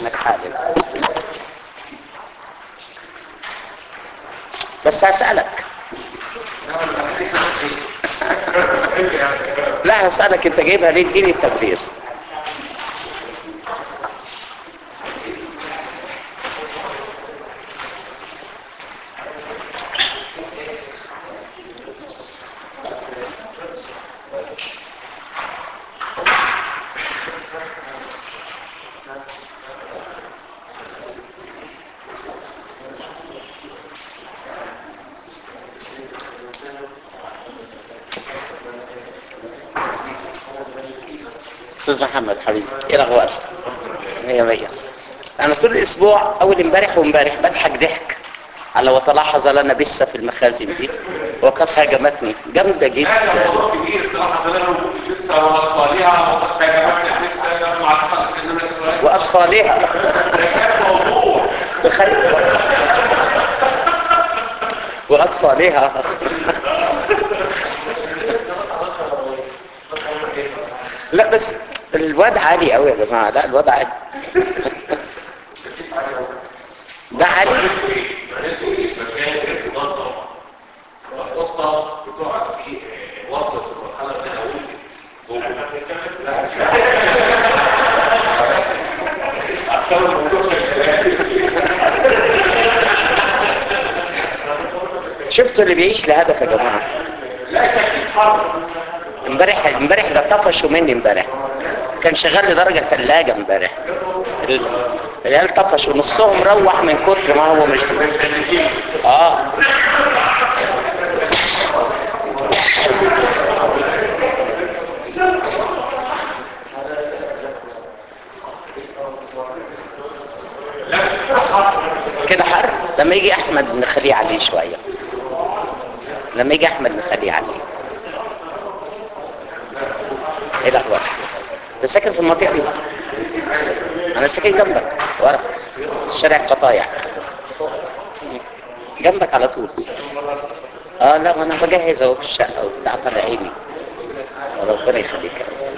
انك حالل بس هسألك لا هسألك انت جايبها ليه اديني التبرير استاذ محمد حبيبي ايه الاخبار مية مية انا طول الاسبوع اول امبارح وامبارح بضحك ضحك على وتلاحظ لنا بسه في المخازن دي وكانت هاجمتني جامده جدا هذا موضوع كبير تلاحظ له لسه واطفالها وقد تجمعنا لسه مع اعتقد انما السؤال واطفالها ده كان موضوع تخيل واطفالها لا بس الواد عالي قوي يا جماعه لا الواد عالي ده عالي مكان منظم والقطه بتقعد في وسط المرحله اللي انا احسن الموضوع شفتوا اللي بيعيش لهدف يا جماعه لا كان يتحرك امبارح امبارح ده طفشوا مني امبارح كان شغال لدرجه ثلاجه امبارح ال- العيال طفشوا نصهم روح من كتر ما هو مش اه كده حر لما يجي احمد نخليه عليه شويه لما يجي احمد نخليه عليه ايه الاخبار انت ساكن في المنطقه دي انا ساكن جنبك ورا شارع القطايع جنبك على طول اه لا ما انا بجهز اهو في الشقه وبتاع طلع عيني ربنا يخليك يا رب.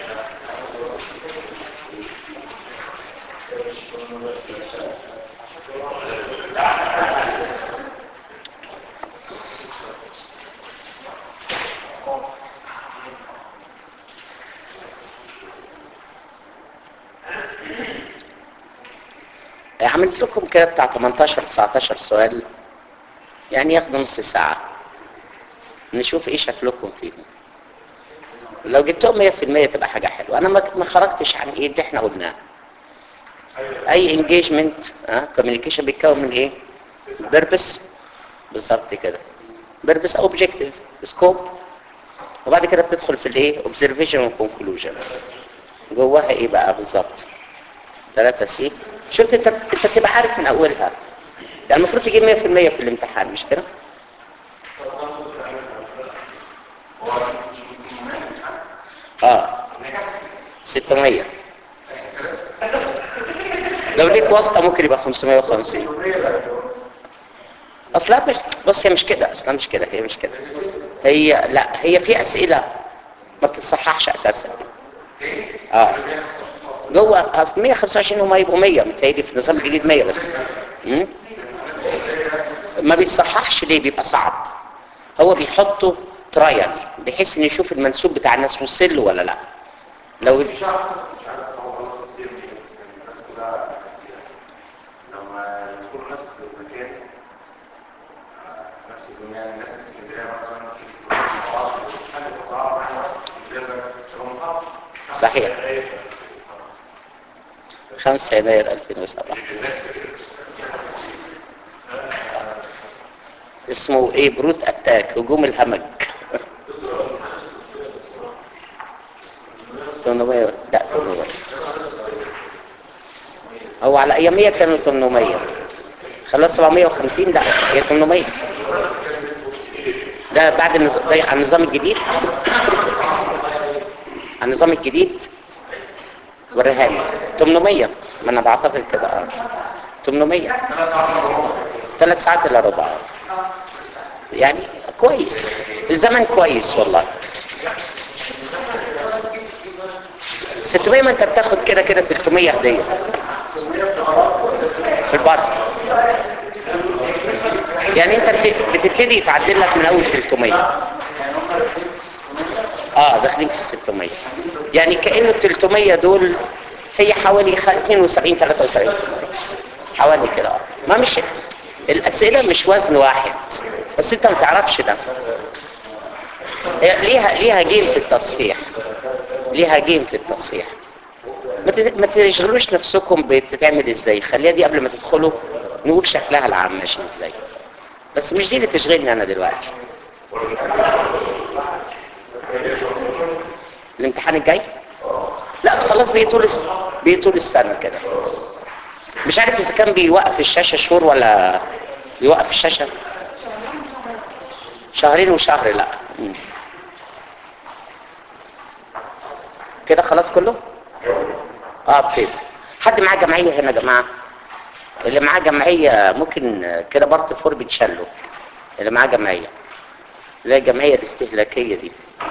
عملت لكم كده بتاع 18 19 سؤال يعني ياخدوا نص ساعة نشوف ايه شكلكم فيهم لو جبتهم 100% تبقى حاجة حلوة انا ما ما خرجتش عن ايه اللي احنا قلناه اي انجيجمنت اه كوميونيكيشن بيتكون من ايه بيربس بالظبط كده بيربس اوبجكتيف سكوب وبعد كده بتدخل في الايه اوبزرفيشن وكونكلوجن جواها ايه بقى بالظبط 3 سي شفت انت انت بتبقى عارف من اولها يعني المفروض تجيب 100% في الامتحان مش كده اه 600 لو ليك واسطه ممكن يبقى 550 اصلا مش بص هي مش كده اصلا مش كده هي مش كده هي لا هي في اسئله ما بتتصححش اساسا اه جوه اصل 125 هم يبقوا 100 متهيألي في النظام الجديد 100 بس مم؟ ما بيصححش ليه بيبقى صعب هو بيحطه ترايل بحيث ان يشوف المنسوب بتاع الناس وصل له ولا لا لو مش عارف مش عارف هو غلط تصير ايه بس يعني الناس كلها لما يكونوا نفس المكان آه، نفس الدنيا الناس في اسكندريه مثلا مع بعض حاجه صعبه احنا في اسكندريه ده شغل صعب صحيح 5 يناير 2007 اسمه ايه بروت اتاك هجوم الهمج 800 لا 800 هو على ايامية كانوا 800 خلاص 750 لا هي 800 ده بعد النظام ده على النظام الجديد على النظام الجديد وريها لي 800 ما انا بعتقد كده اه 800 ثلاث ساعات الا ربع يعني كويس الزمن كويس والله 600 ما انت بتاخد كده كده 300 هديه في البارت يعني انت بت- بتبتدي يتعدل لك من اول 300 اه داخلين في ال 600 يعني كأنه ال 300 دول هي حوالي خ- 72 73 حوالي كده آه. ما مش الأسئلة مش وزن واحد بس انت ما تعرفش ده هي ليها ليها جيم في التصحيح ليها جيم في التصحيح ما تز- ما تشغلوش نفسكم بتتعمل ازاي خليها دي قبل ما تدخلوا نقول شكلها العام ماشي ازاي بس مش دي اللي تشغلني انا دلوقتي الامتحان الجاي لا خلاص بقي طول الس- بقي طول السنه كده مش عارف اذا كان بيوقف الشاشه شهور ولا بيوقف الشاشه شهرين وشهر لا مم. كده خلاص كله اه ابتدي حد معاه جمعيه هنا يا جماعه اللي معاه جمعيه ممكن آه، كده بارت فور بتشله اللي معاه جمعيه اللي هي الجمعيه الاستهلاكيه دي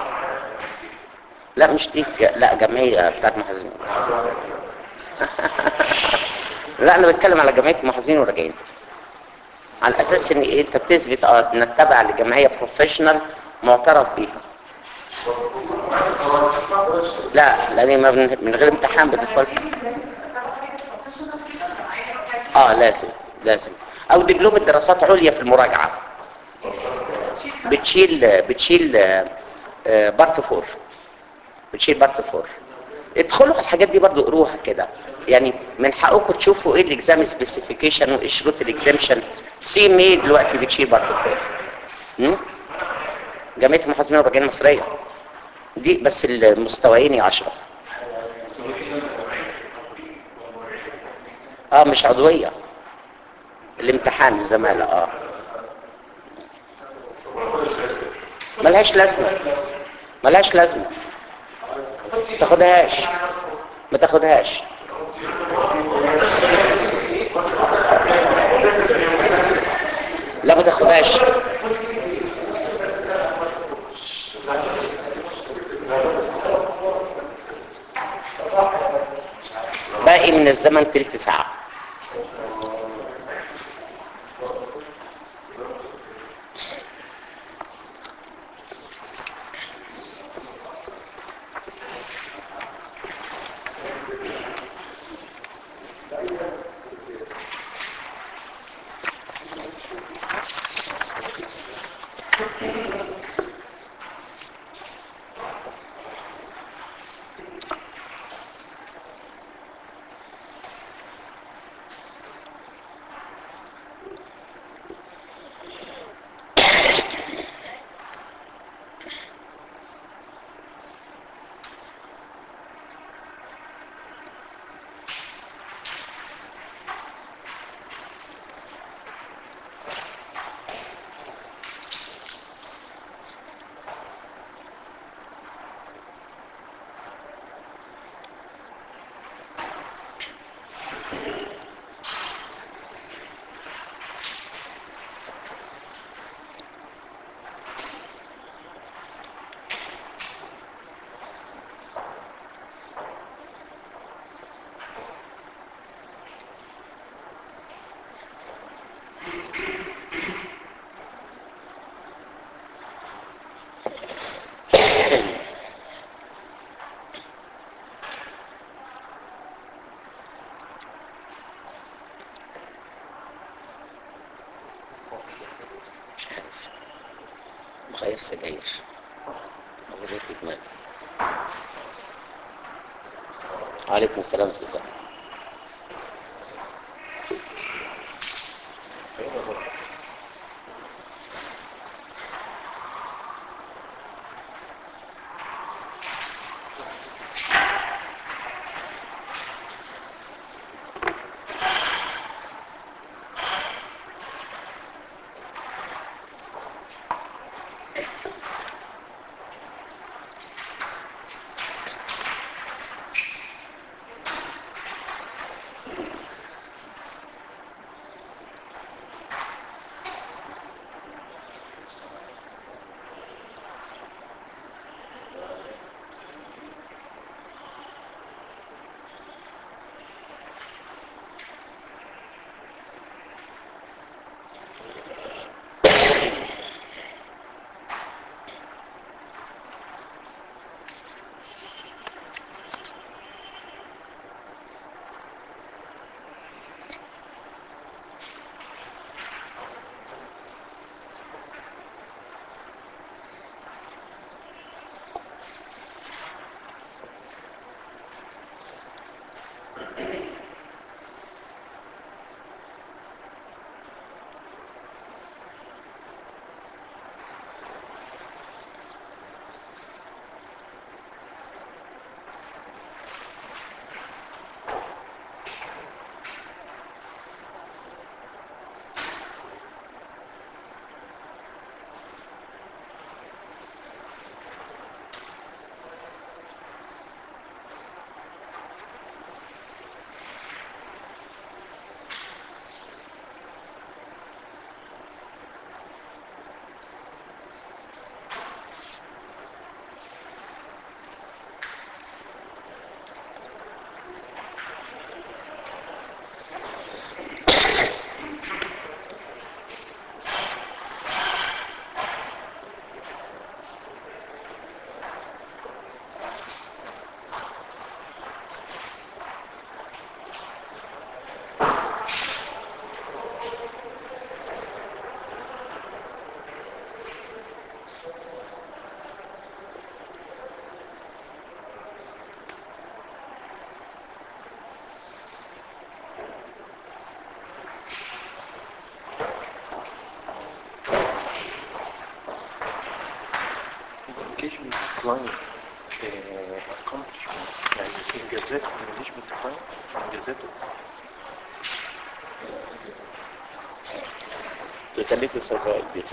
لا مش دي ج- لا جمعيه بتاعت محاسبين لا انا بتكلم على جمعيه المحاسبين والراجعين على اساس ان إيه انت بتثبت اه انك تابع لجمعيه بروفيشنال معترف بيها لا لان ما من من غير امتحان بتدخل اه لازم لازم او دبلوم دراسات عليا في المراجعه بتشيل بتشيل آه، آه، بارت فور بتشيل بارت فور ادخلوا على الحاجات دي برضو قروها كده يعني من حقكم تشوفوا ايه الاكزام سبيسيفيكيشن وايه شروط الاكزامشن سي مي دلوقتي بتشيل بارت فور مم؟ جمعيه المحاسبين والراجعين المصريه دي بس المستويين يا عشرة اه مش عضوية الامتحان الزمالة اه ملهاش لازمة ملهاش لازمة تاخدهاش ما تاخدهاش لا ما تاخدهاش باقي من الزمن تلت ساعة مش عارف مغير سجاير مغير في دماغي عليكم السلام استاذ زهر. بتلاين accomplishments يعني انجازات مانجمنت بلاين انجازاته تخليك استاذ وائل بيه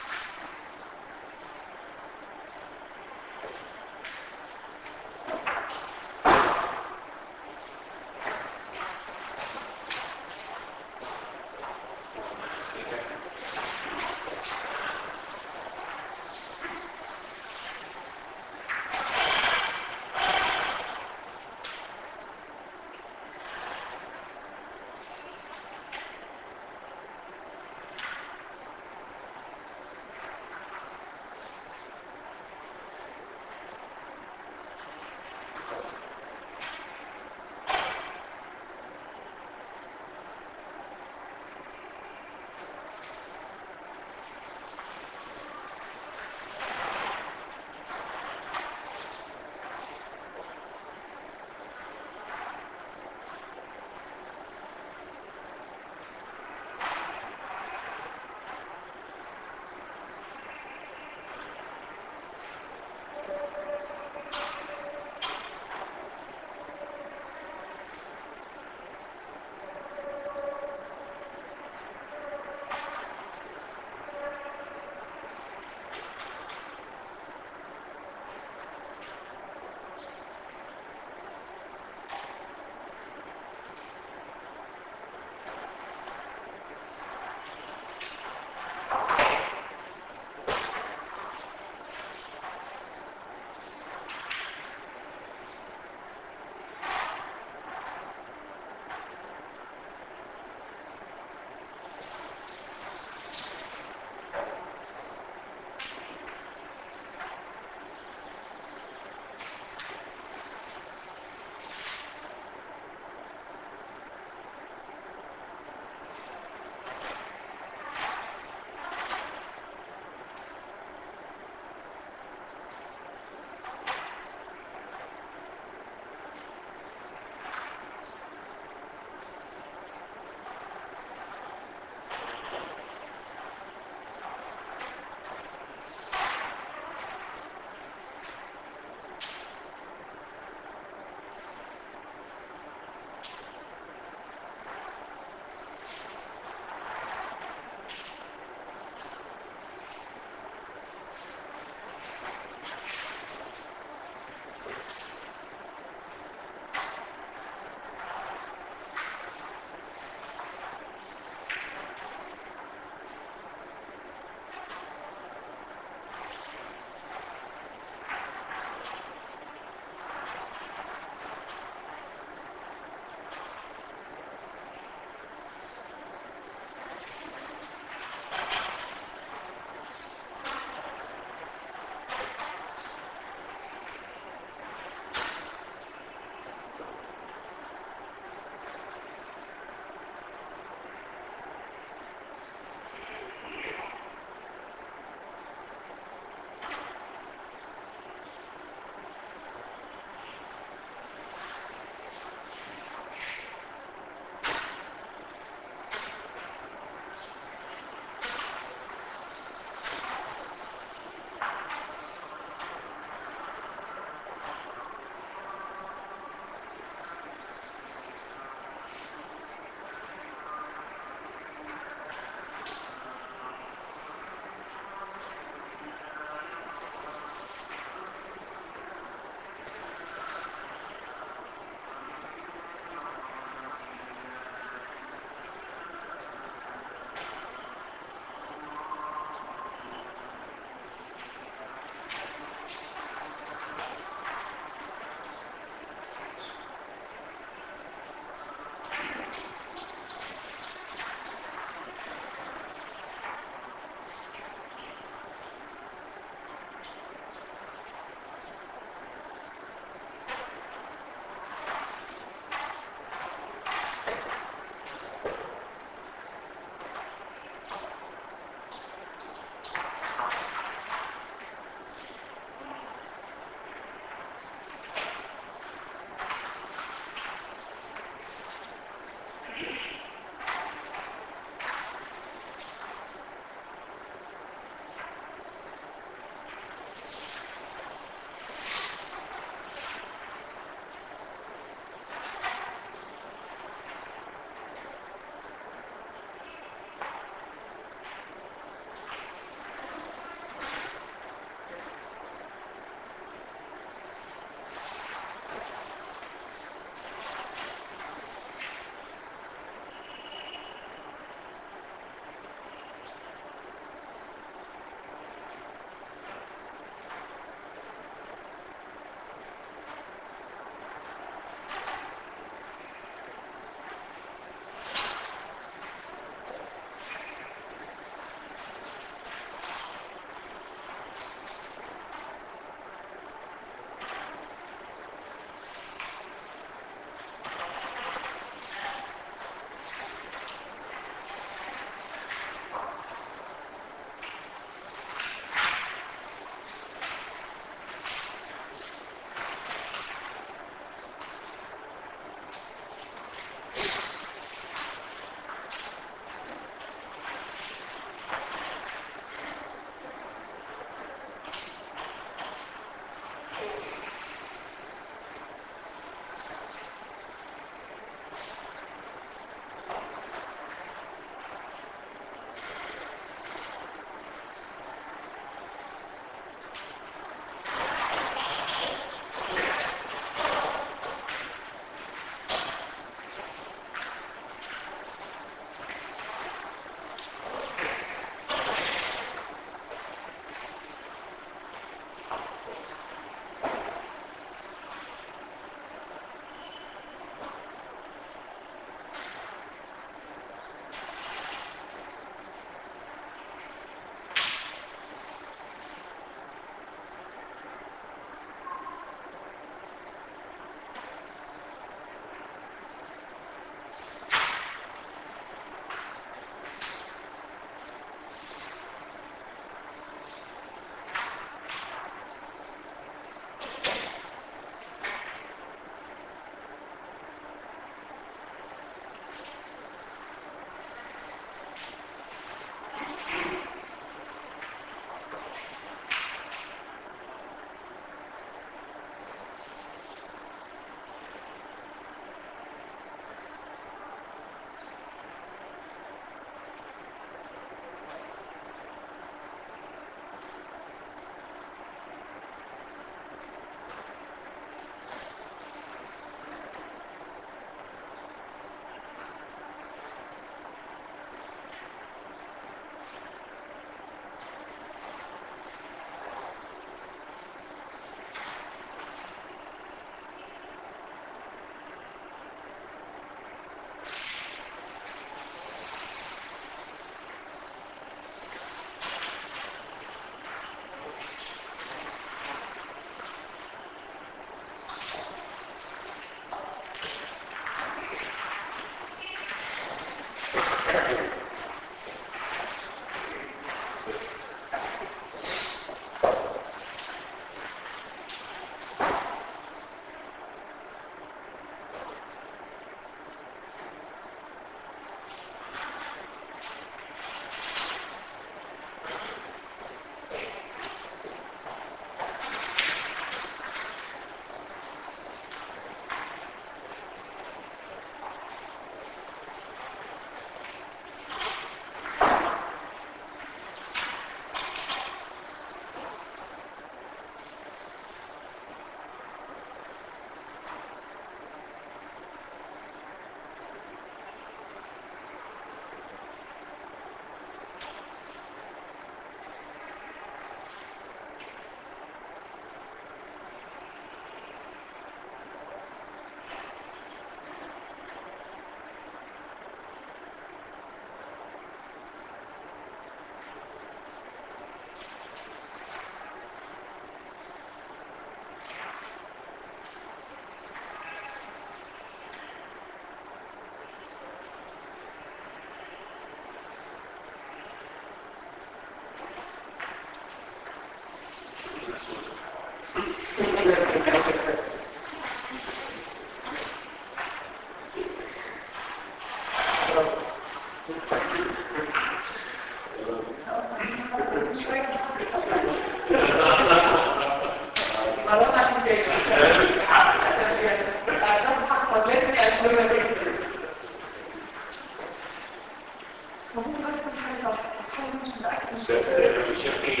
بس مش شرقي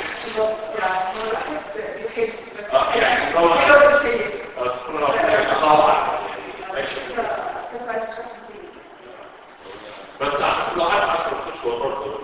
اه يعني طبعا اصلا طبعا يعني ماشي بس عارف لو عارف عشان تخش برضه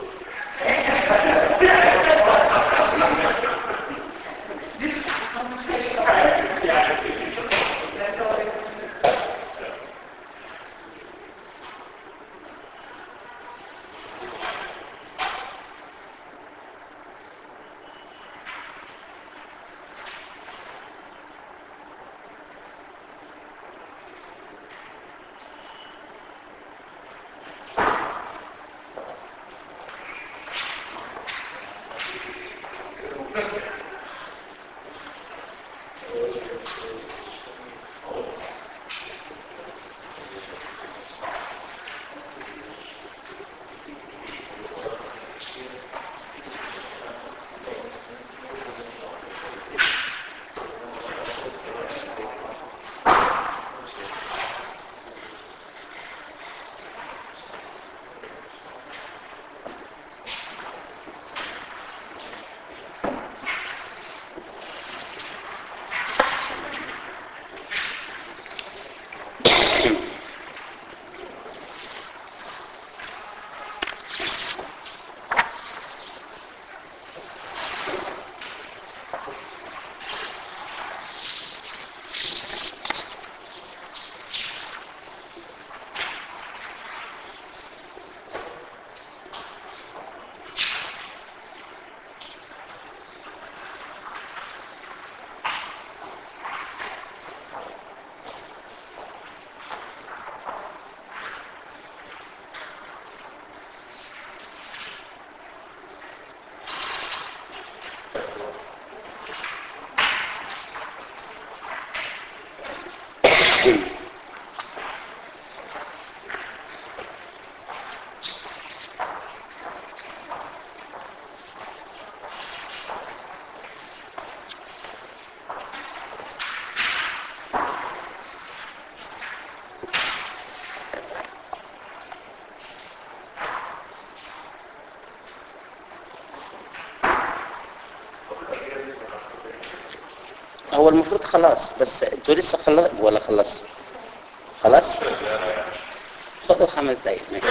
هو المفروض خلاص بس انتوا لسه خلص ولا خلصتوا خلاص خدوا خمس دقايق ماشي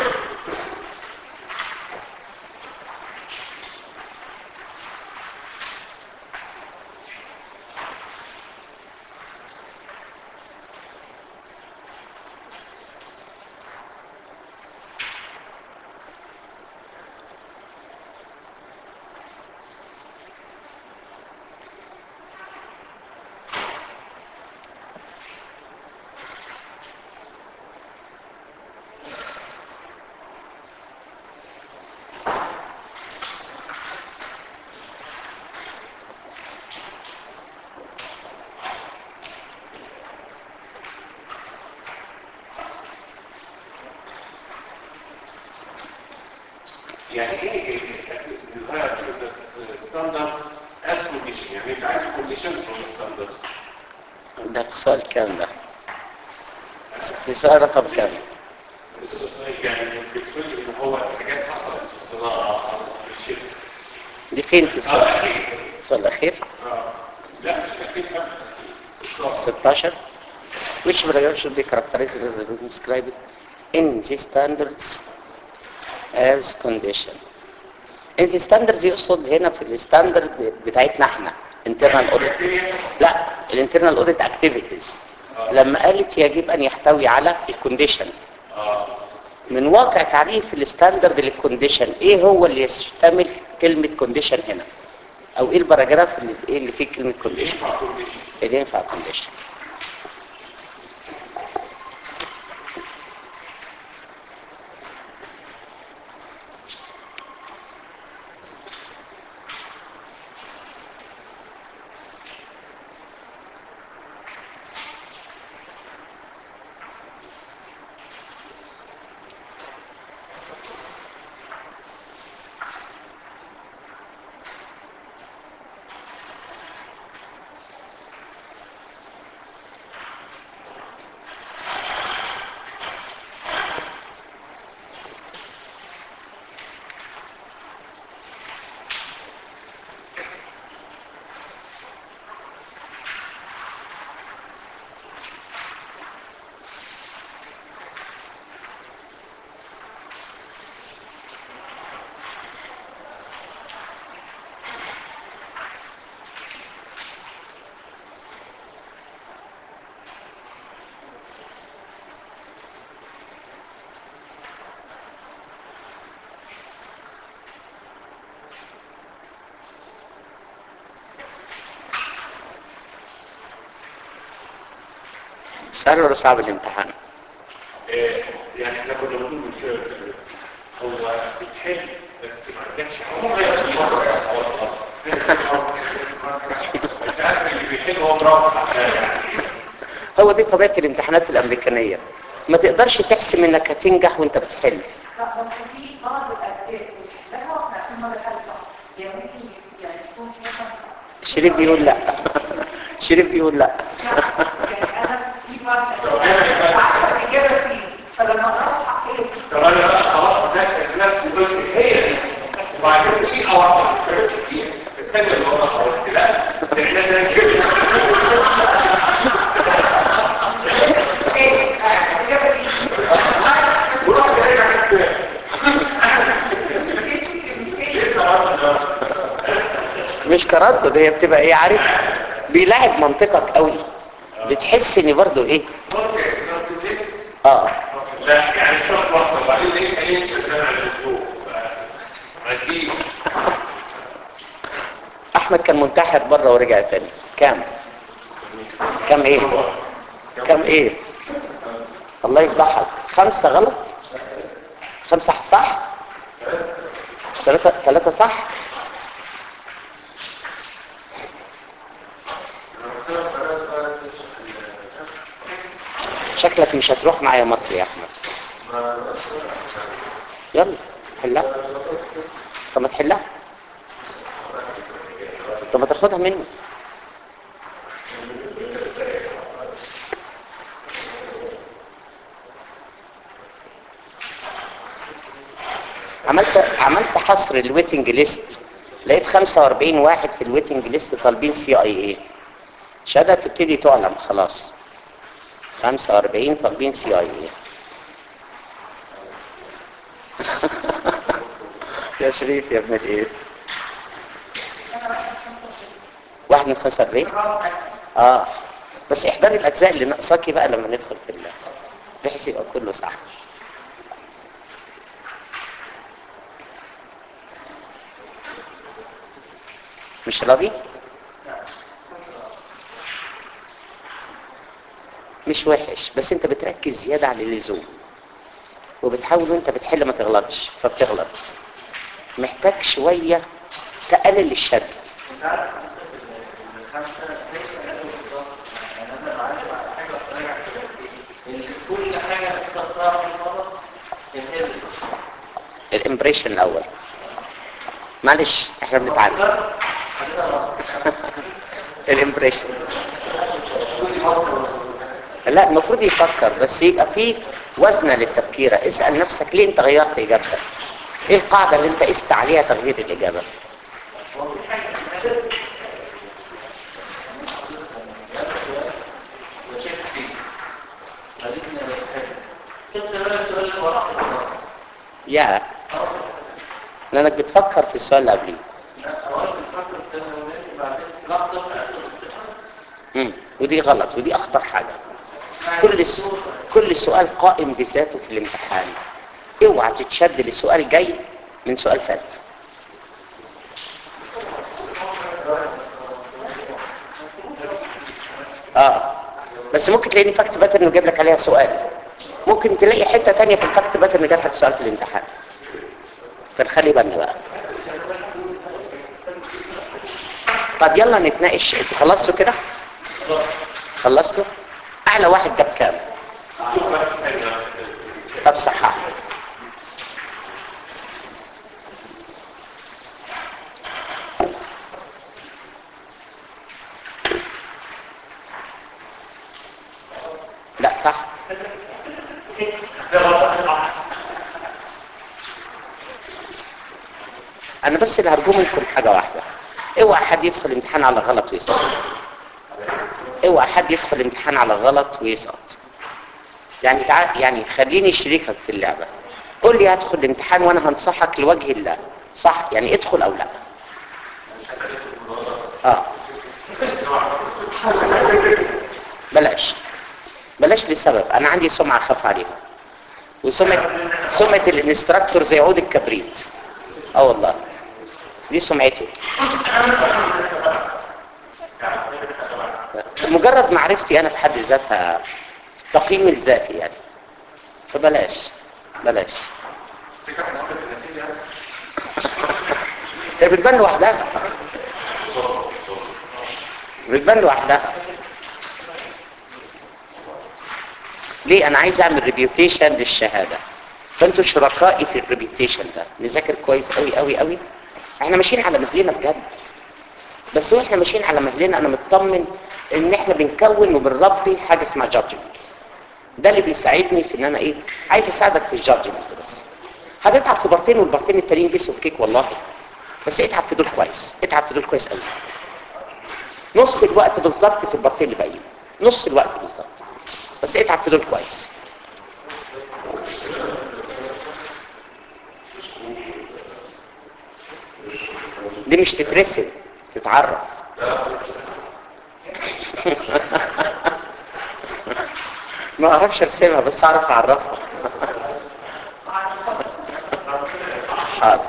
يعني ايه desire the standards as condition يعني انت عايز condition from the standards ده السؤال كام ده السؤال رقم كام يعني بتقول ان هو حاجات حصلت في الصناعه او في الشركه دي فين في اه السؤال اكيد السؤال الاخير اه لا مش اكيد قبل الصناعه 16 which paragraph should be characterized as described in the standards as condition in the standards يقصد هنا في الستاندرد بتاعتنا احنا internal audit لا الانترنال اوديت اكتيفيتيز لما قالت يجب ان يحتوي على الكونديشن اه من واقع تعريف الستاندرد للكونديشن ايه هو اللي يشتمل كلمه كونديشن هنا او ايه الباراجراف اللي ايه اللي فيه كلمه كونديشن ينفع condition اللي ينفع كونديشن سهل ولا صعب الامتحان آه، يعني احنا كنا بنقول من شويه هو بتحل بس ما عندكش انت عارف اللي بيحل هو مرافق يعني هو دي طبيعة الامتحانات الامريكانية ما تقدرش تحسم انك هتنجح وانت بتحل لا ممكن في بعض الأسئلة لها واحنا في مرة حلسة يعني ممكن يعني يكون في مثلا شريف بيقول لا شريف بيقول لا يعني أنا في بعض الأسئلة عارفة الإجابة فيه فلما أروح أحكي طب انا بقى خلاص ده الناس وقلت هي دي وبعدين في اوقات ما كانتش كتير في السنه اللي ورا قلت لا ده احنا ده كده إيه الإجابة فيه ورحت راجع كده مش تردد هي بتبقى ايه عارف بيلاعب منطقك قوي بتحس ان برضو ايه اه لا يعني شوف وقت وبعدين ايه ايه شغال على الاسبوع عجيب احمد كان منتحر بره ورجع تاني كام كام ايه كام ايه الله يفضحك خمسة غلط خمسة صح ثلاثة ثلاثة صح شكلك مش هتروح معايا مصر يا احمد يلا حلها طب ما تحلها طب ما تاخدها مني عملت عملت حصر الويتنج ليست لقيت 45 واحد في الويتنج ليست طالبين سي اي اي شهاده تبتدي تعلم خلاص 45 طالبين سي اي اي يا شريف يا ابن الايه واحد من 45 اه بس احضري الاجزاء اللي ناقصاكي بقى لما ندخل في الله بحيث يبقى كله صح مش راضي مش وحش بس انت بتركز زيادة عن اللزوم وبتحاول وانت بتحل ما تغلطش فبتغلط محتاج شوية تقلل الشد كل حاجة تختارها في المرة تنهل الامبريشن الاول معلش احنا بنتعلم الامبريشن لا المفروض يفكر بس يبقى فيه وزنة للتفكير اسأل نفسك ليه انت غيرت اجابتك ايه القاعدة اللي انت قست عليها تغيير الاجابة شفت بقى السؤال اللي وراه يا لانك بتفكر في السؤال اللي قبليه أول بتفكر في التنوير بعدين لحظة في آخر الاستقامة مم. ودي غلط ودي اخطر حاجة كل س... كل سؤال قائم بذاته في الامتحان اوعى تتشد لسؤال جاي من سؤال فات اه بس ممكن تلاقيني فاكت باترن وجايب لك عليها سؤال ممكن تلاقي حته تانية في الفاكت باترن جات لك سؤال في الامتحان فنخلي بالنا بقى طب يلا نتناقش انتوا خلصتوا كده خلصتوا اعلى واحد جاب كام شوف بس ثانية طب صحح لا صح انا بس اللي هرجو منكم حاجه واحده اوعى حد يدخل امتحان على غلط ويسقط اوعى حد يدخل امتحان على غلط ويسقط يعني تعال يعني خليني شريكك في اللعبه قول لي هدخل الامتحان وانا هنصحك لوجه الله صح يعني ادخل او لا اه بلاش بلاش لسبب انا عندي سمعه اخاف عليها وسمعه سمعه الانستراكتور زي عود الكبريت اه والله دي سمعته مجرد معرفتي انا في حد ذاتها تقييم الذاتي يعني فبلاش بلاش فكرة ان عملت النتيجة هي بتبان لوحدها بتبان لوحدها ليه انا عايز اعمل ريبيوتيشن للشهاده فانتوا شركائي في الريبيوتيشن ده نذاكر كويس قوي قوي قوي احنا ماشيين على مهلنا بجد بس واحنا ماشيين على مهلنا انا مطمن ان احنا بنكون وبنربي حاجه اسمها جادجمنت ده اللي بيساعدني في ان انا ايه عايز اساعدك في الجادجمنت بس هتتعب في بارتين والبارتين التانيين بيسوا في كيك والله بس اتعب في دول كويس اتعب في دول كويس قوي نص الوقت بالظبط في البارتين اللي باقيين نص الوقت بالظبط بس اتعب في دول كويس دي مش تترسم تتعرف ما اعرفش ارسمها بس اعرف اعرفها حاضر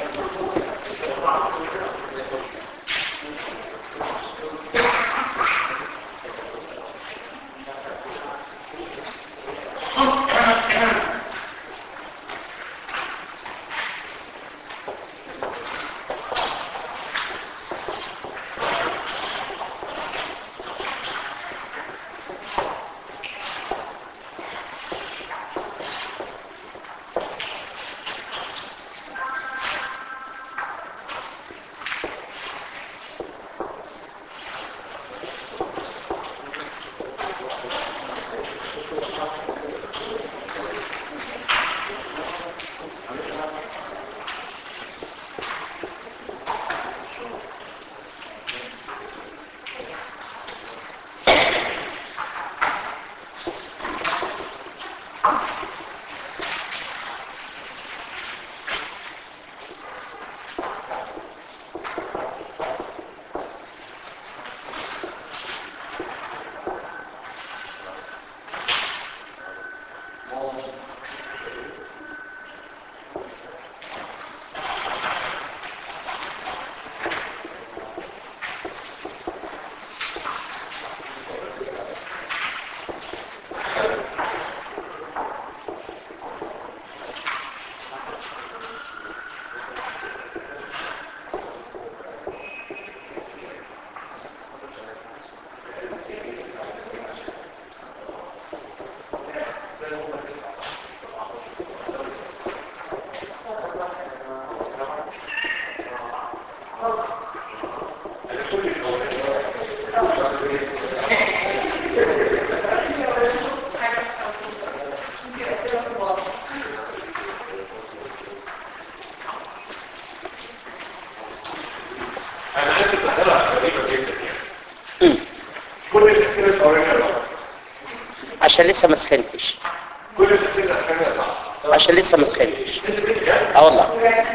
انا عندي ظاهره غريبه جدا يعني كل الاسئله الاولانيه غلط عشان لسه ما سخنتش كل الاسئله الثانيه صح عشان لسه ما سخنتش اه والله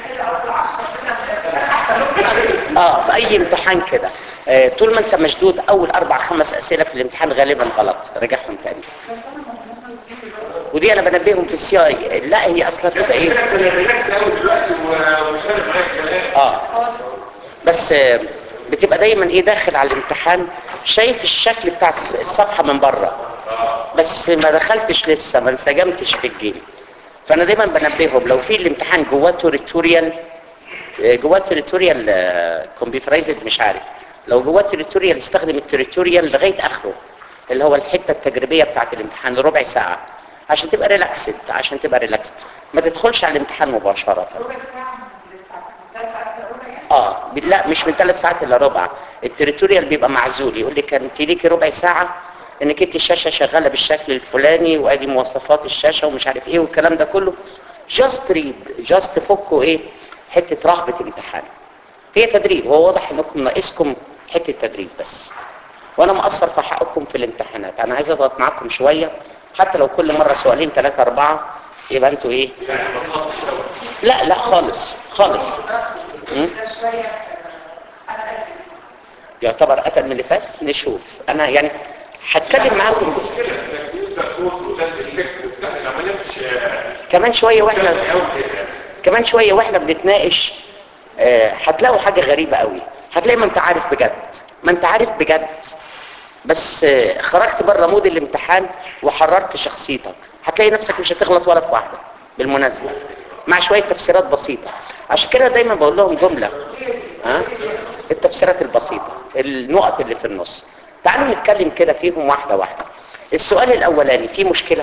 اه في اي امتحان كده آه طول ما انت مشدود اول اربع خمس اسئله في الامتحان غالبا غلط راجعهم تاني ودي انا بنبههم في السي اي لا هي اصلا بتبقى ايه انا ريلاكس قوي دلوقتي ومش فارق معايا الكلام اه بس آه، بتبقى دايما ايه داخل على الامتحان شايف الشكل بتاع الس- الصفحه من بره بس ما دخلتش لسه ما انسجمتش في الجيم فانا دايما بنبههم لو في الامتحان جواه توريتوريال آه، جواه توريتوريال كمبيوترايزد مش عارف لو جواه توريتوريال استخدم التوريتوريال لغايه اخره اللي هو الحته التجريبيه بتاعت الامتحان ربع ساعه عشان تبقى ريلاكسد عشان تبقى ريلاكسد ما تدخلش على الامتحان مباشره ربع ساعة من الساعة ثلاث ساعات ربع يعني اه لا مش من ثلاث ساعات الا ربع التريتوريال بيبقى معزول يقول لك انت ليكي ربع ساعه انك انت الشاشه شغاله بالشكل الفلاني وادي مواصفات الشاشه ومش عارف ايه والكلام ده كله جاست ريد جاست فكوا ايه حته رهبه الامتحان هي تدريب هو واضح انكم ناقصكم حته تدريب بس وانا مقصر في حقكم في الامتحانات انا عايز اضغط معاكم شويه حتى لو كل مره سؤالين ثلاثه اربعه يبقى انتوا ايه يعني ما تخطش قوي لا لا خالص خالص مم؟ ده شوية آه، أنا يعتبر اتقل من اللي فات نشوف انا يعني هتكلم معاكم المشكله انك تبدا كورس وتعمل افكت وبتاع العمليه مش كمان شويه واحنا سهله قوي كده كمان شويه واحنا بنتناقش آه، هتلاقوا حاجه غريبه قوي هتلاقي ما انت عارف بجد ما انت عارف بجد بس آه، خرجت بره مود الامتحان وحررت شخصيتك هتلاقي نفسك مش هتغلط ولا في واحده بالمناسبه مع شويه تفسيرات بسيطه عشان كده دايما بقول لهم جمله ها التفسيرات البسيطه النقط اللي في النص تعالوا نتكلم كده فيهم واحده واحده السؤال الاولاني فيه مشكله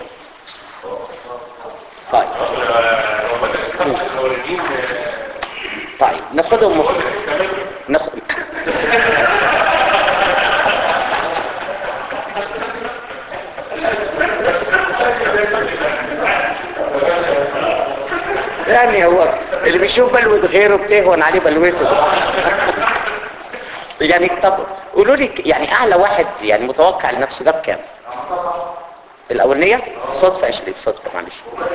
طيب طيب ناخدهم مخ... ناخد يعني هو اللي بيشوف بلوة غيره بتهون عليه بلوته يعني طب قولوا لي يعني اعلى واحد يعني متوقع لنفسه ده بكام الاولانيه صدفه يا شريف صدفه معلش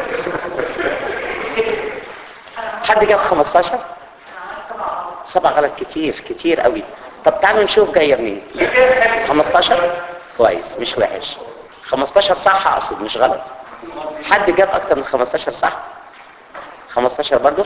حد جاب 15 سبعة غلط كتير كتير قوي طب تعالوا نشوف جايه منين 15 كويس مش وحش 15 صح اقصد مش غلط حد جاب اكتر من 15 صح 15 برضه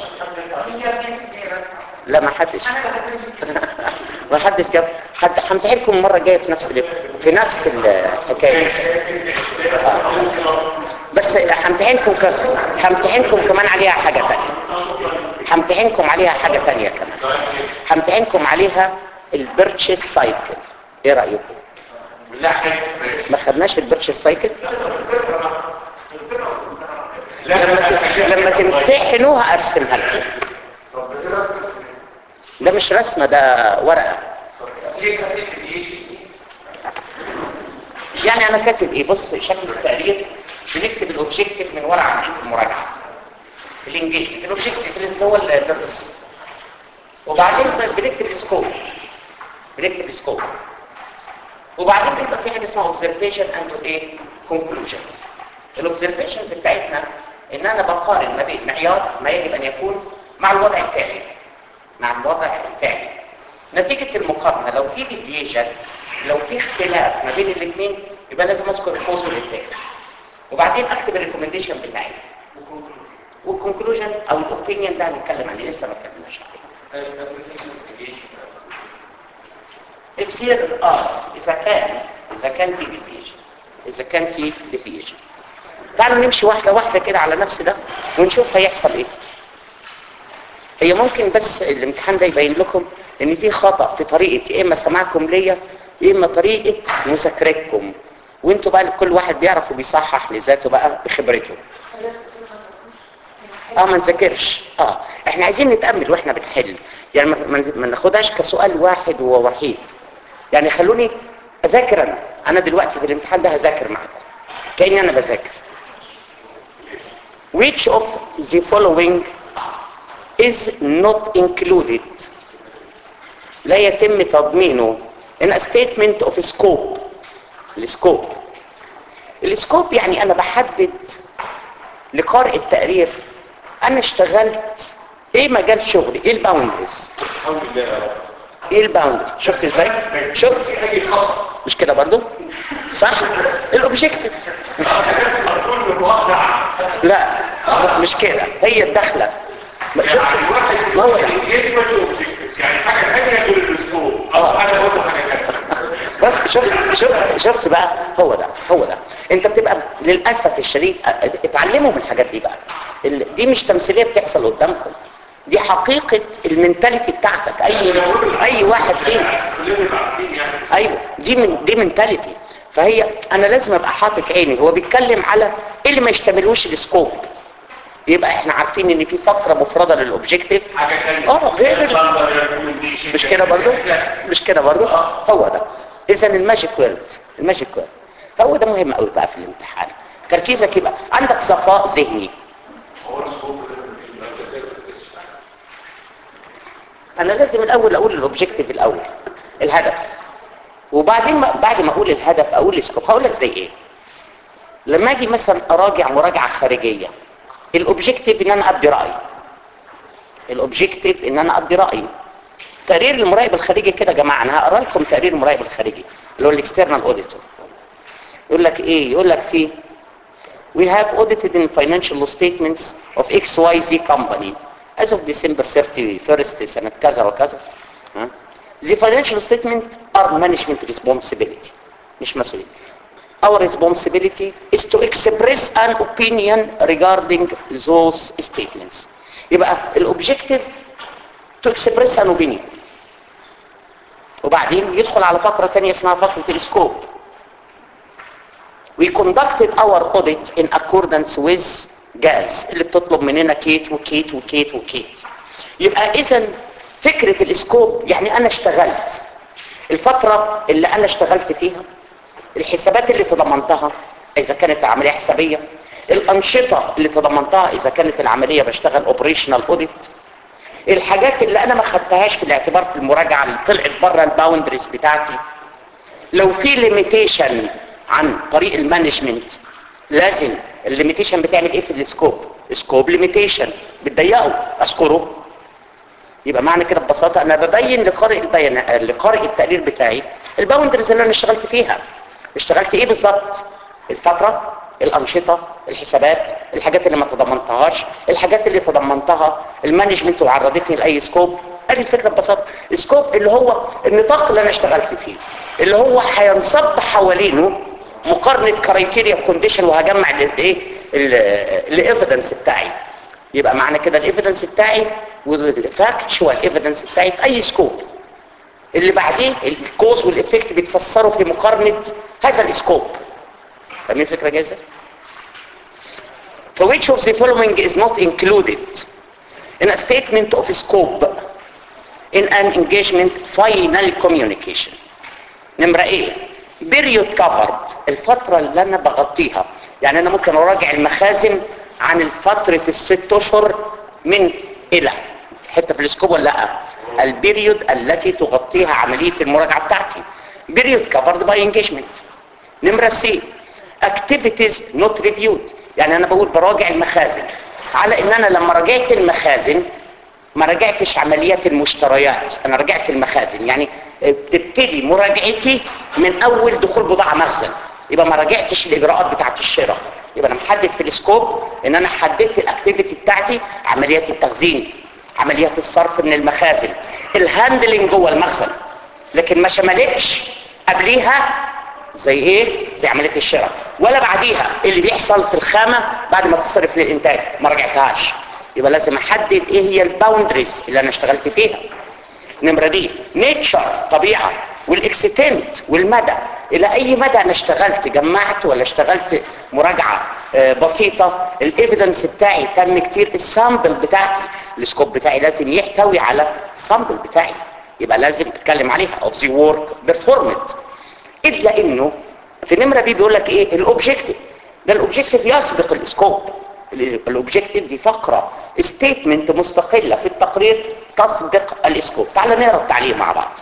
لا ما حدش ما حدش جاب حد همتحنكم المره الجايه في نفس ال- في نفس الحكايه آه. بس همتحنكم ك... همتحنكم كمان عليها حاجه ثانيه همتحنكم عليها حاجه ثانيه كمان همتحنكم عليها البيرتشيس سايكل ايه رايكم ما خدناش البيرتشيس سايكل لما ت- لما تمتحنوها ارسمها لكم ده مش رسمه ده ورقه يعني انا كاتب ايه بص شكل التقرير بنكتب الاوبجيكتيف من ورا عمليه المراجعه الانجيجمنت الاوبجيكتيف اللي هو البيربس وبعدين بنكتب السكوب بنكتب السكوب وبعدين بيبقى في حاجه اسمها اوبزرفيشن اند ايه كونكلوجنز الاوبزرفيشنز بتاعتنا ان انا بقارن ما بين معيار ما يجب ان يكون مع الوضع الفعلي مع الوضع الفعلي نتيجة المقارنة لو في ديفيشن لو في اختلاف ما بين الاثنين يبقى لازم اذكر الكوز والإفكت وبعدين اكتب الريكومنديشن بتاعي والكونكلوجن او الاوبينيون ده هنتكلم عليه لسه ما اتكلمناش عليه تفسير اه اذا كان اذا كان في ديفيشن اذا كان في ديفيشن تعالوا نمشي واحده واحده كده على نفس ده ونشوف هيحصل ايه هي ممكن بس الامتحان ده يبين لكم ان في خطأ في طريقة يا اما سماعكم ليا يا اما طريقة مذاكرتكم وانتوا بقى كل واحد بيعرف وبيصحح لذاته بقى بخبرته اه ما نذاكرش اه احنا عايزين نتأمل واحنا بنحل يعني ما- ما ما ناخدهاش كسؤال واحد ووحيد يعني خلوني اذاكر انا انا دلوقتي في الامتحان ده هذاكر معاكم كاني انا بذاكر which of the following is not included لا يتم تضمينه in a statement of scope السكوب السكوب يعني انا بحدد لقارئ التقرير انا اشتغلت ايه مجال شغلي ايه الباوندرز الحمد لله يا رب ايه الباوندرز شفت ازاي شفت اي خطأ مش كده برضو صح الاوبجيكتيف كل مقطع لا مش كده هي الدخله شفت ما هو ده يثبت اوبجكتيف يعني حاجه ثانيه غير الاسلوب او آه. انا اقول له حاجه ثانيه بس شفت شفت شفت بقى هو ده هو ده انت بتبقى للاسف الشديد اتعلموا من الحاجات دي بقى ال- دي مش تمثيليه بتحصل قدامكم دي حقيقه المينتاليتي بتاعتك اي اي واحد فينا كلنا عارفين يعني ايوه دي من دي منتاليتي فهي انا لازم ابقى حاطط عيني هو بيتكلم على إيه اللي ما يشتملوش السكوب يبقى احنا عارفين ان في فقره مفرده للاوبجيكتيف حاجه ثانيه اه غير ال- مش كده برضو مش كده برضو هو ده اذا الماجيك وورد الماجيك وورد هو ده مهم قوي بقى في الامتحان تركيزك يبقى عندك صفاء ذهني هو الاسلوب انا لازم الاول اقول الاوبجيكتيف الاول الهدف وبعدين ما بعد ما اقول الهدف اقول السكوب هقول لك زي ايه لما اجي مثلا اراجع مراجعه خارجيه الاوبجيكتيف ان انا ابدي راي الاوبجيكتيف ان انا ابدي راي تقرير المراقب الخارجي كده يا جماعه انا هقرا لكم تقرير المراقب الخارجي اللي هو الاكسترنال اوديتور يقول لك ايه يقول لك فيه we have audited in financial statements of XYZ company as of December 31st سنة كذا وكذا ها؟ The financial statement are management responsibility مش مسؤوليتي our responsibility is to express an opinion regarding those statements يبقى الاوبجكتيف to express an opinion وبعدين يدخل على فقرة تانية اسمها فقرة السكوب we conducted our audit in accordance with جاز اللي بتطلب مننا كيت وكيت وكيت وكيت يبقى اذا فكرة الاسكوب يعني انا اشتغلت الفترة اللي انا اشتغلت فيها الحسابات اللي تضمنتها اذا كانت عملية حسابية الانشطة اللي تضمنتها اذا كانت العملية بشتغل اوبريشنال اوديت الحاجات اللي انا ما خدتهاش في الاعتبار في المراجعة اللي طلعت بره الباوندريز بتاعتي لو في ليميتيشن عن طريق المانجمنت لازم الليميتيشن بتعمل ايه في السكوب سكوب ليميتيشن بتضيقه اذكره يبقى معنى كده ببساطه انا ببين لقارئ البيان لقارئ التقرير بتاعي الباوندرز اللي انا اشتغلت فيها اشتغلت ايه بالظبط الفتره الانشطه الحسابات الحاجات اللي ما تضمنتهاش الحاجات اللي تضمنتها المانجمنت وعرضتني لاي سكوب ادي الفكره ببساطه السكوب اللي هو النطاق اللي انا اشتغلت فيه اللي هو هينصب حوالينه مقارنه كرايتيريا كونديشن وهجمع الايه الايفيدنس بتاعي يبقى معنى كده الايفيدنس بتاعي والفاكتشوال ايفيدنس بتاعي في اي سكوب اللي بعديه الكوز والافكت بيتفسروا في مقارنه هذا السكوب فاهمين الفكره جاهزه For which of the following is not included in a statement of scope in an engagement final communication نمرة ايه period covered الفترة اللي انا بغطيها يعني انا ممكن اراجع المخازن عن الفترة الست اشهر من الى حتة في السكوب ولا لا البيريود التي تغطيها عملية المراجعة بتاعتي period covered by engagement نمرة سي activities not reviewed يعني انا بقول براجع المخازن على ان انا لما راجعت المخازن ما راجعتش عمليات المشتريات انا رجعت المخازن يعني بتبتدي مراجعتي من اول دخول بضاعة مخزن يبقى ما راجعتش الاجراءات بتاعت الشراء يبقى انا محدد في السكوب ان انا حددت الاكتيفيتي بتاعتي عمليات التخزين عمليات الصرف من المخازن الهاندلنج جوه المخزن لكن ما شملتش قبليها زي ايه زي عمليه الشراء ولا بعديها اللي بيحصل في الخامه بعد ما تصرف للانتاج ما رجعتهاش يبقى لازم احدد ايه هي الباوندريز اللي انا اشتغلت فيها نمره دي نيتشر طبيعه والاكستنت والمدى الى اي مدى انا اشتغلت جمعت ولا اشتغلت مراجعه آه بسيطه الايفيدنس بتاعي تم كتير السامبل بتاعتي السكوب بتاعي لازم يحتوي على السامبل بتاعي يبقى لازم اتكلم عليها of the work performed الا انه في نمره بي بيقول لك ايه الاوبجكتيف ده الاوبجكتيف يسبق السكوب الاوبجكتيف دي فقره ستيتمنت مستقله في التقرير تسبق السكوب تعال نقرا التعليق مع بعض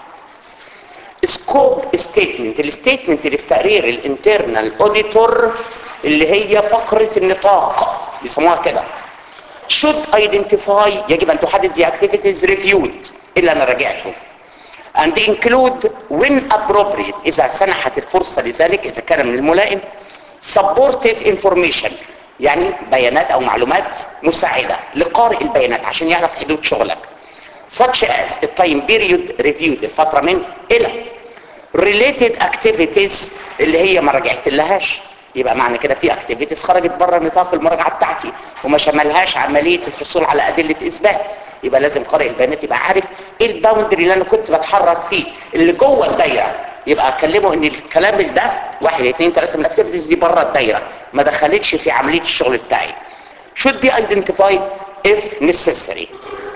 سكوب ستيتمنت الستيتمنت اللي في تقرير الانترنال اوديتور اللي هي فقره النطاق بيسموها كده should identify يجب ان تحدد the activities reviewed اللي انا راجعته and include when appropriate اذا سنحت الفرصة لذلك اذا كان من الملائم supportive information يعني بيانات او معلومات مساعدة لقارئ البيانات عشان يعرف حدود شغلك such as the time period reviewed الفترة من الى related activities اللي هي ما رجعت لهاش يبقى معنى كده في اكتيفيتيز خرجت بره نطاق المراجعه بتاعتي وما شملهاش عمليه الحصول على ادله اثبات يبقى لازم قارئ البيانات يبقى عارف ايه الباوندري اللي انا كنت بتحرك فيه اللي جوه الدايره يبقى اكلمه ان الكلام ده واحد اثنين ثلاثه من الاكتيفيتيز دي بره الدايره ما دخلتش في عمليه الشغل بتاعي should be identified if necessary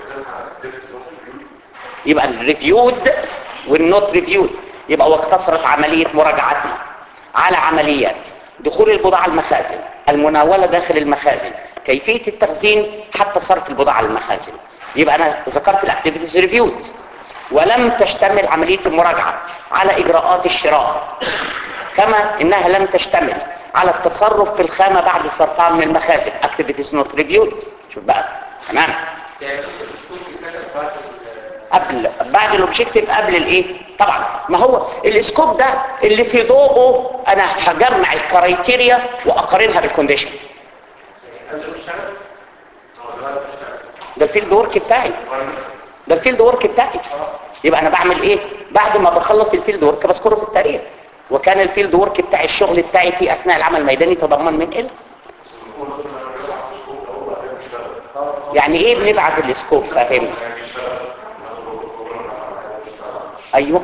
يبقى الريفيود والنوت ريفيود يبقى واقتصرت عمليه مراجعتنا على عمليات دخول البضاعة المخازن المناولة داخل المخازن كيفية التخزين حتى صرف البضاعة المخازن يبقى أنا ذكرت الاكتيفيتيز ريفيود ولم تشتمل عملية المراجعة على إجراءات الشراء كما إنها لم تشتمل على التصرف في الخامة بعد صرفها من المخازن اكتيفيتيز نوت ريفيود شوف بقى تمام قبل بعد الاوبجيكتيف قبل الايه طبعا ما هو السكوب ده اللي في ضوءه انا هجمع الكرايتيريا واقارنها بالكونديشن ده الفيلد ورك بتاعي ده الفيلد ورك بتاعي يبقى انا بعمل ايه بعد ما بخلص الفيلد ورك بذكره في التاريخ وكان الفيلد ورك بتاع الشغل بتاعي في اثناء العمل الميداني تضمن من الى يعني ايه بنبعت السكوب فاهم ايوه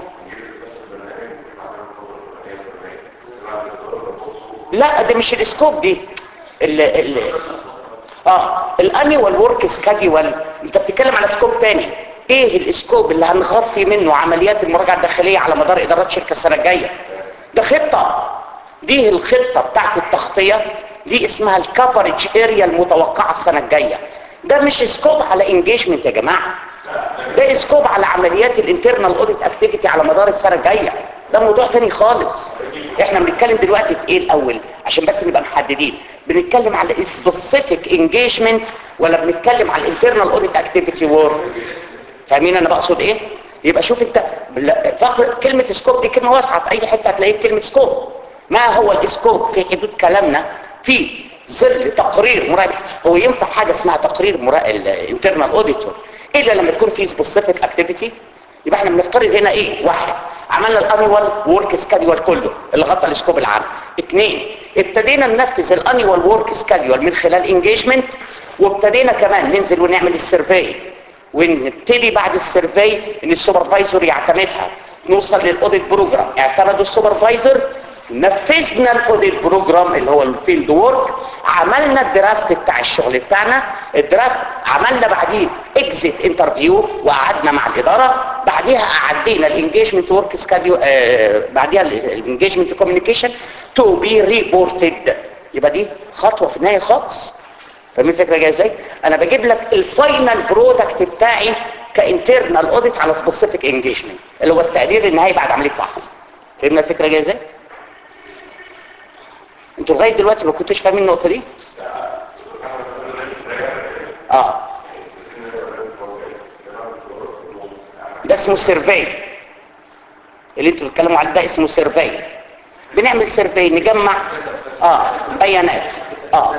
لا ده مش السكوب دي ال ال اه الانيوال ورك سكادول انت بتتكلم على سكوب تاني ايه الاسكوب اللي هنغطي منه عمليات المراجعه الداخليه على مدار ادارات شركه السنه الجايه ده خطه دي الخطه بتاعت التغطيه دي اسمها الكفرج اريا المتوقعه السنه الجايه ده مش سكوب على انجيجمنت يا جماعه ده سكوب على عمليات الانترنال اوديت اكتيفيتي على مدار السنه الجايه ده موضوع تاني خالص احنا بنتكلم دلوقتي في ايه الاول عشان بس نبقى محددين بنتكلم على سبيسيفيك انجيجمنت ولا بنتكلم على الانترنال اوديت اكتيفيتي وورك فاهمين انا بقصد ايه يبقى شوف انت لا- فخر كلمه سكوب دي كلمه واسعه في اي حته هتلاقيه كلمه سكوب ما هو الاسكوب في حدود كلامنا في ظل تقرير مراقب هو ينفع حاجه اسمها تقرير مراقب الانترنال اوديتور الا لما يكون في سبيسيفيك اكتيفيتي يبقى احنا بنفترض هنا ايه واحد عملنا الانيوال ورك سكادول كله اللي غطى السكوب العام اثنين ابتدينا ننفذ الانيوال ورك سكادول من خلال انجيجمنت وابتدينا كمان ننزل ونعمل السيرفي ونبتدي بعد السيرفي ان السوبرفايزر يعتمدها نوصل للاوديت بروجرام اعتمدوا السوبرفايزر نفذنا الاوديت بروجرام اللي هو الفيلد وورك عملنا الدرافت بتاع الشغل بتاعنا الدرافت عملنا بعديه اكزيت انترفيو وقعدنا مع الاداره بعديها عدينا الانجيجمنت ورك سكاديو بعديها الانجيجمنت كوميونيكيشن تو بي ريبورتد يبقى دي خطوه في النهايه خالص فاهمين الفكره جايه ازاي انا بجيب لك الفاينل برودكت بتاعي كانترنال اوديت على سبيسيفيك انجيجمنت اللي هو التقرير النهائي بعد عمليه فحص فهمنا الفكره جايه ازاي انتوا لغايه دلوقتي ما كنتوش فاهمين النقطه دي اه ده اسمه سيرفي اللي انتوا بتتكلموا عليه ده اسمه سيرفي بنعمل سيرفي نجمع اه بيانات اه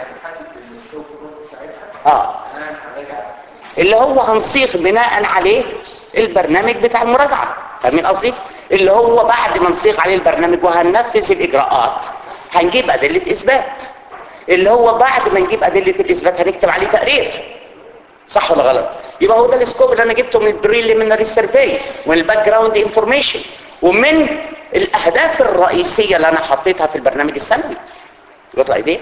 اه اللي هو هنصيغ بناء عليه البرنامج بتاع المراجعه فاهمين قصدي اللي هو بعد ما نصيغ عليه البرنامج وهننفذ الاجراءات هنجيب ادله اثبات اللي هو بعد ما نجيب ادله الاثبات هنكتب عليه تقرير صح ولا غلط يبقى هو ده السكوب اللي انا جبته من البريليمينري سيرفي ومن الباك جراوند انفورميشن ومن الاهداف الرئيسيه اللي انا حطيتها في البرنامج السنوي يطلع ايديه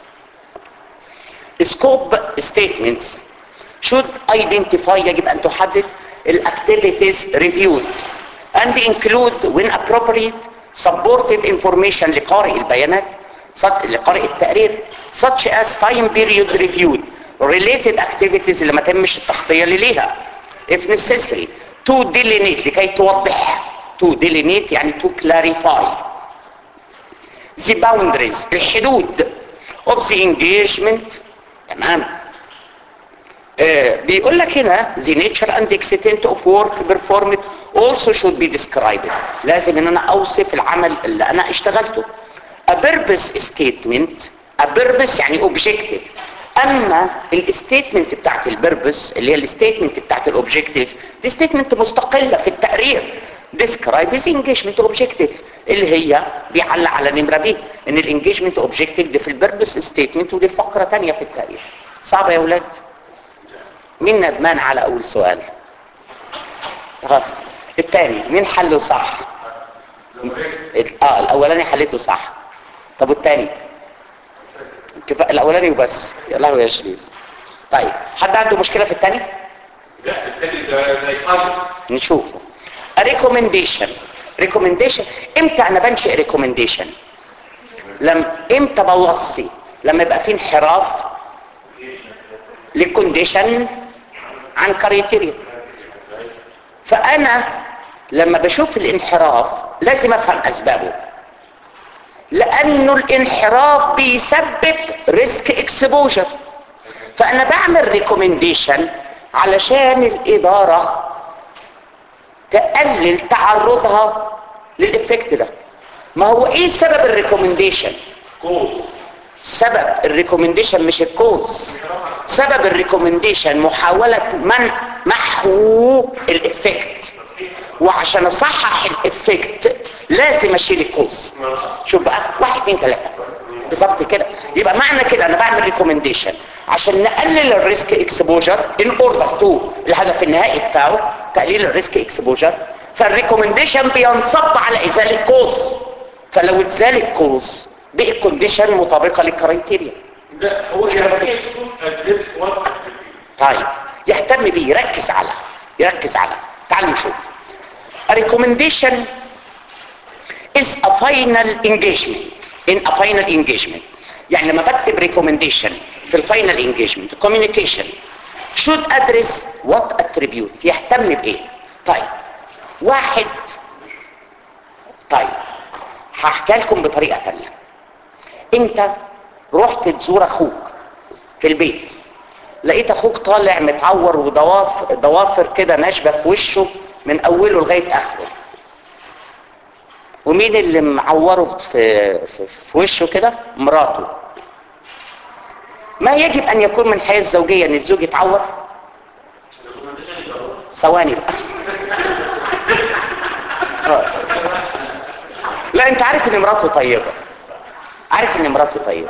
scope statements should identify يجب أن تحدد ال activities reviewed and include when appropriate supported information لقارئ البيانات such- لقارئ التقرير such as time period reviewed related activities اللي ما تمش التغطية ليها if necessary to delineate لكي توضح to delineate يعني to clarify the boundaries الحدود of the engagement تمام آه بيقول لك هنا the nature and extent of work performed also should be described لازم ان انا اوصف العمل اللي انا اشتغلته a purpose statement a purpose يعني objective اما الستيتمنت بتاعت البربس اللي هي الستيتمنت بتاعت الاوبجكتيف دي ستيتمنت مستقله في التقرير describe is engagement objective اللي هي بيعلق على نمره بي ان الانجيجمنت اوبجكتيف دي في البربس ستيتمنت ودي فقره ثانيه في التقرير صعبه يا اولاد مين ندمان على اول سؤال ها الثاني مين حله صح ال- اه الاولاني حليته صح طب والثاني كفا... الاولاني وبس يا لهوي يا شريف طيب حد عنده مشكله في الثاني لا التاني ده ده يقيم نشوفه ريكومنديشن ريكومنديشن امتى انا بنشئ ريكومنديشن لم امتى بوصي لما يبقى في انحراف للكونديشن عن كريتيريا فانا لما بشوف الانحراف لازم افهم اسبابه لانه الانحراف بيسبب ريسك اكسبوجر فانا بعمل ريكومنديشن علشان الاداره تقلل تعرضها للإفكت ده ما هو ايه سبب الريكومنديشن كوز سبب الريكومنديشن مش الكوز سبب الريكومنديشن محاولة منع محو الإفكت وعشان اصحح الإفكت لازم اشيل الكوز شوف بقى واحد اتنين تلاته بالظبط كده يبقى معنى كده انا بعمل ريكومنديشن عشان نقلل الريسك اكسبوجر ان اوردر تو الهدف النهائي بتاعه تقليل الريسك اكسبوجر فالريكومنديشن بينصب على ازاله الكوز فلو اتزال الكوز بقي الكونديشن مطابقه للكرايتيريا ده هو يعني ايه سوء ادريس وات طيب يهتم بيه يركز على يركز على تعالوا نشوف A recommendation is a final engagement in a final engagement يعني لما بكتب recommendation في الفاينل engagement communication should address what attribute يهتم بايه طيب واحد طيب هحكي لكم بطريقة تانية انت رحت تزور اخوك في البيت لقيت اخوك طالع متعور وضوافر ضوافر كده ناشبه في وشه من اوله لغايه اخره ومين اللي معوره في, في, في وشه كده مراته ما يجب ان يكون من حياه الزوجيه ان الزوج يتعور ثواني بقى آه. لا انت عارف ان مراته طيبه عارف ان مراته طيبه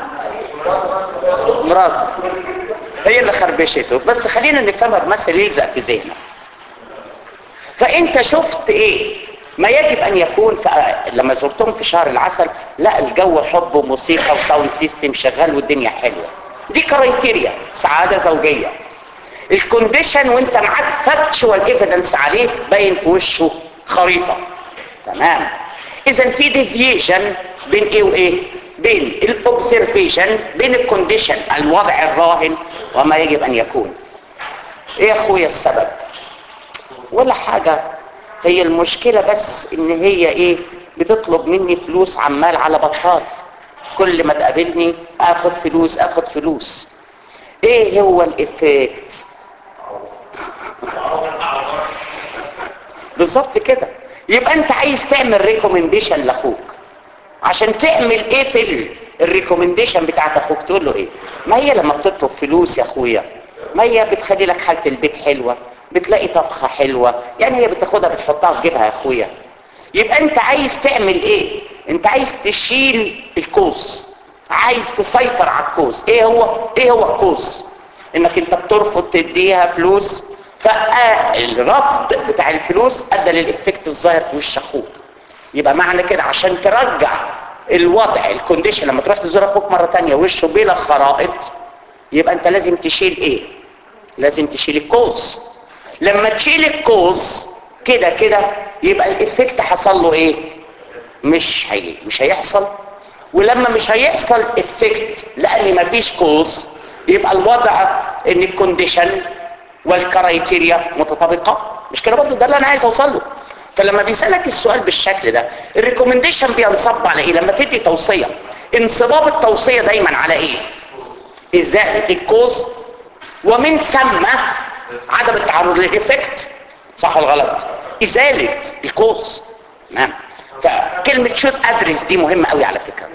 مراته هي اللي خربشته بس خلينا نفهمها بمثل يلزق في ذهنك فانت شفت ايه ما يجب ان يكون ف... لما زرتهم في شهر العسل لا الجو حب وموسيقى وساوند سيستم شغال والدنيا حلوه دي كرايتيريا سعاده زوجيه الكونديشن وانت معاك فاكتشوال ايفيدنس عليه باين في وشه خريطه تمام اذا في ديفيشن بين ايه وايه بين الاوبزرفيشن بين الكونديشن الوضع الراهن وما يجب ان يكون ايه يا اخويا السبب ولا حاجه هي المشكله بس ان هي ايه بتطلب مني فلوس عمال على بطال كل ما تقابلني اخد فلوس اخد فلوس ايه هو الافكت بالظبط كده يبقى انت عايز تعمل ريكومنديشن لاخوك عشان تعمل ايه في الريكومنديشن بتاعت اخوك تقول له ايه ما هي لما بتطلب فلوس يا اخويا ما هي بتخلي لك حاله البيت حلوه بتلاقي طبخه حلوه يعني هي بتاخدها بتحطها في جيبها يا اخويا يبقى انت عايز تعمل ايه انت عايز تشيل الكوز عايز تسيطر على الكوز ايه هو ايه هو الكوز انك انت بترفض تديها فلوس فالرفض بتاع الفلوس ادى للافكت الظاهر في وش اخوك يبقى معنى كده عشان ترجع الوضع الكونديشن لما تروح تزور اخوك مره تانية وشه بلا خرائط يبقى انت لازم تشيل ايه لازم تشيل الكوز لما تشيل الكوز كده كده يبقى الافكت حصل له ايه مش هي مش هيحصل ولما مش هيحصل افكت لان مفيش كوز يبقى الوضع ان الكونديشن والكرايتيريا متطابقه مش كده برضه ده اللي انا عايز اوصل له فلما بيسالك السؤال بالشكل ده الريكومنديشن بينصب على ايه لما تدي توصيه انصباب التوصيه دايما على ايه ازاله الكوز ومن ثم عدم التعرض للإفكت صح ولا غلط ازاله الكوز تمام فكلمه شوت ادرس دي مهمه قوي على فكره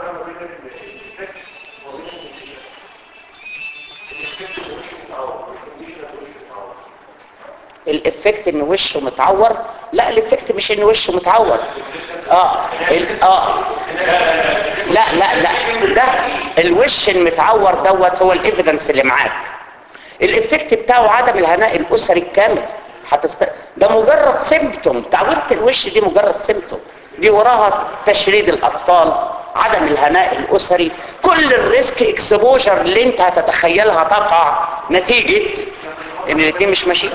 الافكت ان وشه متعور لا الافكت مش ان وشه متعور اه ال... اه لا لا لا ده الوش المتعور دوت هو الايفيدنس اللي معاك الافكت بتاعه عدم الهناء الاسري الكامل هتست... ده مجرد سيمبتوم تعويضة الوش دي مجرد سيمبتوم دي وراها تشريد الاطفال عدم الهناء الاسري كل الريسك اكسبوجر اللي انت هتتخيلها تقع نتيجة ان الاثنين مش ماشيين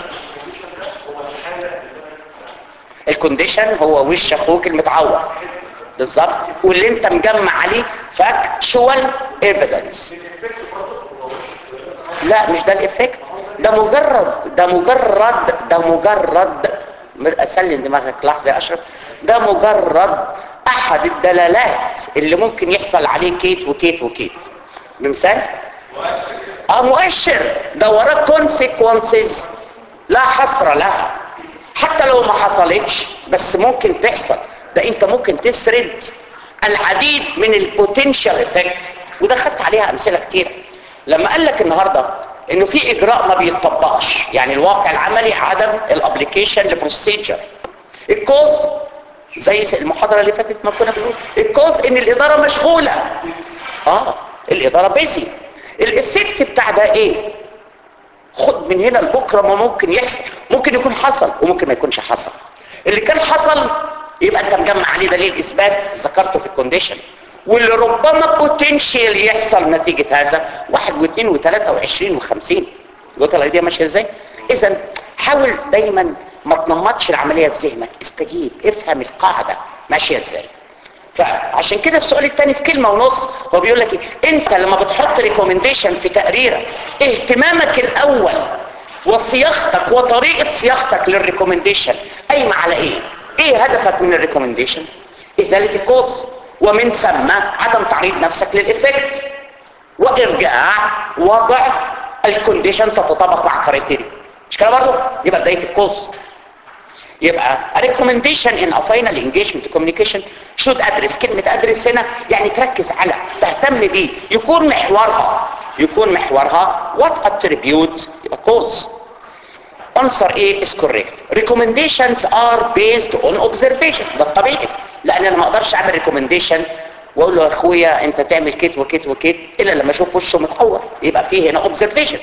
الكونديشن هو وش اخوك المتعور بالظبط واللي انت مجمع عليه فاكتشوال ايفيدنس لا مش ده الافكت ده مجرد ده مجرد ده مجرد اسلم دماغك لحظه يا اشرف ده مجرد احد الدلالات اللي ممكن يحصل عليه كيت وكيت وكيت بمثال اه مؤشر ده وراه كونسيكونسز لا حصر لها حتى لو ما حصلتش بس ممكن تحصل ده انت ممكن تسرد العديد من البوتنشال افكت وده خدت عليها امثله كتيره لما قال لك النهارده انه في اجراء ما بيتطبقش يعني الواقع العملي عدم الابليكيشن لبروسيجر الكوز زي المحاضرة اللي فاتت ما كنا بنقول الكوز ان الادارة مشغولة اه الادارة بيزي الافكت بتاع ده ايه خد من هنا لبكره ما ممكن يحصل ممكن يكون حصل وممكن ما يكونش حصل اللي كان حصل يبقى انت مجمع عليه دليل اثبات ذكرته في الكونديشن واللي ربما بوتنشال يحصل نتيجة هذا واحد واثنين وثلاثة وعشرين وخمسين قلت الايديا ماشية ازاي اذا حاول دايما ما تنمطش العملية في ذهنك استجيب افهم القاعدة ماشية ازاي فعشان كده السؤال الثاني في كلمة ونص هو بيقول لك إيه؟ انت لما بتحط ريكومنديشن في تقريرك اهتمامك الاول وصياغتك وطريقة صياغتك للريكومنديشن قايمة على ايه ايه هدفك من الريكومنديشن ازالة الكوز ومن ثم عدم تعريض نفسك للإفكت وإرجاع وضع الكونديشن تتطابق مع كريتيريا مش كده برضه يبقى بداية الكوز يبقى a recommendation in a final engagement communication should address كلمة address هنا يعني تركز على تهتم بيه يكون محورها يكون محورها what attribute يبقى cause answer A is correct recommendations are based on observation ده الطبيعي لان انا ما اقدرش اعمل ريكومنديشن واقول له يا اخويا انت تعمل كيت وكيت وكيت الا لما اشوف وشه متعور يبقى فيه هنا اوبزرفيشن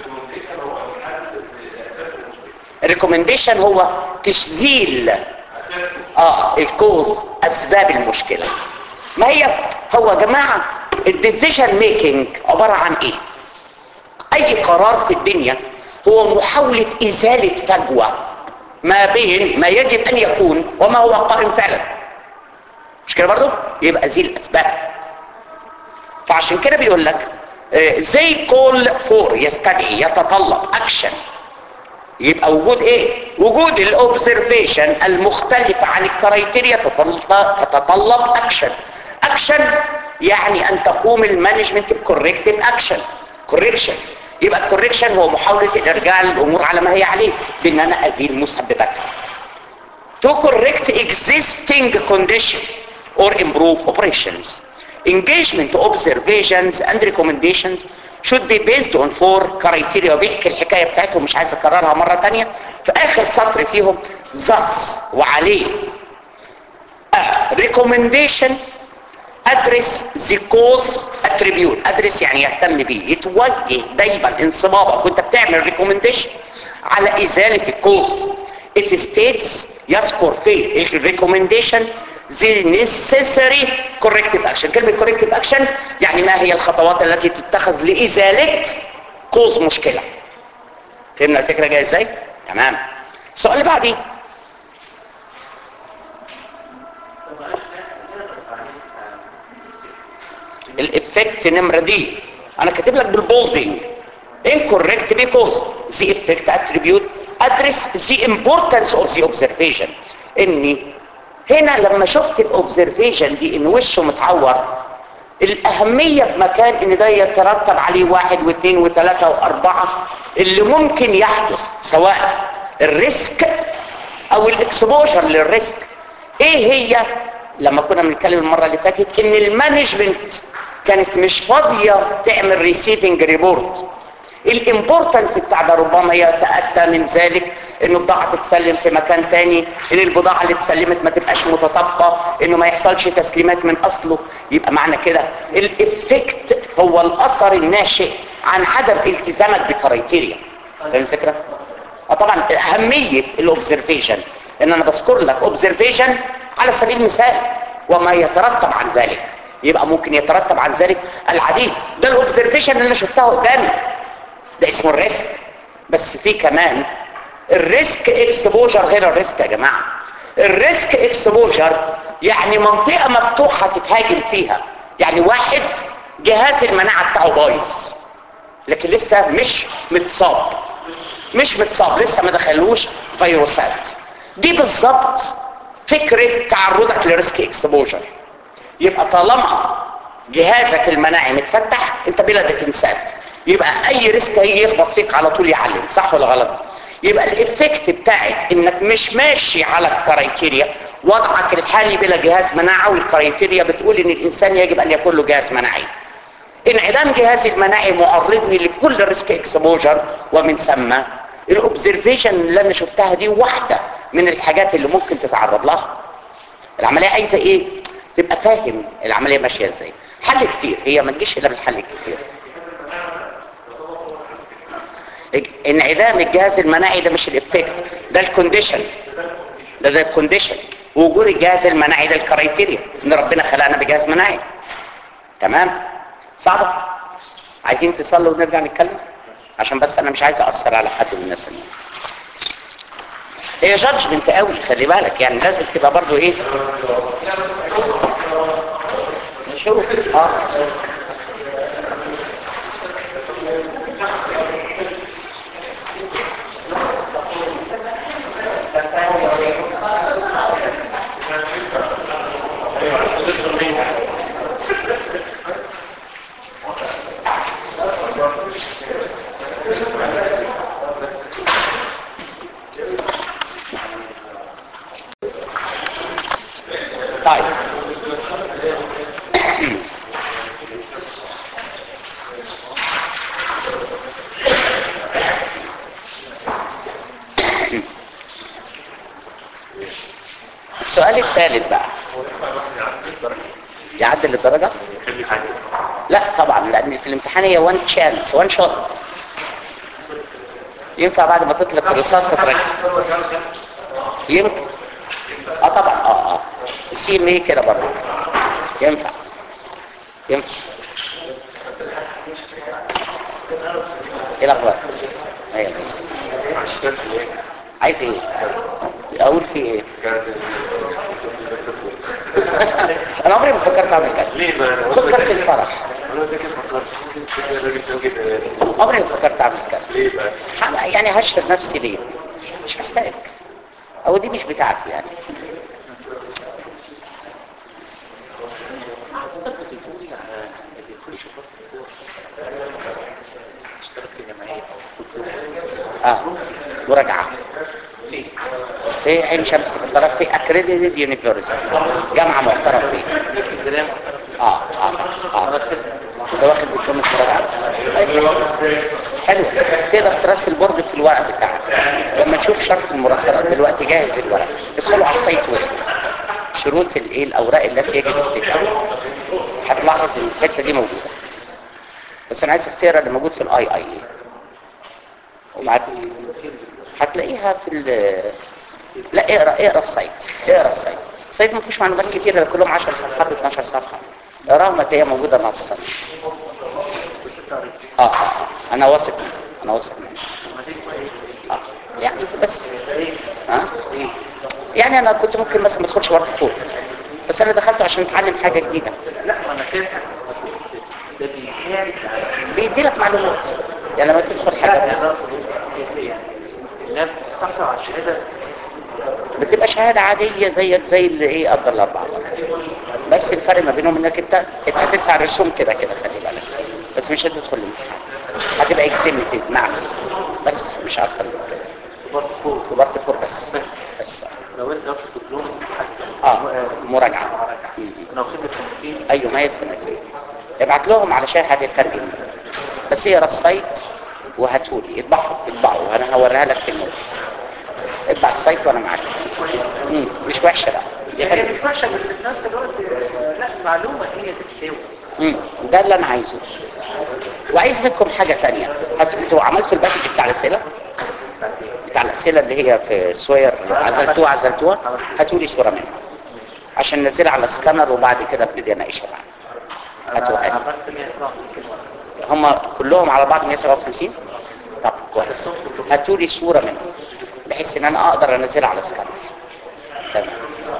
الريكومنديشن هو تشزيل اه الكوز اسباب المشكله ما هي هو يا جماعه الديسيجن ميكنج عباره عن ايه اي قرار في الدنيا هو محاوله ازاله فجوه ما بين ما يجب ان يكون وما هو قائم فعلا مش كده برضه يبقى زي الاسباب فعشان كده بيقول لك زي كول فور يستدعي يتطلب اكشن يبقى وجود ايه وجود الاوبزرفيشن المختلفة عن الكرايتيريا تتطلب اكشن اكشن يعني ان تقوم المانجمنت بكوركتيف اكشن كوركشن يبقى الكوركشن هو محاولة الارجاع للامور على ما هي عليه بان انا ازيل مسبباتها to correct existing condition or improve operations engagement observations and recommendations should be based on four criteria وبيحكي الحكاية بتاعتهم مش عايز اكررها مرة تانية في اخر سطر فيهم thus وعليه a recommendation address the cause attribute address يعني يهتم بيه يتوجه دايما انصبابك وانت بتعمل recommendation على ازالة الكوز it states يذكر في الريكومنديشن the necessary corrective action كلمة corrective action يعني ما هي الخطوات التي تتخذ لإزالة كوز مشكلة فهمنا الفكرة جاية ازاي؟ تمام السؤال اللي بعديه الافكت نمرة دي انا كاتب لك بالبولدنج incorrect because the effect attribute address the importance of the observation اني هنا لما شفت الاوبزرفيشن دي ان وشه متعور الاهمية بمكان ان ده يترتب عليه واحد واثنين وثلاثة واربعة اللي ممكن يحدث سواء الريسك او الاكسبوجر للريسك ايه هي لما كنا بنتكلم المرة اللي فاتت ان المانجمنت كانت مش فاضية تعمل ريسيفنج ريبورت الامبورتنس بتاع ده ربما يتأتى من ذلك ان البضاعة تتسلم في مكان تاني ان البضاعة اللي اتسلمت ما تبقاش متطابقة انه ما يحصلش تسليمات من اصله يبقى معنى كده الافكت هو الاثر الناشئ عن عدم التزامك بكرايتيريا فاهم الفكرة؟ اه طبعا اهمية الاوبزرفيشن ان انا بذكر لك اوبزرفيشن على سبيل المثال وما يترتب عن ذلك يبقى ممكن يترتب عن ذلك العديد ده الاوبزرفيشن اللي انا شفتها قدامي ده اسمه الريسك بس في كمان الريسك اكسبوجر غير الريسك يا جماعة الريسك اكسبوجر يعني منطقة مفتوحة تتهاجم فيها يعني واحد جهاز المناعة بتاعه بايظ لكن لسه مش متصاب مش متصاب لسه ما دخلوش فيروسات دي بالظبط فكرة تعرضك لريسك اكسبوجر يبقى طالما جهازك المناعي متفتح انت بلا ديفنسات يبقى اي ريسك هيجي يخبط فيك على طول يعلم صح ولا غلط يبقى الافكت بتاعت انك مش ماشي على الكرايتيريا وضعك الحالي بلا جهاز مناعة والكرايتيريا بتقول ان الانسان يجب ان يكون له جهاز مناعي انعدام جهازي المناعي معرضني لكل ريسك اكسبوجر ومن ثم الاوبزرفيشن اللي انا شفتها دي واحدة من الحاجات اللي ممكن تتعرض لها العمليه عايزه ايه تبقى فاهم العمليه ماشيه ازاي حل كتير هي ما تجيش الا بالحل كتير انعدام الجهاز المناعي ده مش الافكت ده الكونديشن ده ده الكونديشن وجود الجهاز المناعي ده الكرايتيريا ان ربنا خلقنا بجهاز مناعي تمام صعبه عايزين تصلوا ونرجع نتكلم عشان بس انا مش عايز اثر على حد من الناس اللي هي جادجمنت قوي خلي بالك يعني لازم تبقى برضو ايه نشوف اه طيب السؤال الثالث بقى يعدل الدرجة؟ لا طبعا لان في الامتحان هي وان تشانس وان شوت ينفع بعد ما تطلق الرصاصة تركب يمكن اه طبعا اه اه السي ام اي كده برضه ينفع ينفع ايه الاخبار ايوه عايز ايه اقول في ايه انا عمري ما فكرت اعمل كده ليه بقى؟ فكرت الفرح انا فاكر فكرت الراجل ده كده عمري ما فكرت اعمل كده ليه بقى؟ ح- يعني هشتت نفسي ليه مش محتاج او دي مش بتاعتي يعني اه مراجعة في عين شمس في الطرف في اكريديتد يونيفرسيتي جامعة معترف بيها اه اه اه ده واخد دبلومة مراجعة حلو تقدر تراسل البورد في الورق بتاعك لما تشوف شرط المراسلات دلوقتي جاهز الورق ادخلوا على السايت ويب شروط الايه الاوراق التي يجب استيفائها هتلاحظ ان الحته دي موجوده بس انا عايزك تقرا اللي موجود في الاي اي وبعد هتلاقيها في ال لا اقرا اقرا السايت اقرا السايت السايت ما فيهوش معلومات كتيره ده كلهم 10 صفحات 12 صفحه اقراهم هتلاقيها موجوده نصا اه اه انا واثق منك. انا واثق منك. اه يعني بس ها يعني انا كنت ممكن مثلا ما ادخلش ورد فوق بس انا دخلته عشان اتعلم حاجه جديده لا ما انا كده ده بيساعد على بيدي لك معلومات يعني لما تدخل حاجه يعني الناس تحصل على الشهاده بتبقى شهاده عاديه زيك زي اللي ايه قدر الاربعه بس الفرق ما بينهم انك انت انت هتدفع رسوم كده كده خلي بالك بس مش هتدخل الامتحان هتبقى اكزيمتد معك بس مش اكتر من كده برضه فوق في بارت فور بس بس لو انت واخد دبلوم اه مراجعه م- م. انا واخد سنتين ايوه ما هي سنتين ابعت لهم علشان حد يترجم بس اقرا السايت وهاتولي اطبعوا اطبعوا وانا هوريها لك في النوت اطبع السايت وانا معاك مم، مش وحشه لا دي هي حلوة. مش وحشه بس في نفس الوقت آه، لا المعلومه هي تتساوي مم، ده اللي انا عايزه وعايز منكم حاجه تانية هت- انتوا عملتوا الباكج بتاع الاسئله بتاع الاسئله اللي هي في سوير عزلتوها عزلتوها هاتوا لي صوره منها عشان ننزلها على سكانر وبعد كده ابتدي اناقشها معاك هاتوها لي. عملت 157 هم كلهم على بعض 157 طب كويس هاتوا لي صوره منهم بحيث ان انا اقدر انزلها على سكانر تمام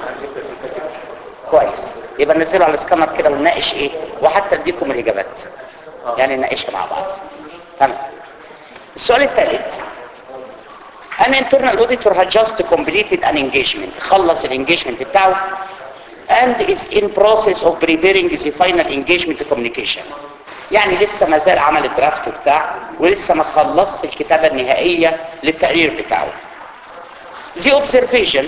كويس يبقى ننزله على سكانر كده ونناقش ايه وحتى اديكم الاجابات يعني نناقشها مع بعض تمام السؤال الثالث an internal auditor has just completed an engagement خلص الانجيجمنت بتاعه and is in process of preparing the final engagement communication يعني لسه ما زال عمل الدرافت بتاعه ولسه ما خلصش الكتابة النهائية للتقرير بتاعه the observation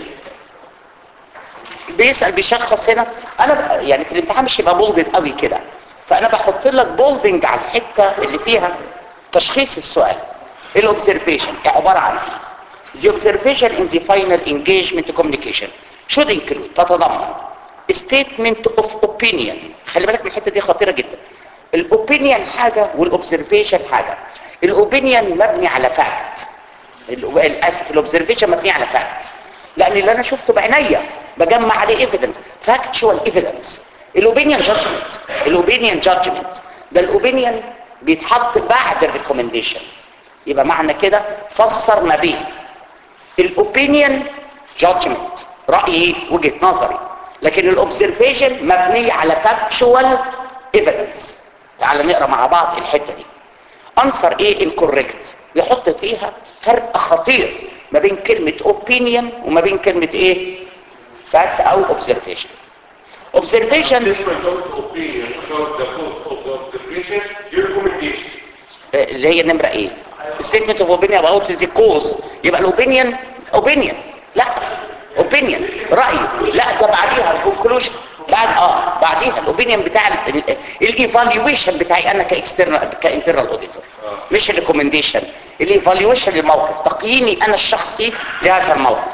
بيسأل بيشخص هنا انا ب- يعني في الامتحان مش هيبقى بولدد قوي كده فانا بحط لك بولدنج على الحته اللي فيها تشخيص السؤال الاوبزرفيشن عباره عن the observation in the final engagement communication should include تتضمن statement of opinion خلي بالك من الحته دي خطيره جدا الاوبينيون حاجه والاوبزرفيشن حاجه الاوبينيون مبني على فاكت الاسف الاوبزرفيشن مبني على فاكت لان اللي انا شفته بعينيا بجمع عليه ايفيدنس فاكتشوال ايفيدنس الاوبينيون جادجمنت الاوبينيون جادجمنت ده الاوبينيون بيتحط بعد الريكومنديشن يبقى معنى كده فسر ما بين الاوبينيون جادجمنت رايي وجهه نظري لكن الاوبزرفيشن مبني على فاكتشوال ايفيدنس تعال نقرا مع بعض الحته دي انصر ايه الكوريكت يحط فيها فرق خطير ما بين كلمه اوبينيون وما بين كلمه ايه فاكت او اوبزرفيشن اوبزرفيشنز Statement of opinion about the cause of the observation, your recommendation. اللي هي نمرة ايه statement of opinion about the cause يبقى الاوبينيون اوبينيون لا اوبينيون رأي لا ده بعديها الكونكلوجن بعد اه بعديها الاوبينيون بتاع الايفالويشن بتاعي انا كاكسترنال كانترنال اوديتور مش الريكومنديشن الايفالويشن للموقف تقييمي انا الشخصي لهذا الموقف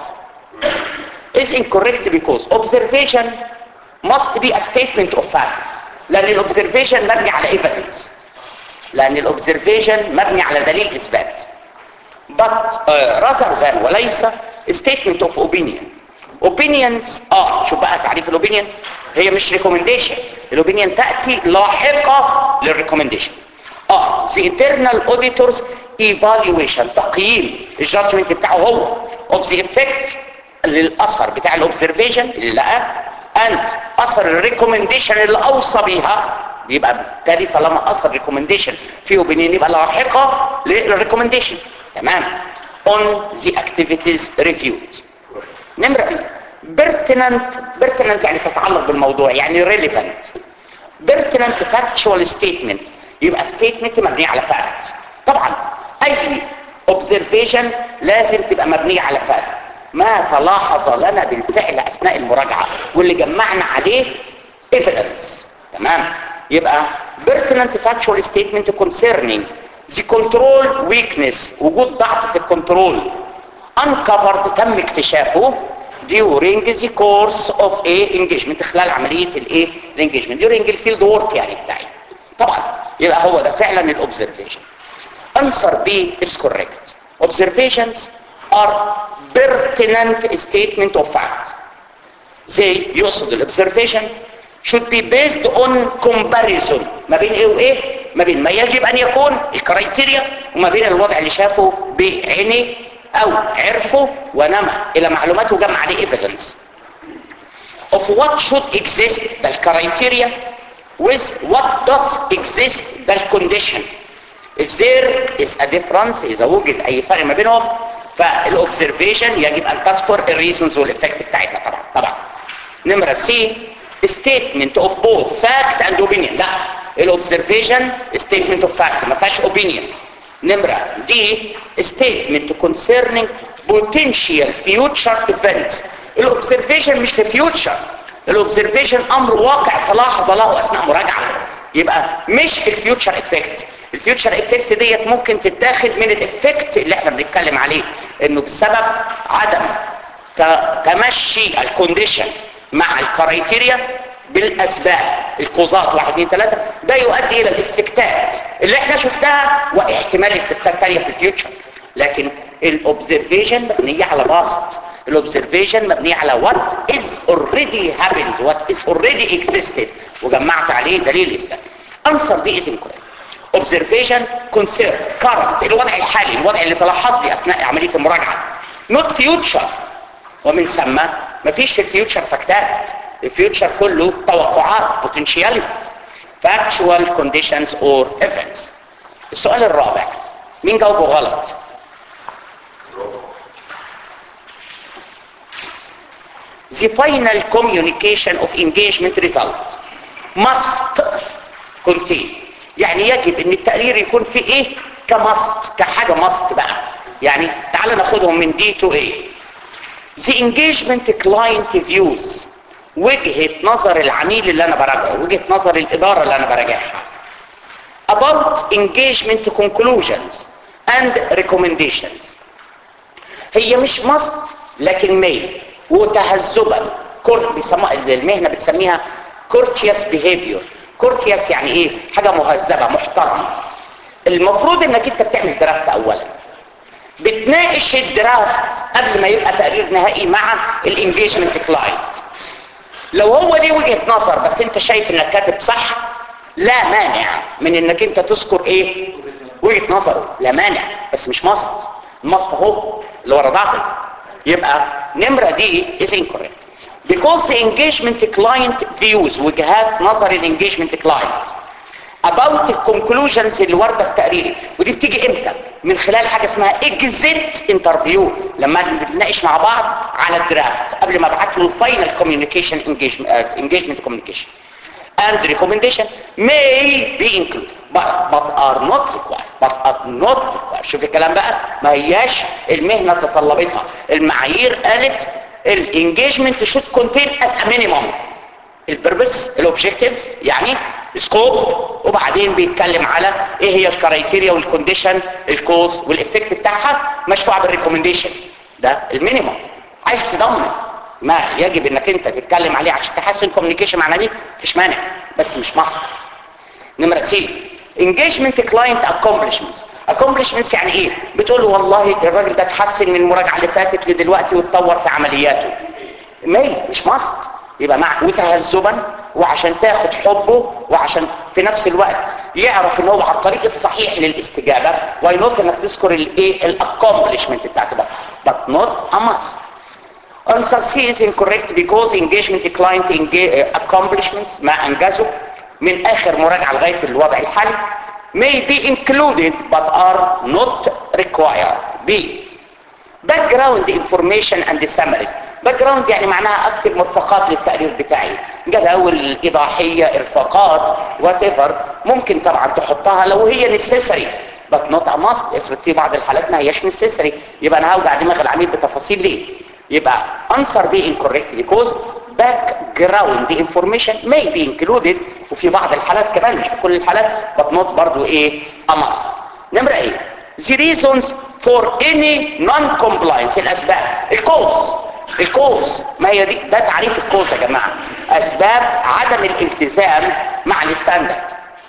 is incorrect because observation must be a statement of fact لان الاوبزرفيشن مبني على evidence لان الاوبزرفيشن مبني على دليل اثبات but uh, rather than وليس statement of opinion opinions اه شوف بقى تعريف الاوبينيون هي مش recommendation الاوبينيون تاتي لاحقه للريكومنديشن اه the internal auditors evaluation تقييم الجادجمنت بتاعه هو of the effect للاثر بتاع الاوبزرفيشن اللي لقاه and اثر الريكومنديشن اللي اوصى بيها يبقى بالتالي طالما اثر ريكومنديشن في اوبينيون يبقى لاحقه للريكومنديشن تمام on the activities reviewed نمرة بي pertinent pertinent يعني تتعلق بالموضوع يعني relevant pertinent factual statement يبقى statement مبني على fact طبعا اي observation لازم تبقى مبنية على fact ما تلاحظ لنا بالفعل اثناء المراجعة واللي جمعنا عليه evidence تمام يبقى pertinent factual statement concerning the control weakness وجود ضعف في الكنترول uncovered تم اكتشافه during the course of a engagement خلال عملية الايه الانجيجمنت during الفيلد وورك يعني بتاعي طبعا يبقى هو ده فعلا الاوبزرفيشن answer B is correct observations are pertinent statement of fact زي يقصد الاوبزرفيشن should be based on comparison ما بين ايه وايه ما بين ما يجب ان يكون الكرايتيريا وما بين الوضع اللي شافه بعينيه او عرفه ونمى الى معلومات وجمع عليه evidence of what should exist the criteria with what does exist the condition if there is a difference اذا وجد اي فرق ما بينهم فالاوبزرفيشن يجب ان تذكر الريزونز والافكت بتاعتها طبعا طبعا نمرة سي statement of both fact and opinion لا الاوبزرفيشن statement of fact ما فيهاش opinion نمرة دي statement concerning potential future events الاوبزرفيشن مش في future الاوبزرفيشن امر واقع تلاحظ له اثناء مراجعة يبقى مش الفيوتشر افكت الفيوتشر افكت ديت ممكن تتاخد من الافكت اللي احنا بنتكلم عليه انه بسبب عدم تمشي الكونديشن مع الكرايتيريا بالاسباب الكوزات واحد اثنين ثلاثة ده يؤدي الى الافكتات اللي احنا شفناها واحتمال الافكتات الثانيه في الفيوتشر لكن الاوبزرفيشن مبنيه على باست الاوبزرفيشن مبنيه على what is already happened what is already existed وجمعت عليه دليل اثبات answer دي is incorrect observation concern current الوضع الحالي الوضع اللي تلاحظ لي اثناء عمليه المراجعه not future ومن ثم مفيش في الفيوتشر فاكتات الفيوتشر كله توقعات potentialities factual conditions or events السؤال الرابع مين جاوبه غلط the final communication of engagement result must contain يعني يجب ان التقرير يكون في ايه كمست كحاجة مست بقى يعني تعال ناخدهم من دي تو ايه the engagement client views وجهة نظر العميل اللي انا براجعه وجهة نظر الادارة اللي انا براجعها about engagement conclusions and recommendations هي مش must لكن may وتهذبا كور بيسموها المهنه بتسميها courteous behavior courteous يعني ايه حاجه مهذبه محترمه المفروض انك انت بتعمل درافت اولا بتناقش الدرافت قبل ما يبقى تقرير نهائي مع الانجيجمنت كلاينت لو هو ليه وجهه نظر بس انت شايف انك كاتب صح لا مانع من انك انت تذكر ايه وجهه نظره لا مانع بس مش مصد المصد اهو اللي ورا ضعفه يبقى نمره دي is incorrect because the engagement client views وجهات نظر الانجيجمنت client about the conclusions اللي وارده في تقريري ودي بتيجي امتى من خلال حاجه اسمها exit interview لما بنتناقش مع بعض على الدرافت قبل ما ابعت له الفاينل communication engagement uh, engagement communication and recommendation may be included but, but are not required but are not required شوف الكلام بقى ما هياش المهنه تطلبتها المعايير قالت الانجيجمنت should contain as a minimum البربس الاوبجكتيف يعني سكوب وبعدين بيتكلم على ايه هي الكرايتيريا والكونديشن الكوز والافكت بتاعها مشروع بالريكومنديشن ده المينيمم عايز تضمن ما يجب انك انت تتكلم عليه عشان تحسن كوميونيكيشن مع العميل مفيش مانع بس مش مصر نمرة سي engagement client accomplishments accomplishments يعني ايه بتقول له والله الراجل ده اتحسن من المراجعه اللي فاتت لدلوقتي واتطور في عملياته مي مش مصد يبقى مع وتهذبا وعشان تاخد حبه وعشان في نفس الوقت يعرف ان هو على الطريق الصحيح للاستجابه وينوت انك تذكر الايه الاكومبلشمنت بتاعته ده but not a must Answer C is incorrect because engagement client enga- accomplishments ما انجزوا من اخر مراجعه لغايه الوضع الحالي may be included but are not required B background information and summaries background يعني معناها اكتب مرفقات للتقرير بتاعي جداول ايضاحيه ارفاقات whatever ممكن طبعا تحطها لو هي necessary but not a must افرض في بعض الحالات ما هياش necessary يبقى انا هوجع دماغ العميل بتفاصيل ليه يبقى answer be incorrect because background information may be included وفي بعض الحالات كمان مش في كل الحالات but not برضو ايه a must نمرة ايه the reasons for any non-compliance الاسباب الكوز الكوز ما هي دي ده تعريف الكوز يا جماعة اسباب عدم الالتزام مع الستاندرد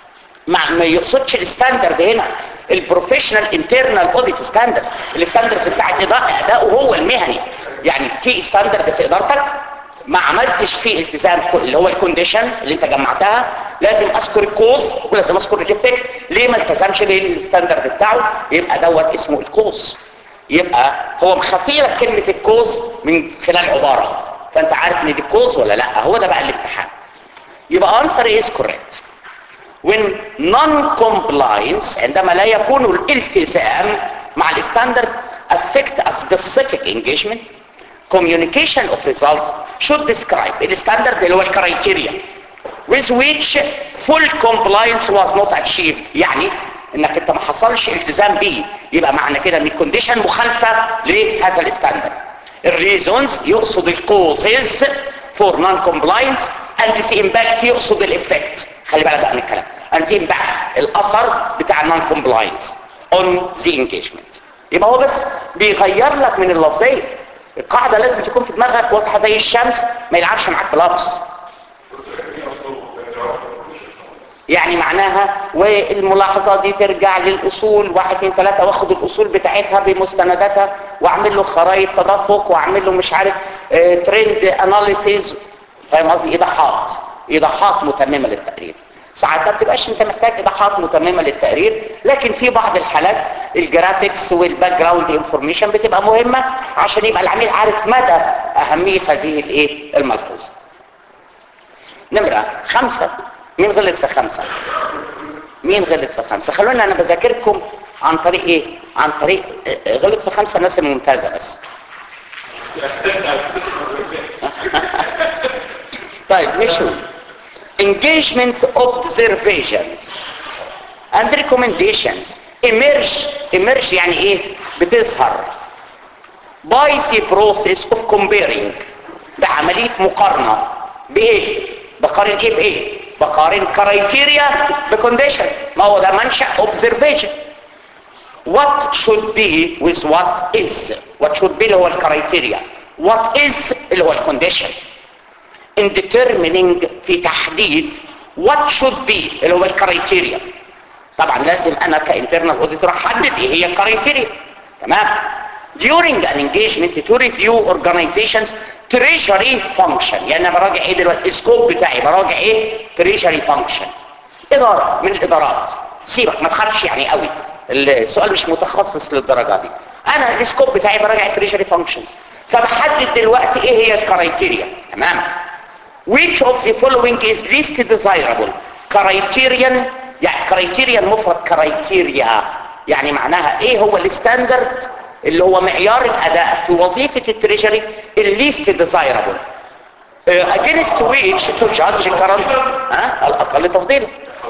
مع ما يقصدش الستاندرد هنا البروفيشنال انترنال اوديت ستاندردز الستاندردز بتاعت اداؤه هو المهني يعني في ستاندرد في ادارتك ما عملتش فيه التزام اللي هو الكونديشن اللي انت جمعتها لازم اذكر الكوز ولازم اذكر الافكت ليه ما التزمش بالستاندرد بتاعه يبقى دوت اسمه الكوز يبقى هو مخفي لك كلمه الكوز من خلال عباره فانت عارف ان دي كوز ولا لا هو ده بقى الامتحان يبقى answer is correct when non-compliance عندما لا يكون الالتزام مع الستاندرد affect a specific engagement communication of results should describe الستاندرد اللي هو الكرايتيريا with which full compliance was not achieved يعني انك انت ما حصلش التزام بيه يبقى معنى كده ان الكونديشن مخالفه لهذا الستاندرد الريزونز يقصد الكوزز فور نون كومبلاينس اند ذا امباكت يقصد الافكت خلي بالك بقى من الكلام اند ذا امباكت الاثر بتاع النون كومبلاينس اون ذا انجيجمنت يبقى هو بس بيغير لك من اللفظيه القاعده لازم تكون في دماغك واضحه زي الشمس ما يلعبش معاك بلفظ يعني معناها والملاحظة دي ترجع للأصول واحد اتنين تلاتة واخد الأصول بتاعتها بمستنداتها واعمل له خرائط تدفق واعمل له مش عارف اه ترند اناليسيز فاهم قصدي ايضاحات ايضاحات متممة للتقرير ساعات ما بتبقاش انت محتاج ايضاحات متممة للتقرير لكن في بعض الحالات الجرافيكس والباك جراوند انفورميشن بتبقى مهمة عشان يبقى العميل عارف مدى اهمية هذه الايه الملحوظة نمرة خمسة مين غلط في خمسة مين غلط في خمسة خلونا انا بذاكركم عن طريق ايه عن طريق غلط في خمسة الناس الممتازة بس طيب نشوف engagement observations and recommendations emerge emerge يعني ايه بتظهر by the process of comparing بعملية مقارنة بايه بقارن ايه بايه بقارن كرايتيريا بكونديشن ما هو ده منشأ observation what should be with what is what should be اللي هو الكرايتيريا what is اللي هو الكونديشن in determining في تحديد what should be اللي هو الكرايتيريا طبعا لازم انا كانترنال اوديتور احدد ايه هي الكرايتيريا تمام during an engagement to review organizations treasury function يعني انا براجع ايه دلوقتي السكوب بتاعي براجع ايه treasury function اداره من الادارات سيبك ما تخافش يعني قوي السؤال مش متخصص للدرجه دي انا السكوب بتاعي براجع treasury functions فبحدد دلوقتي ايه هي الكرايتيريا تمام which of the following is least desirable criterion يعني criterion مفرد كرايتيريا يعني معناها ايه هو الستاندرد اللي هو معيار الاداء في وظيفة التريجري الليست desirable uh, against which to judge current ها الاقل تفضيلا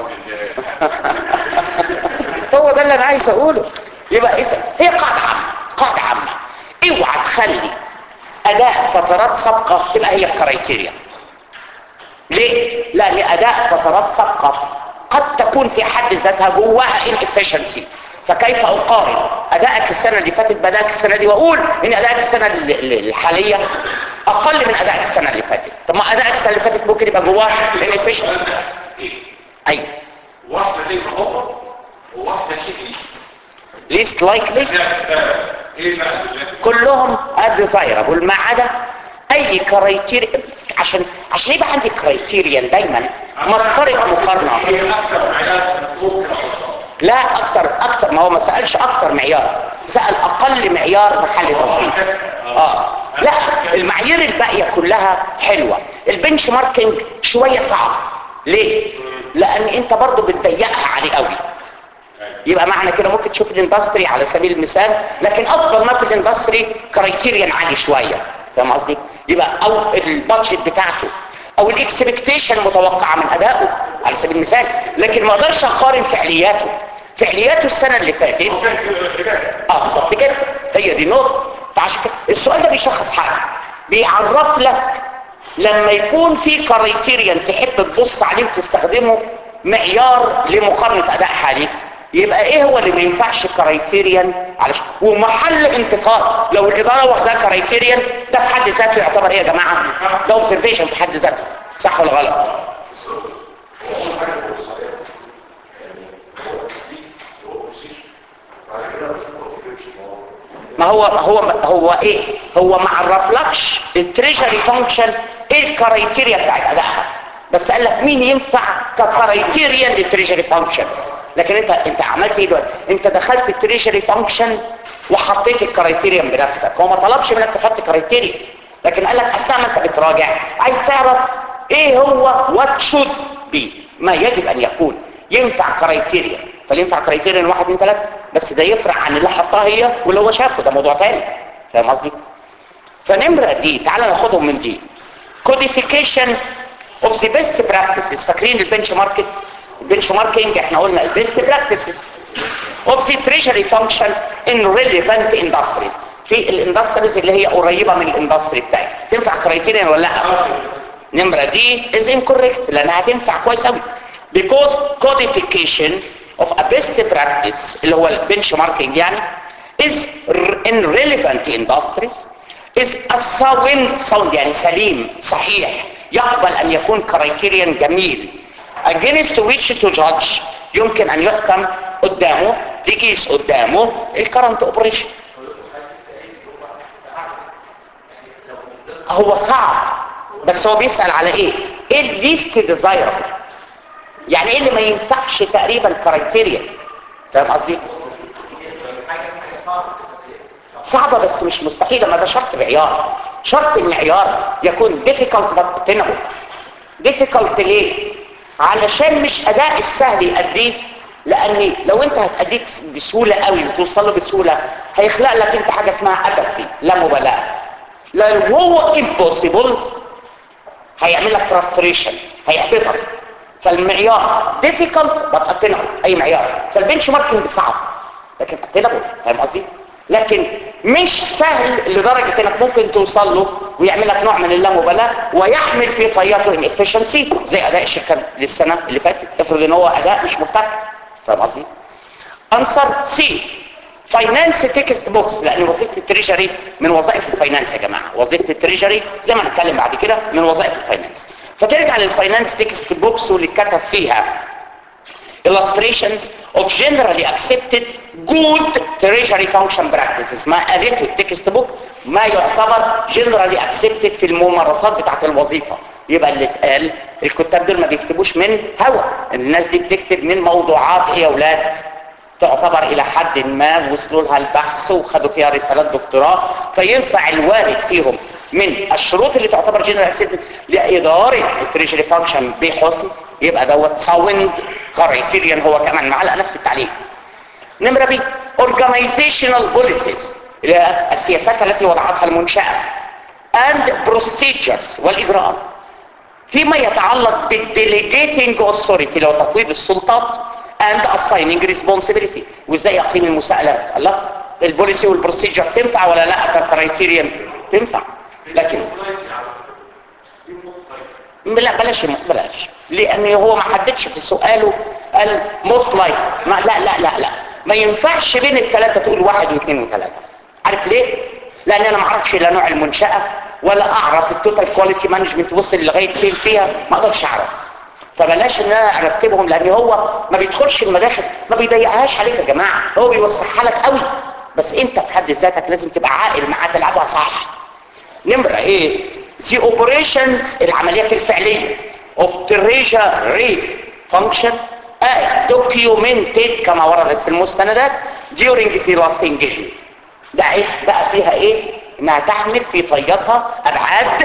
هو ده اللي انا عايز اقوله يبقى اذا هي قاعدة عامة قاعدة عامة اوعى تخلي اداء فترات سابقة تبقى هي الكرايتيريا ليه؟ لأن أداء فترات سابقة قد تكون في حد ذاتها جواها inefficiency فكيف أقارن أدائك السنة اللي فاتت بأدائك السنة دي وأقول إن أدائك السنة ال- ال- الحالية أقل من أدائك السنة اللي فاتت طب ما أدائك السنة اللي فاتت ممكن يبقى جواها inefficiency أيوه واحدة زي ما هو وواحدة شيء ليش least likely ايه بقى اللي- كلهم undesirable ما عدا اي كرايتيريا عشان عشان يبقى عندي كرايتيريان دايما مسطره مقارنه هي اكتر معيار ممكن أوصلها. لا اكتر اكتر ما هو ما سالش اكتر معيار سال اقل معيار محل تطبيق اه لا المعايير الباقيه كلها حلوه البنش ماركينج شويه صعب ليه لان انت برضو بتضيقها عليه قوي يبقى معنى كده ممكن تشوف الاندستري على سبيل المثال لكن افضل ما في الاندستري كرايتيريان عالي شويه فاهم قصدي يبقى او البادجت بتاعته او الاكسبكتيشن متوقعه من ادائه على سبيل المثال لكن ما اقدرش اقارن فعلياته فعلياته السنه اللي فاتت اه بالظبط كده هي دي نقطه فعشان كده السؤال ده بيشخص حاجه بيعرف لك لما يكون في كرايتيريان تحب تبص عليه وتستخدمه معيار لمقارنه اداء حالي يبقى ايه هو اللي ما ينفعش كرايتيريان علشان ومحل انتقاد لو الاداره واخداه كرايتيريان ده في حد ذاته يعتبر ايه يا جماعه ده اوبزرفيشن في حد ذاته صح ولا غلط ما هو هو هو ايه هو ما عرفلكش التريجري فانكشن ايه الكرايتيريا بتاعت ادائها بس قال لك مين ينفع ككرايتيريا للتريجري فانكشن لكن انت انت عملت ايه دلوقتي انت دخلت التريجري فانكشن وحطيت الكرايتيريا بنفسك هو ما طلبش منك تحط كرايتيريا لكن قال لك اثناء ما انت بتراجع عايز تعرف ايه هو وات شود بي ما يجب ان يكون ينفع كرايتيريا فالينفع كرايتيريا واحد من ثلاثة بس ده يفرق عن اللي حطها هي واللي هو شافه ده موضوع تاني فاهم قصدي فنمرة دي تعال ناخدهم من دي codification of the best practices فاكرين البنش ماركت البنش ماركينج احنا قلنا البيست practices of the treasury function in relevant industries في الاندستريز اللي هي قريبة من الاندستري بتاعي تنفع كرايتيريا ولا لا نمرة دي is incorrect لانها هتنفع كويس قوي because codification of a best practice اللي هو البنش ماركينج يعني is in relevant industries is a sound sound يعني سليم صحيح يقبل ان يكون كرايتيريان جميل against which to judge يمكن ان يحكم قدامه تقيس قدامه الكرنت اوبريشن هو صعب بس هو بيسأل على ايه ايه الليست ديزايربل يعني ايه اللي ما ينفعش تقريبا كرايتيريا فاهم قصدي صعبة بس مش مستحيلة ما ده شرط معيار شرط المعيار يكون difficult but attainable difficult ليه علشان مش اداء السهل يأديه لان لو انت هتأديه بس- بسهولة قوي وتوصل له بسهولة هيخلق لك انت حاجة اسمها apathy لا مبالاة لو هو impossible هيعمل لك frustration هيحبطك فالمعيار difficult but attainable اي معيار فالبنش ماركينج صعب لكن attainable فاهم قصدي لكن مش سهل لدرجة انك ممكن توصل له ويعمل لك نوع من اللامبالاة ويحمل في طياته inefficiency زي اداء الشركة للسنة اللي فاتت افرض ان هو اداء مش مرتفع فاهم قصدي answer C فاينانس تكست بوكس لان وظيفه التريجري من وظائف الفاينانس يا جماعه وظيفه التريجري زي ما هنتكلم بعد كده من وظائف الفاينانس فترجع للفاينانس تكست بوكس واللي اتكتب فيها illustrations of generally accepted good treasury function practices ما قالته التكست بوك ما يعتبر generally accepted في الممارسات بتاعت الوظيفة يبقى اللي اتقال الكتاب دول ما بيكتبوش من هوا الناس دي بتكتب من موضوعات ايه يا اولاد تعتبر الى حد ما وصلوا لها البحث وخدوا فيها رسالات دكتوراه فينفع الوارد فيهم من الشروط اللي تعتبر جنرال اكسبتد لاداره التريجري فانكشن بحسن يبقى دوت ساوند كرايتيريان هو كمان معلق نفس التعليق نمره بي organizational policies اللي هي السياسات التي وضعتها المنشاه and procedures والاجراءات فيما يتعلق بالديليجيتنج authority لو تفويض السلطات and assigning responsibility وازاي يقيم المساءلات الله البوليسي والبروسيجر تنفع ولا لا ككرايتيريان تنفع لكن لا بلاش بلاش لان هو ما حددش في سؤاله قال موست لايك ما لا لا لا لا ما ينفعش بين الثلاثه تقول واحد واثنين وثلاثه عارف ليه لان انا ما اعرفش لا نوع المنشاه ولا اعرف التوتال كواليتي مانجمنت وصل لغايه فين فيها ما اقدرش اعرف فبلاش ان انا ارتبهم لان هو ما بيدخلش المداخل ما بيضيعهاش عليك يا جماعه هو بيوسعها لك قوي بس انت في حد ذاتك لازم تبقى عاقل معاه تلعبها صح نمره ايه the operations العمليات الفعليه of treasury function as documented كما وردت في المستندات during the last engagement ده ايه بقى فيها ايه انها تحمل في طياتها ابعاد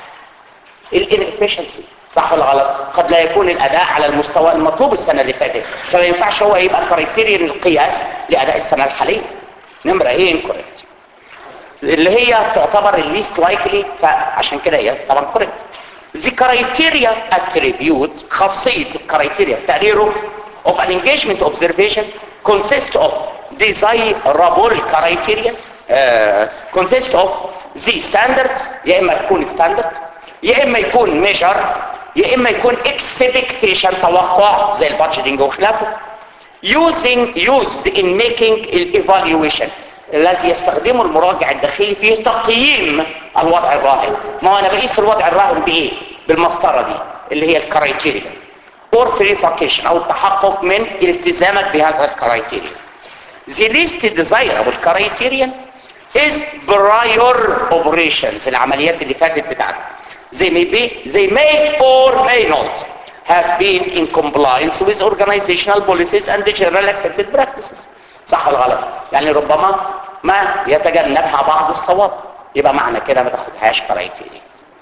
الانفشنسي صح ولا غلط قد لا يكون الاداء على المستوى المطلوب السنه اللي فاتت فما ينفعش هو يبقى كرايتيريا القياس لاداء السنه الحاليه نمره ايه انكوريكت اللي هي تعتبر الليست لايكلي فعشان كده هي طبعا كوريكت The criteria attribute خاصية الكرايتيريا في تقريره of an engagement observation consist of desirable criteria uh, consist of the standards يا إما تكون standard يا إما يكون measure يا إما يكون expectation توقع زي البادجيتنج وخلافه using used in making evaluation الذي يستخدمه المراجع الداخلي في تقييم الوضع الراهن ما هو انا بقيس الوضع الراهن بايه بالمسطره دي اللي هي الكرايتيريا or verification او التحقق من التزامك بهذا الكرايتيريا the least desirable criterion is prior operations العمليات اللي فاتت بتاعتك they may be they may or may not have been in compliance with organizational policies and the general accepted practices صح ولا غلط يعني ربما ما يتجنبها بعض الصواب يبقى معنى كده ما تاخدهاش كرايتيريا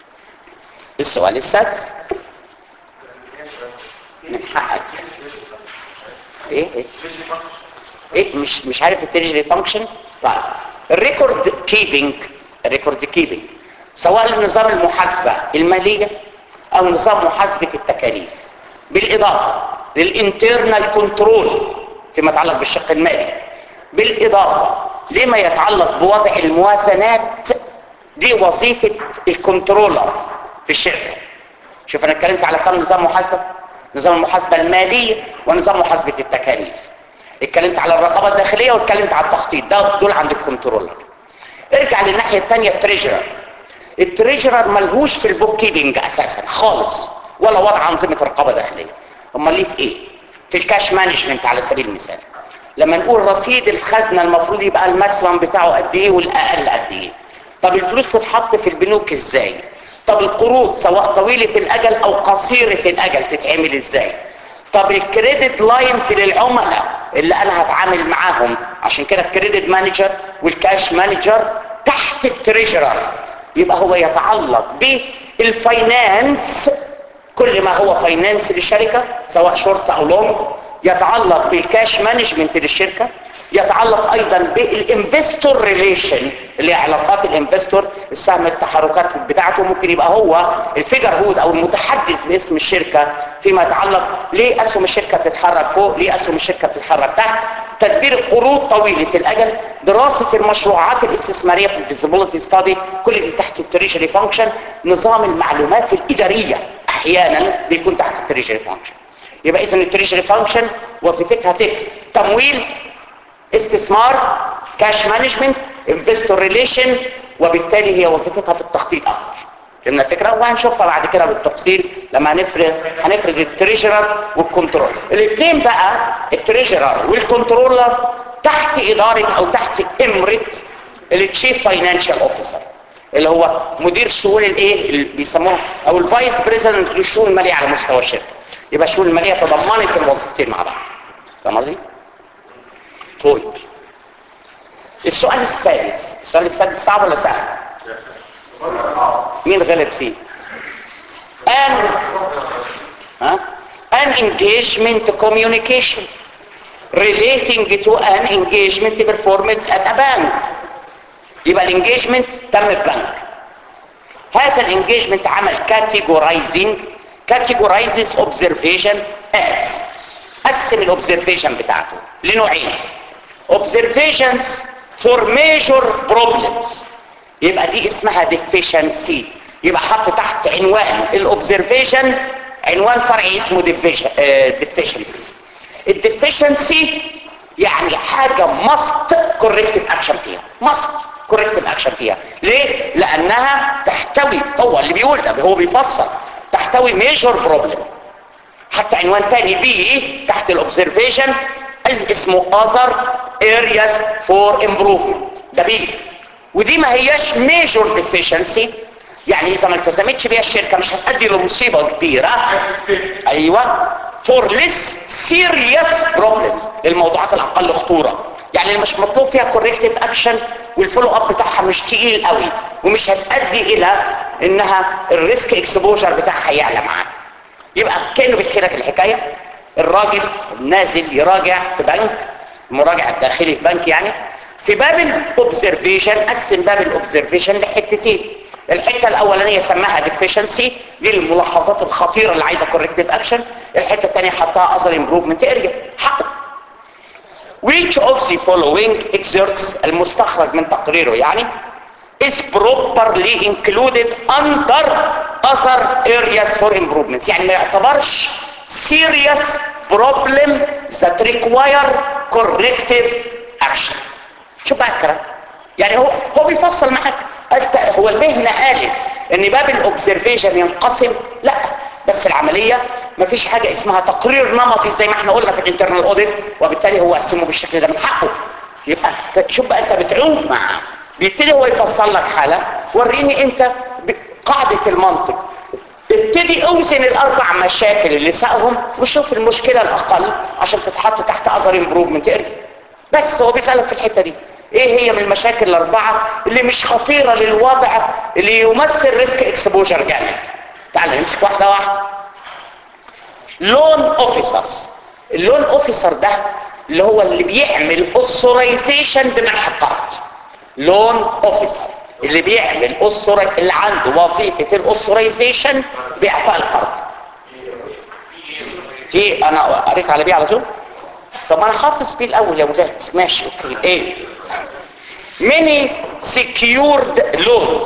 السؤال السادس من حقك ايه ايه ايه مش مش عارف التريجري فانكشن طيب الريكورد كيبنج الريكورد كيبنج سواء نظام المحاسبه الماليه او نظام محاسبه التكاليف بالاضافه للانترنال كنترول فيما يتعلق بالشق المالي بالاضافه لما يتعلق بوضع الموازنات دي وظيفه الكنترولر في الشركه شوف انا اتكلمت على كم نظام محاسبه نظام المحاسبه الماليه ونظام محاسبه التكاليف اتكلمت على الرقابه الداخليه واتكلمت على التخطيط ده دول عند الكنترولر ارجع للناحيه الثانيه التريجرر التريجرر ملهوش في البوك كيبنج اساسا خالص ولا وضع انظمه رقابه داخليه امال ليه في ايه في الكاش مانجمنت على سبيل المثال لما نقول رصيد الخزنه المفروض يبقى الماكسيمم بتاعه قد ايه والاقل قد ايه طب الفلوس تتحط في البنوك ازاي طب القروض سواء طويله الاجل او قصيره الاجل تتعمل ازاي طب الكريدت لاينز للعملاء اللي انا هتعامل معاهم عشان كده الكريدت مانجر والكاش مانجر تحت التريجرر يبقى هو يتعلق بالفاينانس كل ما هو فاينانس للشركة سواء شورت او لونج يتعلق بالكاش مانجمنت للشركة يتعلق ايضا بالانفستور ريليشن اللي هي علاقات الانفستور السهم التحركات بتاعته ممكن يبقى هو الفيجر هود او المتحدث باسم الشركة فيما يتعلق ليه اسهم الشركة بتتحرك فوق ليه اسهم الشركة بتتحرك تحت تدبير قروض طويلة الاجل دراسة المشروعات الاستثمارية في الفيزيبيليتي ستادي كل دي تحت التريجري فانكشن نظام المعلومات الادارية احيانا بيكون تحت التريجري فانكشن يبقى اذا التريجري فانكشن وظيفتها فكر تمويل استثمار كاش مانجمنت انفستور ريليشن وبالتالي هي وظيفتها في التخطيط اكتر فهمنا الفكره وهنشوفها بعد كده بالتفصيل لما هنفرد هنفرد التريجرر والكنترول الاثنين بقى التريجرر والكنترولر تحت اداره او تحت امره التشيف فاينانشال اوفيسر اللي هو مدير شؤون الايه اللي بيسموها او الفايس بريزيدنت للشؤون الماليه على مستوى الشركه يبقى الشؤون الماليه تضمنت الوظيفتين مع بعض فاهم قصدي؟ طيب السؤال السادس السؤال السادس صعب ولا سهل؟ مين غلب فيه؟ ان ها؟ an engagement communication relating to an engagement performed at a bank يبقى الانجيجمنت تم في بنك هذا الانجيجمنت عمل categorizing categorizes observation as قسم الاوبزرفيشن بتاعته لنوعين observations for major problems يبقى دي اسمها deficiency يبقى حط تحت عنوان الاوبزرفيشن عنوان فرعي اسمه deficiencies الديفيشنسي يعني حاجة must corrective action فيها must corrective action فيها ليه؟ لأنها تحتوي هو اللي بيقول ده هو بيفصل تحتوي major problem حتى عنوان تاني بي تحت الاوبزرفيشن اسمه other areas for improvement ده بي ودي ما هياش major deficiency يعني اذا ما التزمتش بيها الشركة مش هتأدي لمصيبة كبيرة ايوه for less serious problems للموضوعات الاقل خطورة يعني اللي مش مطلوب فيها corrective action والفولو اب بتاعها مش تقيل قوي ومش هتأدي الى انها الريسك اكسبوجر بتاعها يعلى معاك يبقى كأنه بيحكي لك الحكاية الراجل نازل يراجع في بنك المراجع الداخلي في بنك يعني في باب الاوبزرفيشن قسم باب الاوبزرفيشن لحتتين الحته الاولانيه سماها deficiency دي الملاحظات الخطيره اللي عايزه corrective action الحته الثانيه حطها other improvement area حقه which of the following exerts المستخرج من تقريره يعني is properly included under other areas for improvements يعني ما يعتبرش serious problem that require corrective action شوف بقى الكلام يعني هو هو بيفصل معاك انت هو المهنه قالت ان باب الاوبزرفيشن ينقسم لا بس العمليه مفيش حاجه اسمها تقرير نمطي زي ما احنا قلنا في الانترنال اوديت وبالتالي هو قسمه بالشكل ده من حقه يبقى شوف بقى انت بتعوم معاه بيبتدي هو يفصل لك حاله وريني انت قاعده المنطق ابتدي اوزن الاربع مشاكل اللي ساقهم وشوف المشكله الاقل عشان تتحط تحت اثر امبروفمنت ارجع بس هو بيسالك في الحته دي ايه هي من المشاكل الاربعه اللي مش خطيره للوضع اللي يمثل ريسك اكسبوجر جامد تعال نمسك واحده واحده لون اوفيسرز اللون اوفيسر ده اللي هو اللي بيعمل اوثورايزيشن بمنح القرض لون اوفيسر اللي بيعمل أسرة اللي عنده وظيفة الأسرايزيشن بإعطاء القرض دي أنا قريت على بيه على طول طب ما أنا حافظ بيه الأول يا ولاد ماشي أوكي إيه many secured loans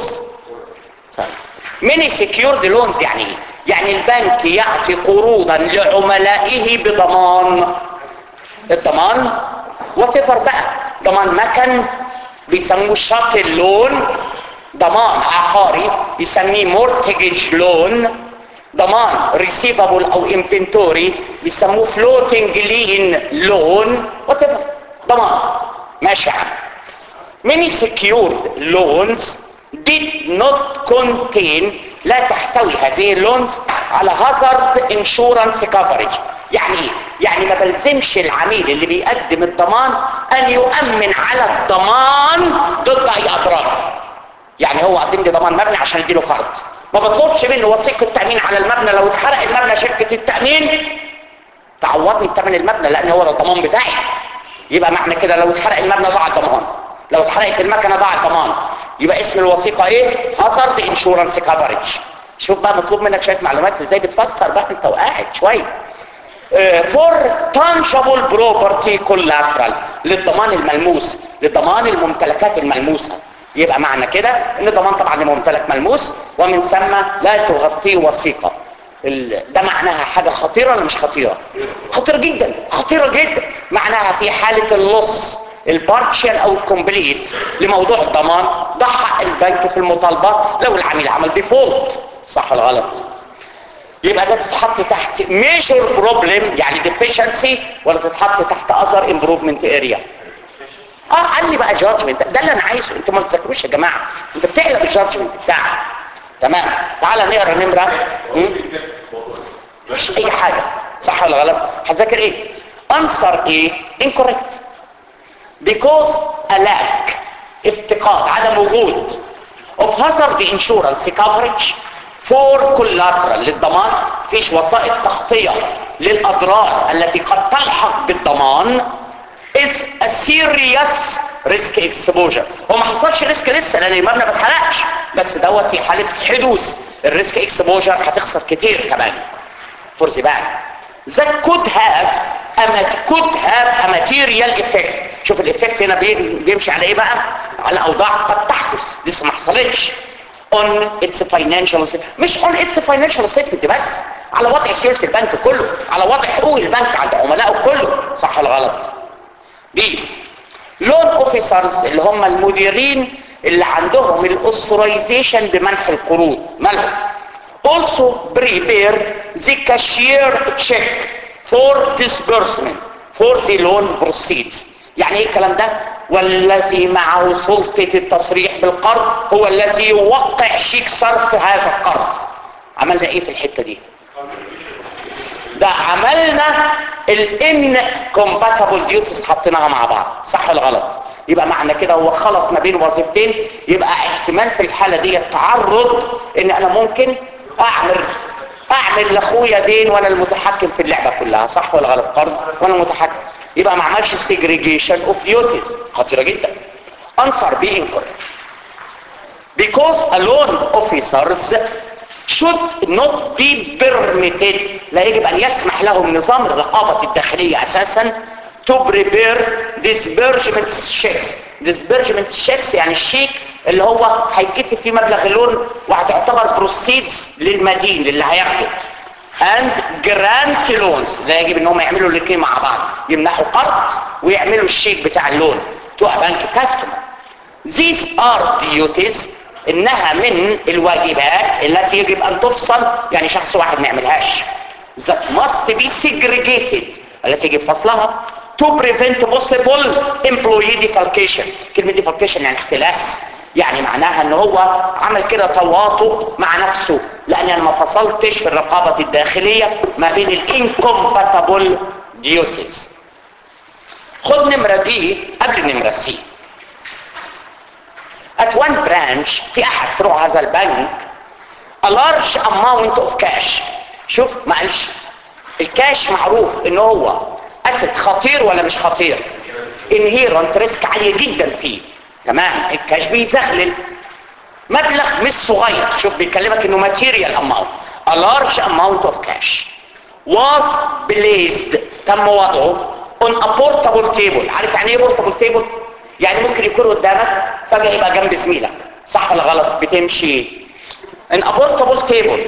many secured loans يعني إيه؟ يعني البنك يعطي قروضا لعملائه بضمان الضمان وتفر بقى ضمان مكن بيسموه شاطل لون ضمان عقاري بيسميه مورتجج لون ضمان ريسيفابل او انفنتوري بيسموه فلوتنج لين لون وتفر ضمان ماشي عم many secured loans did not contain لا تحتوي هذه اللونز على hazard insurance coverage يعني ايه؟ يعني ما بلزمش العميل اللي بيقدم الضمان ان يؤمن على الضمان ضد اي اضرار يعني هو قدم لي ضمان مبني عشان اديله قرض ما بطلبش منه وثيقه تامين على المبنى لو اتحرق المبنى شركه التامين تعوضني بثمن المبنى لان هو ده الضمان بتاعي يبقى معنى كده لو اتحرق المبنى ضاع الضمان لو اتحرقت المكنه ضاع الضمان يبقى اسم الوثيقه ايه هازارد انشورنس كفرج شوف بقى مطلوب منك شويه معلومات ازاي بتفسر بقى انت وقاعد شويه فور تانجبل بروبرتي كولاترال للضمان الملموس لضمان الممتلكات الملموسه يبقى معنى كده ان الضمان طبعا لممتلك ملموس ومن ثم لا تغطيه وثيقه ده معناها حاجه خطيره ولا مش خطيره خطيره جدا خطيره جدا معناها في حاله اللص البارشال او الكومبليت لموضوع الضمان ده حق البنك في المطالبه لو العميل عمل ديفولت صح ولا غلط يبقى ده تتحط تحت ميجر بروبلم يعني ديفيشنسي ولا تتحط تحت اذر امبروفمنت اريا اه قال لي بقى جادجمنت ده اللي انا عايزه انتوا ما تذاكروش يا جماعه انت بتقلب الجادجمنت بتاعك تمام تعال نقرا نمره مم؟ مش اي حاجه صح ولا غلط هتذاكر ايه انسر ايه incorrect because a lack افتقاد عدم وجود of hazard insurance coverage for collateral للضمان فيش وسائط تغطية للأضرار التي قد تلحق بالضمان is a serious risk exposure هو ما حصلش ريسك لسه لان المبنى ما اتحرقش بس دوت في حالة حدوث الريسك اكسبوجر هتخسر كتير كمان for the bank that could have a mat- could have a material effect شوف الايفكت هنا بي- بيمشي على ايه بقى على اوضاع قد تحدث لسه ما حصلتش on its financial st- مش on its financial statement بس على وضع سيرة البنك كله على وضع حقوق البنك عند عملائه كله صح ولا غلط دي لون اوفيسرز اللي هم المديرين اللي عندهم الاوثرايزيشن بمنح القروض مالهم also prepare the cashier check for disbursement for the loan proceeds يعني ايه الكلام ده والذي معه سلطة التصريح بالقرض هو الذي يوقع شيك صرف هذا القرض عملنا ايه في الحتة دي ده عملنا الان كومباتبل ديوتس حطيناها مع بعض صح ولا غلط يبقى معنى كده هو خلط ما بين وظيفتين يبقى احتمال في الحالة دي التعرض ان انا ممكن اعمل اعمل لاخويا دين وانا المتحكم في اللعبة كلها صح ولا غلط قرض وانا المتحكم يبقى ما عملش segregation of duties خطيرة جدا answer be incorrect because a loan officers should not be permitted لا يجب أن يسمح لهم نظام الرقابة الداخلية أساسا to prepare disbursement checks disbursement checks يعني الشيك اللي هو هيتكتب فيه مبلغ اللون وهتعتبر بروسيدز للمدين للي هياخده and grant loans لا يجب ان هم يعملوا الاثنين مع بعض يمنحوا قرض ويعملوا الشيك بتاع اللون to a bank customer these are duties انها من الواجبات التي يجب ان تفصل يعني شخص واحد ما يعملهاش that must be segregated التي يجب فصلها to prevent possible employee defalcation كلمة defalcation يعني اختلاس يعني معناها ان هو عمل كده تواطؤ مع نفسه لان انا ما فصلتش في الرقابة الداخلية ما بين الانcompatible duties خد نمرة دي قبل نمرة سي at one branch في احد فروع هذا البنك a large amount of cash شوف ما قالش الكاش معروف ان هو اسد خطير ولا مش خطير inherent ريسك عالية جدا فيه تمام الكاش بيزغلل مبلغ مش صغير شوف بيكلمك انه material amount a large amount of cash was placed تم وضعه on a portable table عارف يعني ايه portable table يعني ممكن يكون قدامك فجأة يبقى جنب زميلك صح ولا غلط بتمشي an a portable table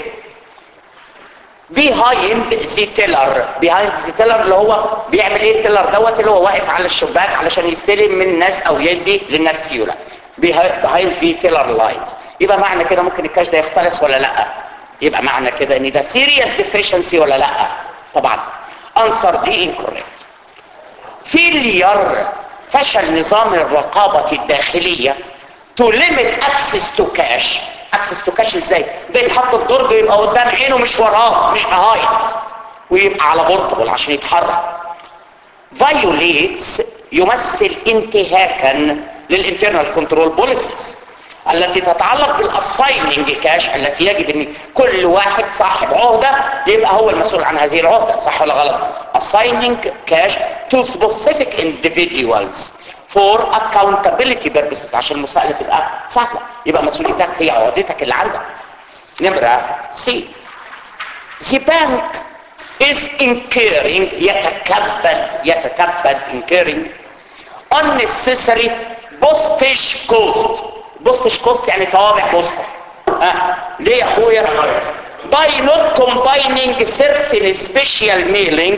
behind the teller behind the teller اللي هو بيعمل ايه التيلر دوت اللي هو واقف على الشباك علشان يستلم من الناس او يدي للناس سيوله behind the teller lines يبقى معنى كده ممكن الكاش ده يختلس ولا لا يبقى معنى كده ان ده serious deficiency ولا لا طبعا answer دي incorrect failure فشل نظام الرقابة الداخلية to limit access to cash access to cash ازاي ده يتحط في درج يبقى قدام عينه مش وراه مش behind ويبقى على بورتبل عشان يتحرك violates يمثل انتهاكا للانترنال كنترول بوليسيز التي تتعلق بالاسايننج كاش التي يجب ان كل واحد صاحب عهدة يبقى هو المسؤول عن هذه العهدة صح ولا غلط assigning cash to specific individuals for accountability purposes عشان المساءلة تبقى سهلة يبقى مسؤوليتك هي عهدتك اللي عندك نمرة سي the bank is incurring يتكبد يتكبد incurring unnecessary postage cost بوستش كوست يعني توابع بوسطة ها ليه يا اخويا by not combining certain special mailings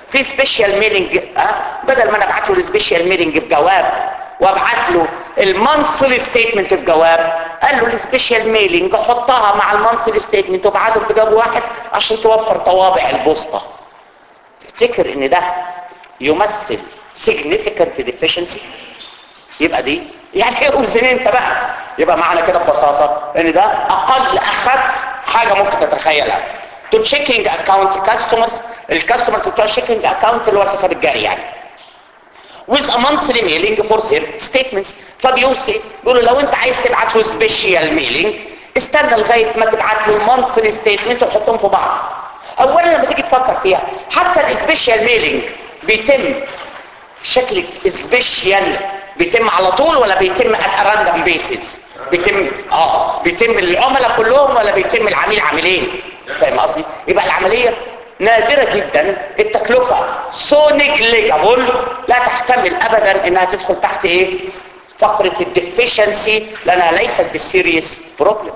في سبيشال ميلينج اه بدل ما انا ابعت له السبيشال ميلينج في جواب وابعت له المانثلي ستيتمنت في جواب قال له السبيشال ميلينج حطها مع المانثلي ستيتمنت وابعتهم في جواب واحد عشان توفر طوابع البوسطه تفتكر ان ده يمثل significant deficiency يبقى دي يعني ايه اوزن انت بقى يبقى معنى كده ببساطه ان ده اقل اخف حاجه ممكن تتخيلها تو تشيكينج اكاونت كاستمرز الكاستمرز بتوع الشيكينج اكاونت اللي هو الحساب الجاري يعني with a monthly mailing for their statements فبيوصي بيقولوا لو انت عايز تبعت له سبيشال ميلينج استنى لغايه ما تبعت له المانثلي ستيتمنت وتحطهم في بعض اولا لما تيجي تفكر فيها حتى السبيشال ميلينج بيتم شكل سبيشال بيتم على طول ولا بيتم راندوم بيسز بيتم اه بيتم العملاء كلهم ولا بيتم العميل عاملين فاهم قصدي يبقى العمليه نادره جدا التكلفه سو نيجليجابل لا تحتمل ابدا انها تدخل تحت ايه فقره الديفيشنسي لانها ليست بالسيريس بروبلم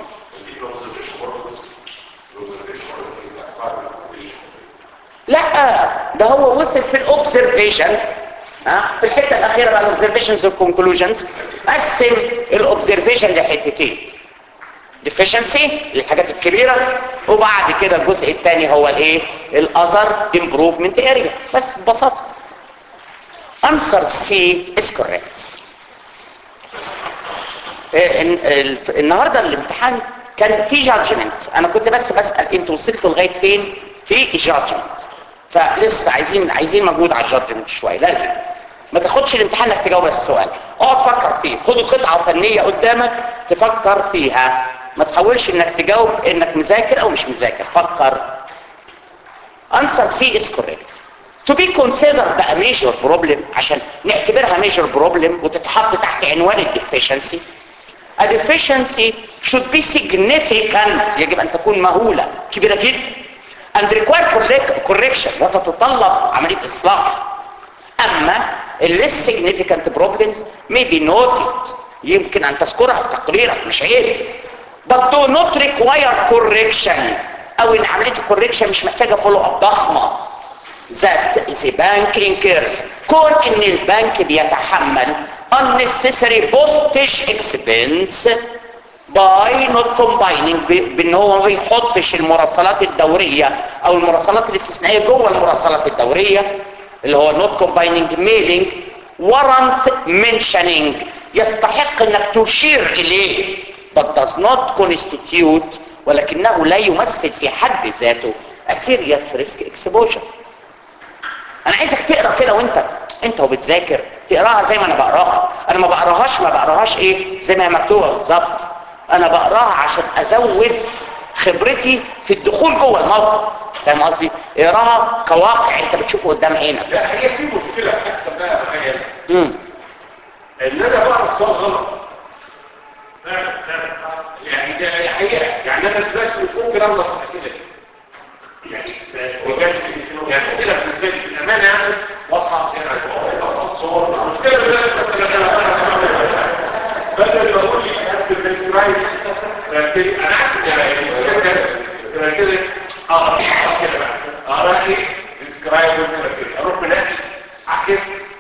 لا ده هو وصل في الاوبزرفيشن ها في الحته الاخيره بقى الاوبزرفيشنز والكونكلوجنز قسم الاوبزرفيشن لحتتين ديفيشنسي الحاجات الكبيره وبعد كده الجزء الثاني هو الايه الاذر امبروفمنت اريا بس ببساطه answer C is correct إيه، إن- الف- النهارده الامتحان كان في جادجمنت انا كنت بس بسال انتوا وصلتوا لغايه فين في جادجمنت فلسه عايزين عايزين مجهود على الجادجمنت شويه لازم ما تاخدش الامتحان انك تجاوب بس السؤال اقعد فكر فيه خد قطعه فنيه قدامك تفكر فيها ما تحاولش انك تجاوب انك مذاكر او مش مذاكر فكر answer C is correct to be considered a major problem عشان نعتبرها major problem وتتحط تحت عنوان الديفيشنسي a deficiency should be significant يجب ان تكون مهولة كبيرة جدا and require correct- correction وتتطلب عملية اصلاح اما ال less significant problems may be noted يمكن ان تذكرها في تقريرك مش عيب but do not require correction او ان عملية الكوريكشن مش محتاجة فولو اب ضخمة that the bank incurs كون ان البنك بيتحمل unnecessary postage expense by not combining ب- بان هو ما بيحطش المراسلات الدورية او المراسلات الاستثنائية جوه المراسلات الدورية اللي هو not combining mailing warrant mentioning يستحق انك تشير اليه but does not constitute ولكنه لا يمثل في حد ذاته a serious risk exposure انا عايزك تقرا كده وانت انت وبتذاكر تقراها زي ما انا بقراها انا ما بقراهاش ما بقراهاش ايه زي ما هي مكتوبه بالظبط انا بقراها عشان ازود خبرتي في الدخول جوه الموقف فاهم قصدي اقراها كواقع انت بتشوفه قدام عينك لا هي في مشكلة أحسن بقى معايا امم ان انا بقرا السؤال غلط فعلا فعلا يعني ده حقيقه يعني انا دلوقتي مش ممكن اغلط في الاسئله دي يعني وجدت يعني اسئله بالنسبه لي بالامانه يعني واضحه يعني صور المشكله دلوقتي مثلا انا بدل ما اقول لي اكتب ديسكرايب انا عارف يعني المشكله كده اقرا كده بقى اقرا ايه ديسكرايب كده اروح منقي اعكس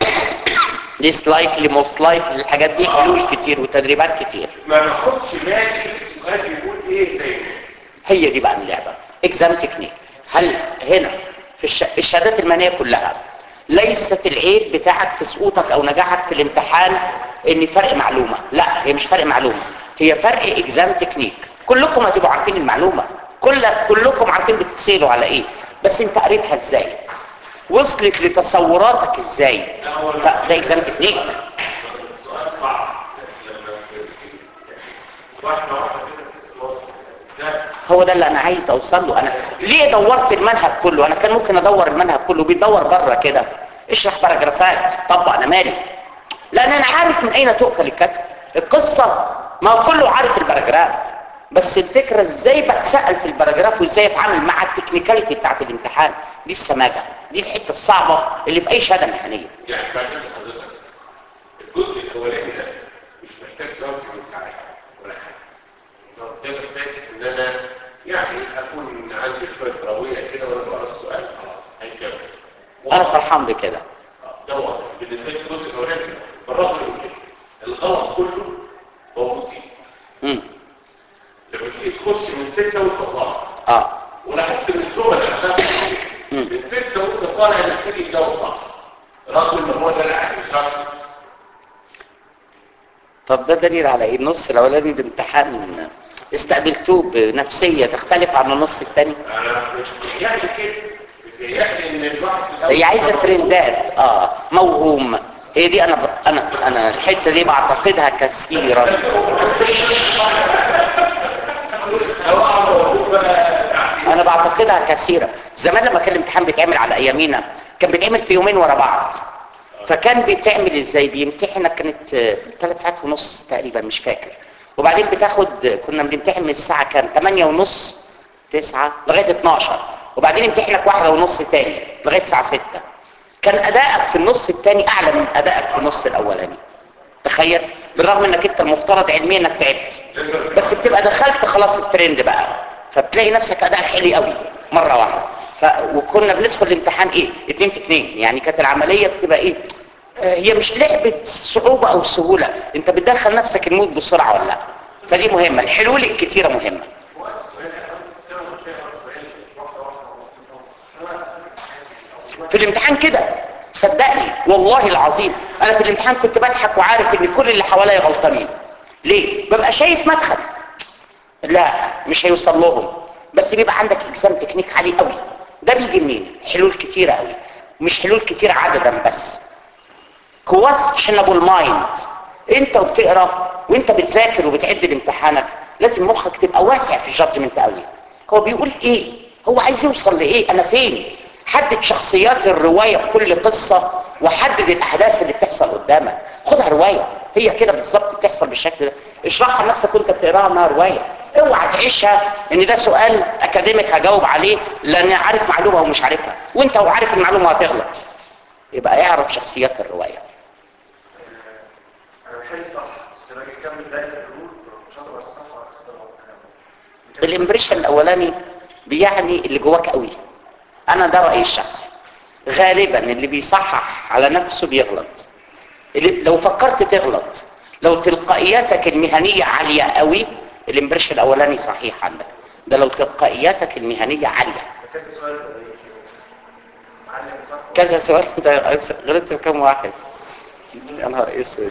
ليس لايكلي موست لايكلي الحاجات دي حلول كتير وتدريبات كتير ما ناخدش بالي السؤال بيقول ايه زي الناس هي دي بقى اللعبة اكزام تكنيك هل هنا في الش... الشهادات المهنية كلها ليست العيب بتاعك في سقوطك او نجاحك في الامتحان ان فرق معلومة لا هي مش فرق معلومة هي فرق اكزام تكنيك كلكم هتبقوا عارفين المعلومة كل كلكم عارفين بتتسألوا على ايه بس انت قريتها ازاي وصلت لتصوراتك ازاي فده اكزام تكنيك سؤال صعب لما واحده واحده كده في السؤال ازاي هو ده اللي انا عايز اوصل له انا ليه دورت المنهج كله انا كان ممكن ادور المنهج كله بيدور بره كده اشرح باراجرافات طبق انا مالي لان انا عارف من اين تؤكل الكتف القصه ما هو كله عارف الباراجراف بس الفكره ازاي بتسال في الباراجراف وازاي اتعامل مع التكنيكاليتي بتاعت الامتحان دي السماجه دي الحته الصعبه اللي في اي شهاده مهنيه يعني بعد كده حضرتك الجزء الاولاني ده مش محتاج زوج امتحان ولا حاجه ده محتاج ان انا يعني اكون عندي شويه رويه كده وانا بقرا السؤال خلاص هنجاوب انا فرحان بكده دوت بالنسبه لي الجزء الاولاني بالرغم من كده الغلط كله هو مصيب امم لما تيجي تخش من سته وانت طالع اه ولاحظت ان الصوره اللي قبلها مم. من سته وانت طالع انك تيجي تجاوب صح رغم ان هو ده اللي عايز يشرح طب ده دليل على ايه النص الاولاني الامتحان استقبلتوه بنفسيه تختلف عن النص الثاني انا مش بيتهيألي كده بيتهيألي ان الواحد في الأول- هي عايزه ترندات اه موهوم هي دي انا ب... انا انا الحته دي بعتقدها كثيرا انا بعتقدها كثيرا زمان لما كان الامتحان بيتعمل على ايامينا كان بيتعمل في يومين ورا بعض فكان بيتعمل ازاي بيمتحنك كانت ثلاث ساعات ونص تقريبا مش فاكر وبعدين بتاخد كنا بنمتحن من الساعه كام 8 ونص 9 لغايه 12 وبعدين يمتحنك واحدة ونص تاني لغايه الساعه 6 كان ادائك في النص الثاني اعلى من ادائك في النص الاولاني تخيل بالرغم انك انت المفترض علميا انك تعبت بس بتبقى دخلت خلاص الترند بقى فبتلاقي نفسك ادائك حلو قوي مره واحده ف... وكنا بندخل الامتحان ايه اتنين في اتنين يعني كانت العمليه بتبقى ايه آه، هي مش لعبه صعوبه او سهوله انت بتدخل نفسك المود بسرعه ولا لا فدي مهمه الحلول الكتيره مهمه في الامتحان كده صدقني والله العظيم انا في الامتحان كنت بضحك وعارف ان كل اللي حواليا غلطانين ليه ببقى شايف مدخل لا مش هيوصل لهم بس بيبقى عندك اجسام تكنيك عالي قوي ده بيجي منين حلول كتيره قوي مش حلول كتيره عددا بس questionable mind انت وبتقرا وانت بتذاكر وبتعد لامتحانك لازم مخك تبقى واسع في الجادجمنت قوي هو بيقول ايه هو عايز يوصل لايه انا فين حدد شخصيات الروايه في كل قصه وحدد الاحداث اللي بتحصل قدامك خدها روايه هي كده بالظبط بتحصل بالشكل ده اشرحها لنفسك وانت بتقراها انها روايه اوعى تعيشها ان ده سؤال اكاديميك هجاوب عليه لان عارف معلومه ومش عارفها وانت وعارف المعلومه هتغلط يبقى اعرف شخصيات الروايه انا بحل صح بس لما اجي اكمل باقي الحلول مش هقدر صح ولا هقدر الامبريشن الاولاني بيعني اللي جواك قوي انا ده رايي الشخصي غالبا اللي بيصحح على نفسه بيغلط اللي لو فكرت تغلط لو تلقائياتك المهنيه عاليه قوي الامبريشن الاولاني صحيح عندك ده لو تلقائياتك المهنيه عاليه كذا سؤال معلم صح كذا سؤال انت غلطت في كام واحد يا نهار اسود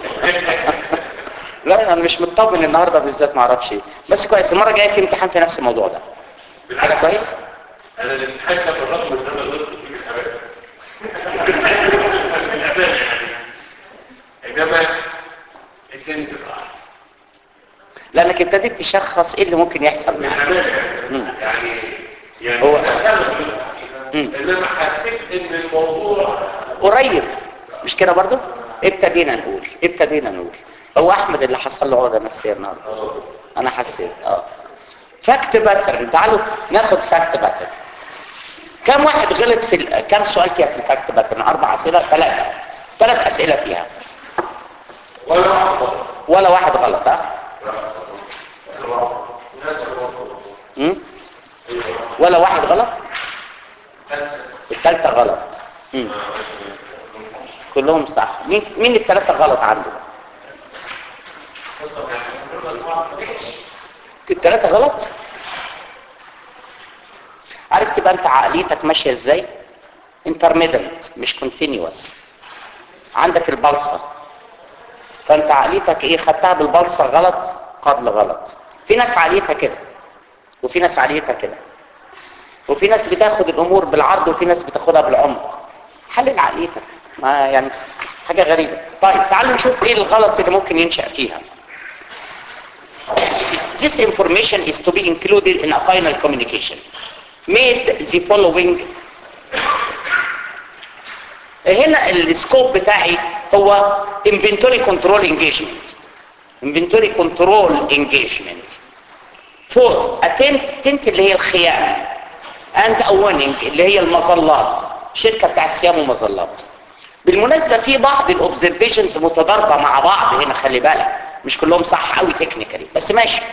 لا انا مش مطمن النهارده بالذات ما اعرفش ايه بس كويس المره الجايه في امتحان في نفس الموضوع ده حاجه كويس انا الامتحان ده بالرغم ان انا غلطت فيه بالامانه بالامانه يعني انما التاني صفر احسن لانك ابتديت تشخص ايه اللي ممكن يحصل معاك بالامانه يعني يعني هو- انا غلطت فيه. مم. انما حسيت ان الموضوع قريب مش كده برضو ابتدينا نقول ابتدينا نقول هو احمد اللي حصل له عقده نفسيه النهارده انا حسيت اه فاكت باترن تعالوا ناخد فاكت باترن كم واحد غلط في ال... كم سؤال فيها في الفاكت باترن اربع اسئله ثلاثه ثلاث اسئله فيها ولا واحد ولا واحد غلط ها مم؟ ولا واحد غلط الثالثه غلط مم. كلهم صح مين مين الثلاثه غلط عنده الثلاثه غلط عارف تبقى انت عقليتك ماشيه ازاي انترميدنت مش كونتينيوس عندك البلصه فانت عقليتك ايه خدتها بالبلصه غلط قبل غلط في ناس عقليتها كده وفي ناس عقليتها كده وفي ناس بتاخد الامور بالعرض وفي ناس بتاخدها بالعمق حلل عقليتك ما يعني حاجه غريبه طيب تعالوا نشوف ايه الغلط اللي ممكن ينشا فيها This information is to be included in a final communication. Made the following هنا السكوب بتاعي هو inventory control engagement inventory control engagement for attempt tent اللي هي الخيام and a warning اللي هي المظلات شركة بتاعت خيام ومظلات بالمناسبة في بعض الاوبزرفيشنز متضاربة مع بعض هنا خلي بالك مش كلهم صح قوي تكنيكالي بس ماشي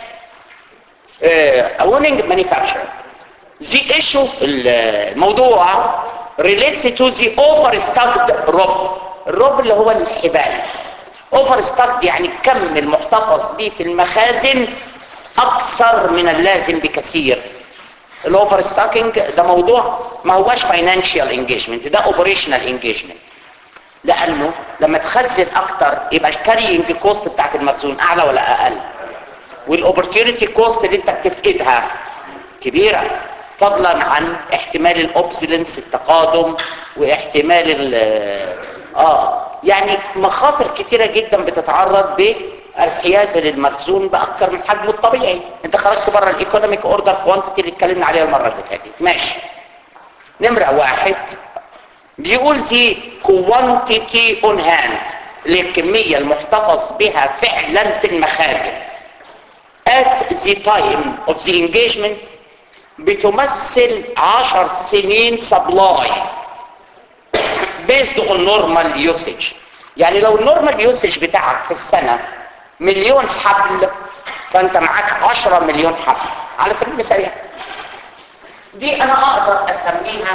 uh, a warning manufacturer the issue الموضوع relates to the overstocked rob الروب اللي هو الحبال overstocked يعني كم المحتفظ به في المخازن اكثر من اللازم بكثير الاوفر ستاكينج ده موضوع ما هواش فاينانشال انجيجمنت ده اوبريشنال انجيجمنت لانه لما تخزن اكتر يبقى الكارينج كوست بتاعت المخزون اعلى ولا اقل والاوبورتيونيتي كوست اللي انت بتفقدها كبيره فضلا عن احتمال الاوبسيلنس التقادم واحتمال ال اه يعني مخاطر كتيره جدا بتتعرض بالحيازه للمخزون باكثر من حجمه الطبيعي انت خرجت بره الايكونوميك اوردر كوانتيتي اللي اتكلمنا عليها المره اللي فاتت ماشي نمره واحد بيقول دي quantity on hand اللي الكمية المحتفظ بها فعلا في المخازن at the time of the engagement بتمثل عشر سنين supply based on normal usage يعني لو النورمال يوسج بتاعك في السنة مليون حبل فانت معاك عشرة مليون حبل على سبيل المثال يعني. دي انا اقدر اسميها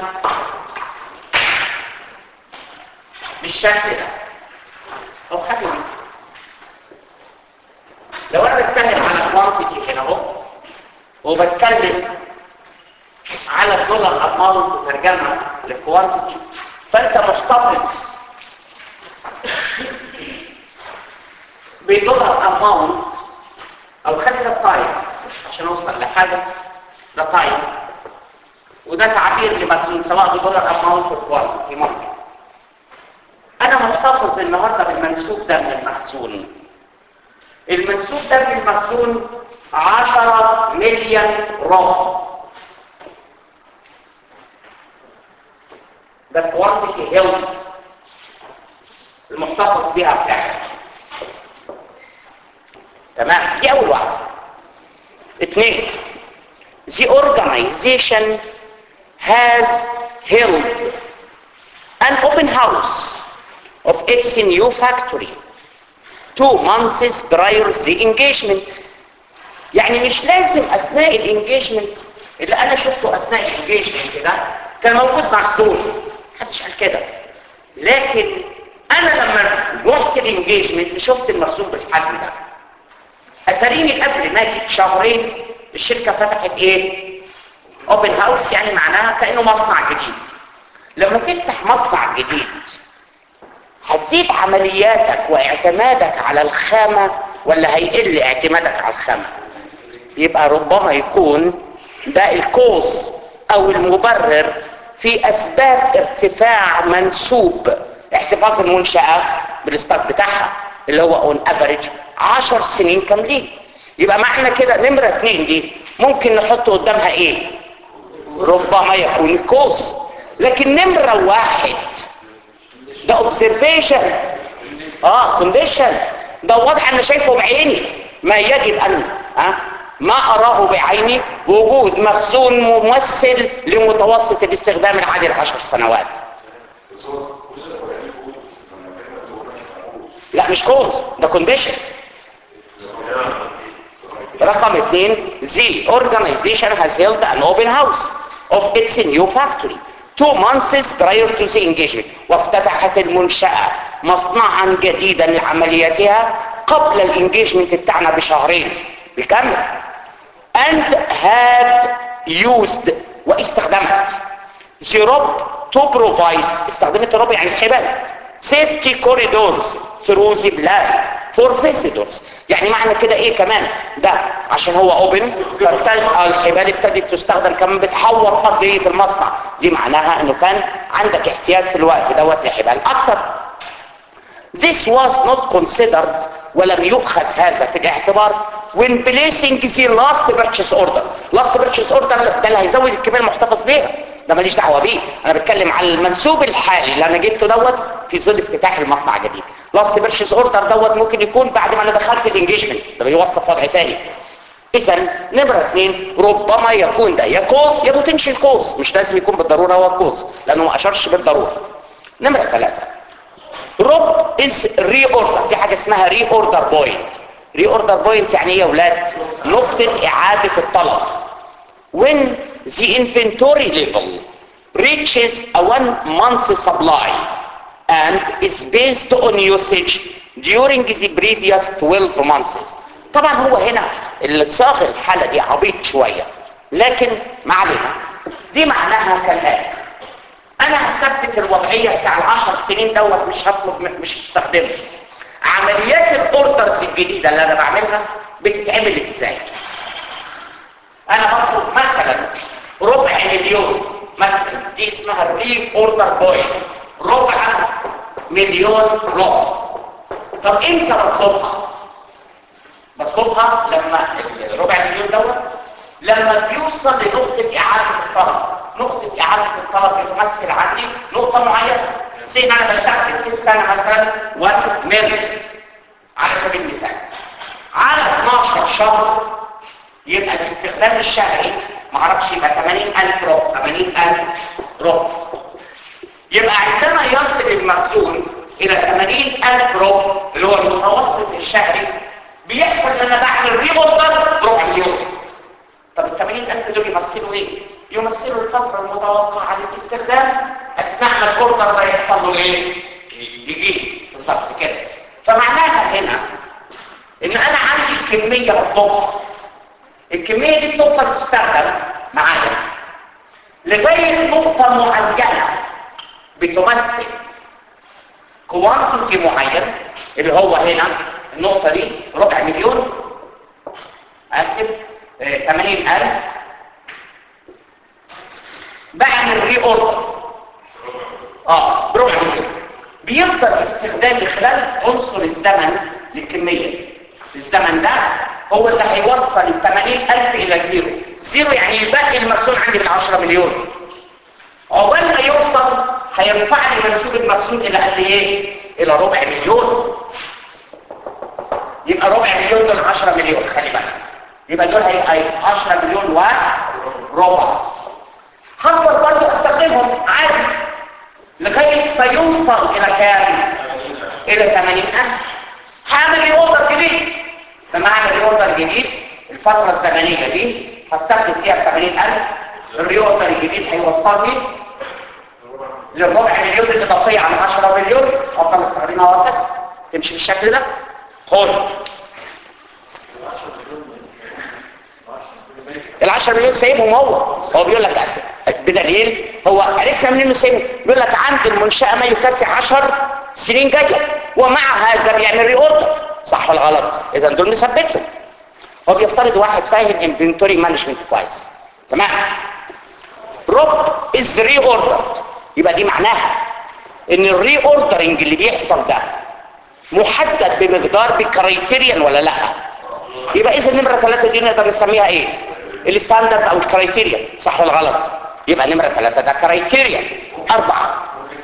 بالشكل ده او حاجه دي لو انا بتكلم على كوانتيتي هنا اهو وبتكلم على الدولار اماونت ترجمه للكوانتيتي فانت محتفظ بدولار اماونت او خلينا تايم عشان اوصل لحاجه ده تايم وده تعبير لمخزون سواء بدولار اماونت او كوانتيتي ممكن انا محتفظ النهارده بالمنسوب ده من المخزون المنسوب ده من المخزون 10 مليون ربع ده كوانتيتي هيلث المحتفظ بها بتاعتك تمام دي اول واحده اثنين the organization has held an open house of its new factory two months prior the engagement يعني مش لازم اثناء الانجيجمنت اللي انا شفته اثناء الانجيجمنت ده كان موجود مخزون محدش قال كده لكن انا لما رحت الانجيجمنت شفت المخزون بالحجم ده اتريني قبل ما اجي بشهرين الشركه فتحت ايه اوبن هاوس يعني معناها كانه مصنع جديد لما تفتح مصنع جديد هتزيد عملياتك واعتمادك على الخامة ولا هيقل اعتمادك على الخامة يبقى ربما يكون ده الكوز او المبرر في اسباب ارتفاع منسوب احتفاظ المنشأة بالستاك بتاعها اللي هو اون افريج 10 سنين كاملين يبقى معنى كده نمرة اتنين دي ممكن نحط قدامها ايه ربما يكون الكوز لكن نمرة واحد ده observation اه condition ده واضح انا شايفه بعيني ما يجب ان ها ما اراه بعيني وجود مخزون ممثل لمتوسط الاستخدام العادي لعشر سنوات لا مش كوز ده كونديشن رقم اثنين the organization has held an open house of its new factory two months prior to the engagement وافتتحت المنشأة مصنعا جديدا لعملياتها قبل الانجيجمنت بتاعنا بشهرين بالكامل and had used واستخدمت the rope to provide استخدمت الرب يعني الحبال safety corridors through the plant for visitors يعني معنى كده ايه كمان ده عشان هو اوبن الحبال ابتدت تستخدم كمان بتحور قضية المصنع دي معناها انه كان عندك احتياج في الوقت دوت لحبال اكتر This was not considered ولم يؤخذ هذا في الاعتبار when placing the last purchase order last purchase order ده اللي هيزود الكمية المحتفظ بيها ده ماليش دعوه بيه انا بتكلم على المنسوب الحالي اللي انا جبته دوت في ظل افتتاح المصنع الجديد لاست بيرشيز اوردر دوت ممكن يكون بعد ما انا دخلت الانجيجمنت ده بيوصف وضع تاني اذا نمره اثنين ربما يكون ده يا كوز يا بوتنشال كوز مش لازم يكون بالضروره هو كوز لانه ما اشارش بالضروره نمره ثلاثه روب از ري اوردر في حاجه اسمها ري اوردر بوينت ري اوردر بوينت يعني ايه يا اولاد نقطه اعاده الطلب when the inventory level reaches a one month supply and is based on usage during the previous 12 months طبعا هو هنا اللي صاغ الحالة دي عبيط شوية لكن ما علينا دي معناها كالآتي انا هثبت الوضعية بتاع العشر سنين دوت مش هطلب مش هستخدمه عمليات الاوردرز الجديدة اللي انا بعملها بتتعمل ازاي انا بطلب مثلا ربع مليون مثلا دي اسمها الري اوردر بوينت ربع مليون ربع طب امتى بطلبها بطلبها لما الربع مليون دوت لما بيوصل لنقطة إعادة الطلب نقطة إعادة الطلب بتمثل عندي نقطة معينة سين أنا بستخدم في السنة مثلا 1 مليون على سبيل المثال على 12 شهر يبقى الاستخدام الشهري معرفش يبقى 80000 ربع 80000 ربع يبقى عندما يصل المخزون إلى 80000 ربع اللي هو المتوسط الشهري بيحصل ان انا بعمل ري اوردر بربع مليون طب ال 80000 دول يمثلوا ايه؟ يمثلوا الفترة المتوقعة للاستخدام اثناء ما الاوردر ده يحصل له ايه؟ يجي بالظبط كده فمعناها هنا ان انا عندي كمية بطلبها الكمية دي بتفضل تستخدم معايا لغاية نقطة معينة بتمثل كوانتيتي معين اللي هو هنا النقطة دي ربع مليون اسف اه 80000 بعمل ري اوردر اه بربع مليون بيفضل استخدامي خلال عنصر الزمن للكمية الزمن ده هو اللي هيوصل ال 80000 الى زيرو زيرو يعني يبقى المخزون عندي من 10 مليون عقبال ما يوصل هيرفع لي منسوب المخزون الى قد ايه الى ربع مليون يبقى ربع مليون دول 10 مليون خلي بالك يبقى دول هيبقى 10 مليون وربع هفضل برضه استخدمهم عادي لغايه ما يوصل الى كام الى 80000 هعمل ري اوردر جديد لما اعمل ري اوردر جديد الفتره الزمنيه دي هستخدم فيها 80000 الري اوردر الجديد هيوصلني للربع مليون الاضافيه على 10 مليون افضل استخدمها وهكذا تمشي بالشكل ده هون ال10 مليون سايبهم هو هو بيقول لك اصلا بدليل هو عرفنا منين انه سايبهم بيقول لك عند المنشاه ما يكفي 10 سنين جايه ومع هذا بيعمل ري اوردر صح ولا غلط اذا دول مثبتهم هو بيفترض واحد فاهم انفنتوري مانجمنت كويس تمام روب از ري اوردر يبقى دي معناها ان الري اوردرنج اللي بيحصل ده محدد بمقدار بكرايتيريان ولا لا يبقى اذا نمره ثلاثة دي نقدر نسميها ايه الستاندرد او الكرايتيريان صح ولا غلط يبقى نمره ثلاثة ده كرايتيريان اربعة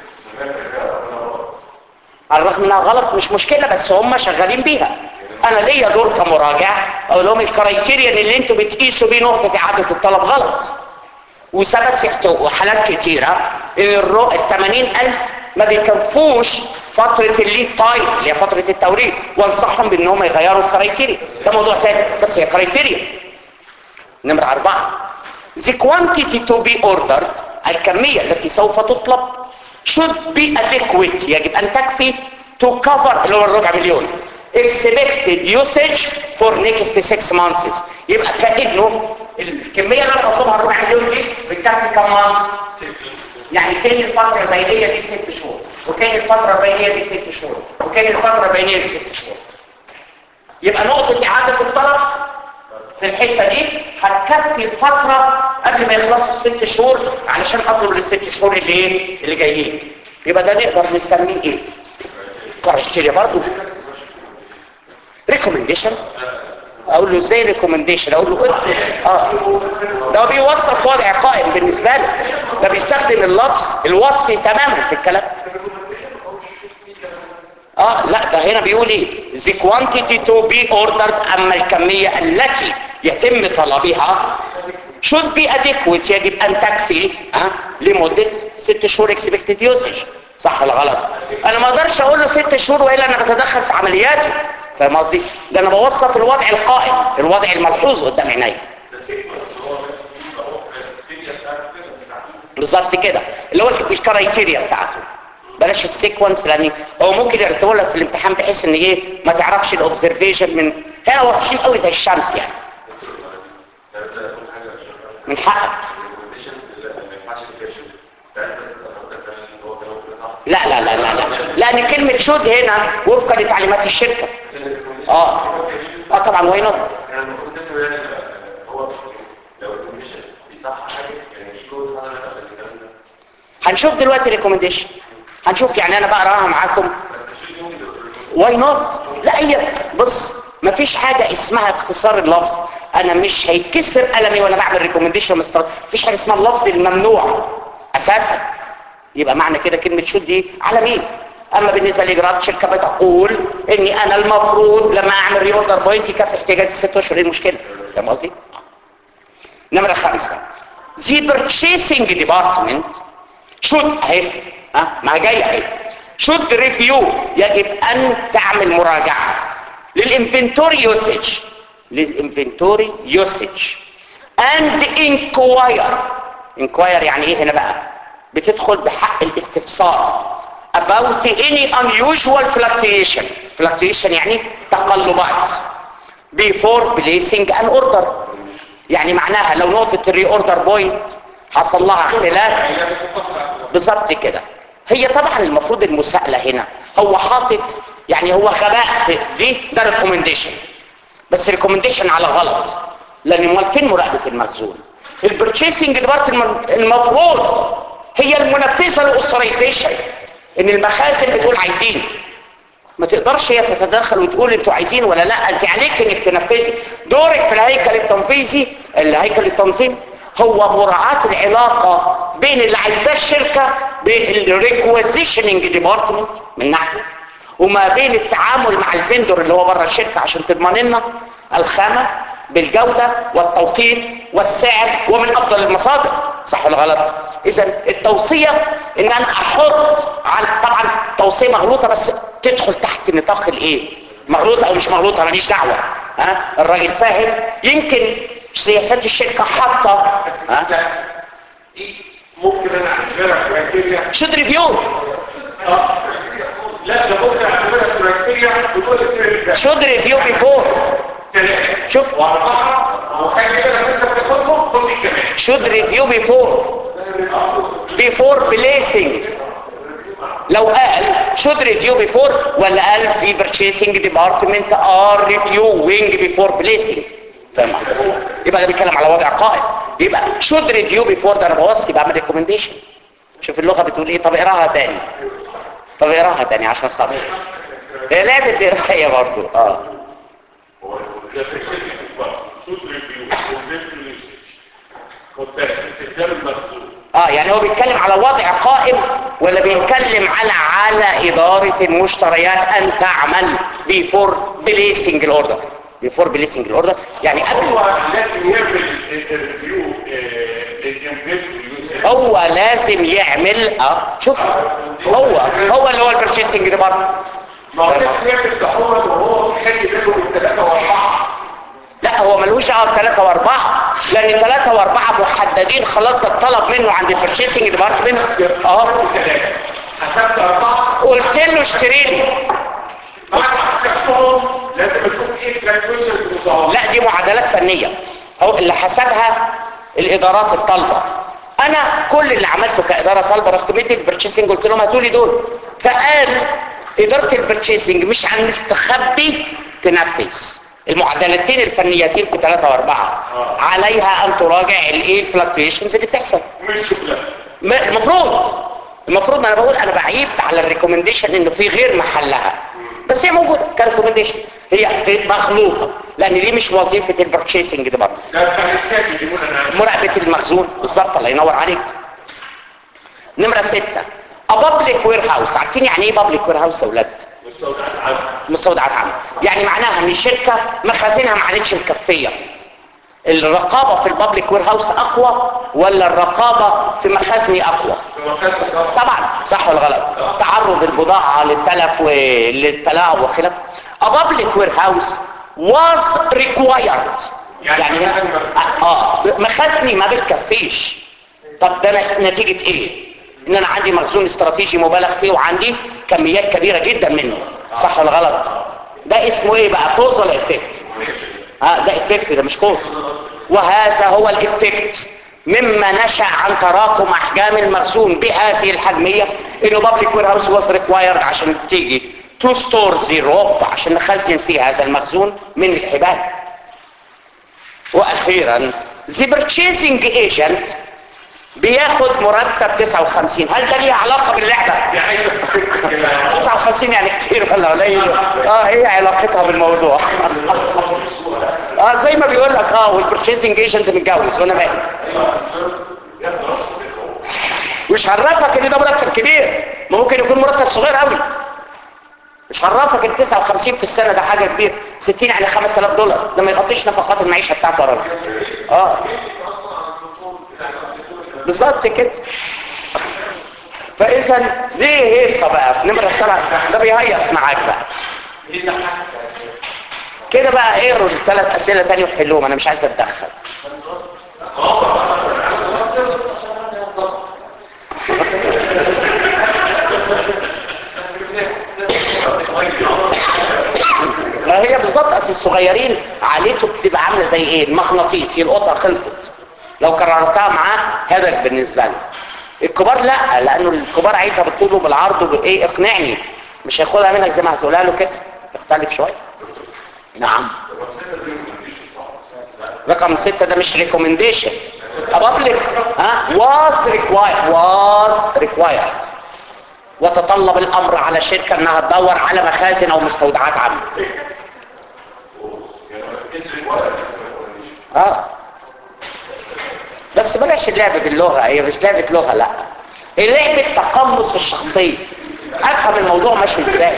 على الرغم انها غلط مش مشكلة بس هم شغالين بيها انا ليا دور كمراجع اقول لهم الكرايتيريان اللي انتوا بتقيسوا بيه نقطة اعادة الطلب غلط وثبت في حالات كتيرة ان الرو ال 80000 ما بيكفوش فترة الليد تايم اللي هي فترة التوريد وانصحهم بان هم يغيروا الكرايتيريا ده موضوع تاني بس هي كرايتيريا نمرة أربعة the quantity to be ordered الكمية التي سوف تطلب should be adequate يجب أن تكفي to cover اللي هو الربع مليون expected usage for next six months يبقى كأنه الكمية اللي انا بطلبها الربع مليون دي بتكفي كم months يعني كان الفترة البينية دي ست شهور وكان الفترة البينية دي ست شهور وكان الفترة البينية دي ست شهور يبقى نقطة إعادة الطلب في الحتة دي هتكفي الفترة قبل ما يخلصوا الست شهور علشان اطلب الست شهور اللي ايه اللي جايين يبقى ده نقدر نسميه ايه كرايتيريا برضه ريكومنديشن اقول له ازاي ريكومنديشن اقول له انت اه ده بيوصف وضع قائم بالنسبه له ده بيستخدم اللفظ الوصفي تماما في الكلام اه لا ده هنا بيقول ايه the quantity to be ordered اما الكميه التي يتم طلبها should be adequate يجب ان تكفي ها لمده ست شهور expected usage صح ولا غلط انا ما اقدرش اقول له ست شهور والا انا بتدخل في عملياته فاهم قصدي ده انا بوصف الوضع القائم الوضع الملحوظ قدام عيني بالظبط كده اللي هو الكرايتيريا بتاعته بلاش السيكونس لان هو ممكن يرتبوا لك في الامتحان بحيث ان ايه ما تعرفش الاوبزرفيشن من هنا واضحين قوي زي الشمس يعني من حقك لا لا لا لا لا لان كلمة شود هنا وفقا لتعليمات الشركة اه اه طبعا وين يعني المفروض ده يعني هو لو الكوميشن بيصح حاجه يعني في كود حضرتك قبل الكلام ده هنشوف دلوقتي ريكومنديشن هنشوف يعني انا بقراها معاكم بس شيء ممكن واي نوت لا هي بص مفيش حاجة اسمها اختصار اللفظ انا مش هيتكسر قلمي وانا بعمل ريكومنديشن مستر مفيش حاجة اسمها اللفظ الممنوع اساسا يبقى معنى كده كلمة شد دي على مين اما بالنسبة لاجراءات الشركة بتقول اني انا المفروض لما اعمل ري اوردر بوينت يكفي احتياجات الست اشهر ايه المشكلة فاهم قصدي نمرة خمسة The purchasing department should اهي ها ما جاي اهي should review يجب ان تعمل مراجعة للانفنتوري يوسج للانفنتوري يوسج and inquire inquire يعني ايه هنا بقى بتدخل بحق الاستفسار about any unusual fluctuation fluctuation يعني تقلبات before placing an order يعني معناها لو نقطة الري اوردر بوينت حصل لها اختلاف بالظبط كده هي طبعا المفروض المساءلة هنا هو حاطط يعني هو غباء في دي ده ريكومنديشن بس ريكومنديشن على غلط لان امال فين مراقبة المخزون البرتشيسنج ديبارتمنت المفروض هي المنفذة للاوثرايزيشن ان المخازن بتقول عايزين ما تقدرش هي تتدخل وتقول انتوا عايزين ولا لا انت عليك انك تنفذي دورك في الهيكل التنفيذي الهيكل التنظيم هو مراعاة العلاقة بين اللي عايزاه الشركة بالريكوزيشننج ديبارتمنت من ناحية وما بين التعامل مع الفندور اللي هو بره الشركة عشان تضمن لنا الخامة بالجودة والتوقيت والسعر ومن افضل المصادر صح ولا غلط اذا التوصية ان انا احط على طبعا توصية مغلوطة بس تدخل تحت نطاق الايه مغلوطة او مش مغلوطة ماليش دعوة ها الراجل فاهم يمكن سياسات الشركة حاطة ها دي ممكن انا اعتبرها كرايتيريا شود ريفيو لا ده ممكن اعتبرها كرايتيريا بتقول لك شود ريفيو بيفور ثلاثة شوف واربعة وخلي بالك انت بتاخدهم خد كمان should review before before placing لو قال should review before ولا قال the purchasing department are reviewing before placing فاهم قصدي؟ يبقى ده بيتكلم على وضع قائم يبقى should review before ده انا بوصي بعمل recommendation شوف اللغة بتقول ايه طب اقراها تاني طب اقراها تاني عشان خاطر هي لعبة قراية برضو اه هو ده بريسيتي شوت ريفيو كونفنت يوسج خد بالك استخدام المخزون اه يعني هو بيتكلم على وضع قائم ولا بيتكلم على على إدارة المشتريات أن تعمل before placing الأوردر before placing الأوردر يعني قبل هو لازم يعمل الريفيو الانفنت يوسج هو لازم يعمل اه شوف هو هو اللي هو البرشيسنج ديبارتمنت ما هو لازم يعمل تحول وهو بيخلي باله من ثلاثة واربعة لا هو ملوش دعوه بثلاثة واربعة لان ثلاثة واربعة محددين خلاص ده الطلب منه عند البرشيسنج ديبارتمنت اه ثلاثة حسبت أربعة قلت له اشتري لي بعد ما حسبتهم لازم أشوف إيه الكالكوليشنز المتوسطة لا دي معادلات فنية هو اللي حسبها الادارات الطالبة انا كل اللي عملته كادارة طالبة رحت مدي البرتشيسنج قلت لهم هاتوا لي دول فقال ادارة البرتشيسنج مش عن مستخبي تنفذ المعادلتين الفنيتين في ثلاثة واربعة عليها ان تراجع الايه الفلكتويشنز اللي بتحصل مش شغلة ما- المفروض المفروض ما انا بقول انا بعيب على الريكومنديشن انه في غير محلها بس هي موجوده كريكومنديشن هي في- مخلوقه لان دي مش وظيفه البرتشيسنج دي برضه ده بتاع الكاتب يقول أنا مراقبه المخزون بالظبط الله ينور عليك نمره ستة A public warehouse عارفين يعني ايه public warehouse يا اولاد مستودعات عامة مستودعات عامه يعني معناها ان الشركه مخازنها ما عادتش مكفيه الرقابه في البابليك وير هاوس اقوى ولا الرقابه في مخازني اقوى في مكان الضغط طبعا صح ولا غلط تعرض البضاعة للتلف وللتلاعب وخلافه A public warehouse was required يعني يعني هنا مخازن اه مخازني ما بتكفيش طب ده أنا نتيجة ايه ان انا عندي مخزون استراتيجي مبالغ فيه وعندي كميات كبيرة جدا منه صح ولا غلط ده اسمه ايه بقى كوزال افكت اه ده افكت ده مش كوز وهذا هو الافكت مما نشأ عن تراكم احجام المخزون بهذه الحجمية انه بابليك وير هاوس واز ريكوايرد عشان تيجي تو ستور زيرو عشان نخزن فيه هذا المخزون من الحبال واخيرا the purchasing agent بياخد مرتب 59 هل ده ليه علاقة باللعبة؟ يعني 59 يعني كتير ولا قليل؟ اه هي علاقتها بالموضوع اه زي ما بيقول لك اه والبرشيزنج ايجنت متجوز وانا مالي مش عرفك ان ده مرتب كبير ما ممكن يكون مرتب صغير قوي مش عرفك ان 59 في السنه ده حاجه كبيره 60 يعني 5000 دولار ده ما يغطيش نفقات المعيشه بتاعته يا راجل اه بالظبط كده فاذا ليه هيصه بقى في نمره سبعه ده بيهيص معاك بقى كده بقى ايرو الثلاث اسئله تاني وحلوهم انا مش عايز اتدخل ما هي بالظبط اصل الصغيرين عاليته بتبقى عامله زي ايه المغناطيس يلقطها خلصت لو كررتها معاه هدف بالنسبه له الكبار لا لانه الكبار عايزها بالطول وبالعرض وبايه اقنعني مش هياخدها منك زي ما هتقولها له كده تختلف شويه نعم رقم ستة ده مش ريكومنديشن public ها was required was required وتطلب الامر على الشركة انها تدور على مخازن او مستودعات عامة اه بس بلاش اللعب باللغة هي مش لعبة لغة لا هي لعبة تقمص الشخصية افهم الموضوع ماشي ازاي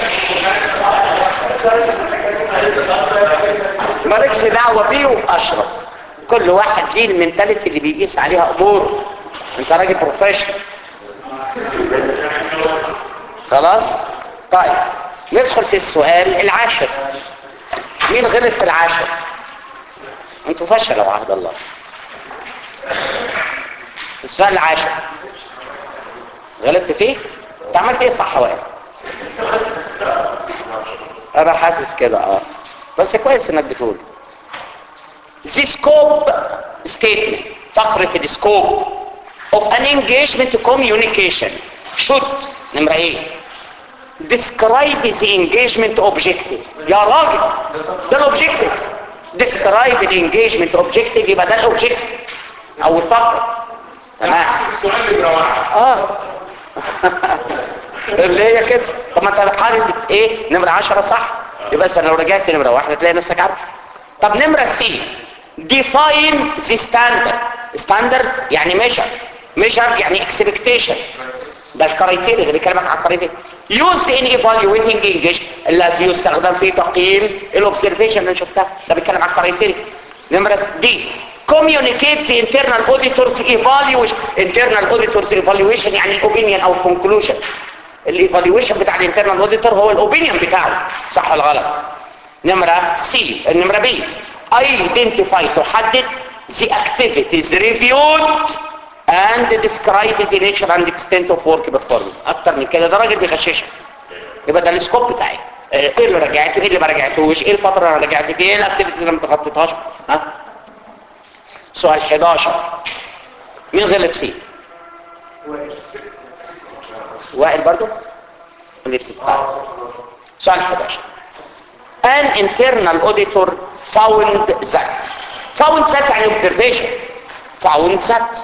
مالكش دعوة بيه واشرب كل واحد ليه المنتاليتي اللي بيقيس عليها اموره انت راجل بروفيشنال خلاص طيب ندخل في السؤال العاشر مين غلط في العاشر انتوا فشلوا عهد الله السؤال العاشر غلطت فيه انت عملت ايه صح وائل انا حاسس كده اه بس كويس انك بتقول the scope statement فقرة السكوب of an engagement communication should نمرة ايه describe the engagement objective يا راجل ده الاوبجيكتيف describe the engagement objective يبقى ده الاوبجيكتيف او الفقرة تمام السؤال اللي بروعة اه اللي هي كده طب ما انت حالة ايه نمرة عشرة صح يبقى مثلا لو رجعت نمرة واحدة تلاقي نفسك عارف طب نمرة سي define the standard standard يعني measure measure يعني expectation ده الكرايتيريا ده بيكلمك على الكرايتيريا used in evaluating engagement الذي يستخدم في تقييم الاوبزرفيشن اللي شفتها ده بيتكلم على الكرايتيريا نمرة دي communicate the internal auditors evaluation internal auditors evaluation يعني الاوبينيون او conclusion الايفالويشن بتاع الانترنال اوديتور هو الاوبينيون بتاعه صح ولا غلط نمرة سي النمرة بي identify تحدد the activities reviewed and describe the nature and extent of work performed اكتر من كده ده راجل بيغششك يبقى ده السكوب بتاعي آه، ايه اللي رجعته ايه اللي ما رجعتوش ايه الفتره اللي رجعت فيها ايه الاكتيفيتيز اللي ما تغطيتهاش ها سؤال 11 مين غلط فيه وائل برضو الاثنين سؤال 11 an internal auditor found that found that يعني observation found that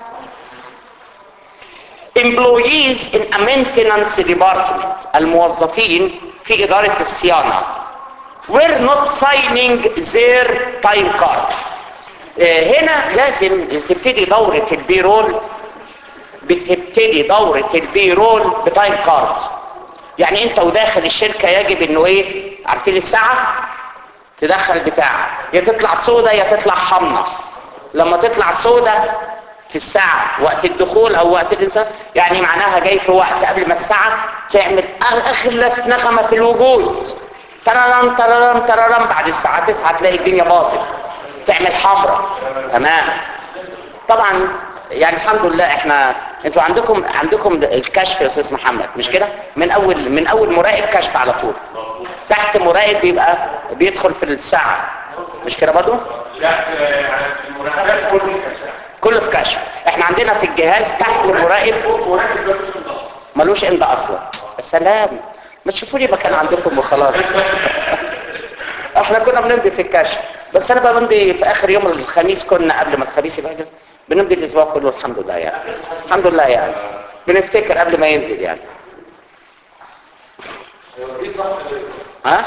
employees in a maintenance department الموظفين في إدارة الصيانة were not signing their time card آه، هنا لازم تبتدي دورة البيرول بتبتدي دورة البيرول بتايم كارد يعني انت وداخل الشركة يجب انه ايه عارفين الساعة تدخل بتاعك يا تطلع سودة يا تطلع حمرا لما تطلع سودة في الساعة وقت الدخول او وقت الانسان يعني معناها جاي في وقت قبل ما الساعة تعمل اخلص نغمة في الوجود تررم تررم تررم بعد الساعة 9 تلاقي الدنيا باظت تعمل حمرا تمام طبعا يعني الحمد لله احنا انتوا عندكم عندكم الكشف يا استاذ محمد مش كده من اول من اول مراقب كشف على طول تحت مراقب بيبقى بيدخل في الساعه مش كده برضو لا آه، المراقبات كله كشف كله في كشف احنا عندنا في الجهاز تحت مراقب مراقب ده مش من اصلا ملوش امضاء اصلا سلام ما تشوفوا لي مكان عندكم وخلاص احنا كنا بنمضي في الكشف بس انا بقى بمضي في اخر يوم الخميس كنا قبل ما الخميس يبقى اجازه بنمضي الاسبوع كله الحمد لله يعني الحمد لله يعني بنفتكر قبل ما ينزل يعني ها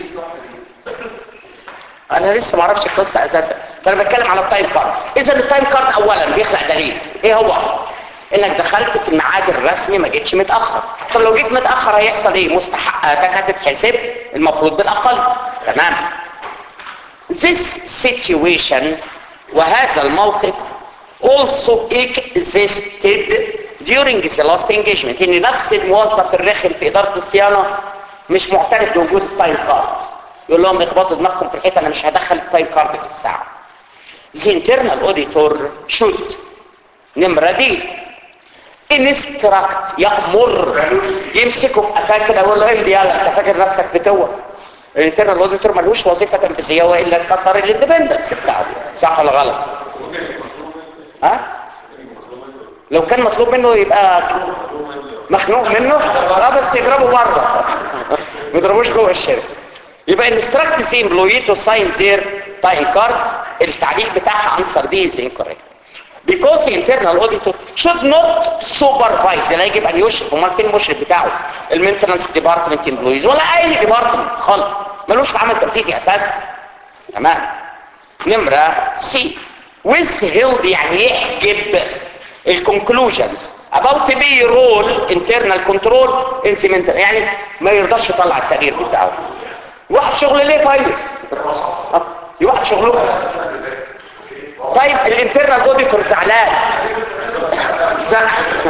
انا لسه ما اعرفش القصه اساسا فانا بتكلم على التايم كارد اذا التايم كارد اولا بيخلق دليل ايه هو انك دخلت في الميعاد الرسمي ما جيتش متاخر طب لو جيت متاخر هيحصل ايه مستحقاتك هتتحسب المفروض بالاقل تمام this situation وهذا الموقف also existed during the last engagement ان نفس الموظف الرخم في اداره الصيانه مش معترف بوجود التايم كارد يقول لهم اخبطوا دماغكم في الحيطه انا مش هدخل التايم كارد في الساعه the internal auditor should نمره دي انستراكت يامر يمسكه في قفاه كده يقول له امضي يلا انت فاكر نفسك فتوه الانترنال اوديتور ملوش وظيفه تنفيذيه والا كسر الاندبندنس بتاعه صح ولا غلط ها لو كان مطلوب منه يبقى مخنوق منه اه بس يضربه بره ما يضربوش جوه الشركه يبقى انستراكت سي امبلوي تو ساين زير تايم كارد التعليق بتاعها انسر دي از انكوريكت because the internal auditor should not supervise لا يجب ان يشرف امال فين المشرف بتاعه المينتنس ديبارتمنت امبلويز ولا اي ديبارتمنت خالص ملوش عمل تنفيذي اساسا تمام نمره سي withheld يعني يحجب الكونكلوجنز about be role internal control in the mental يعني ما يرضاش يطلع التغيير بتاعه يوقف شغل ليه طيب آه، يوقف شغله طيب الانترنال اوديتور زعلان زعل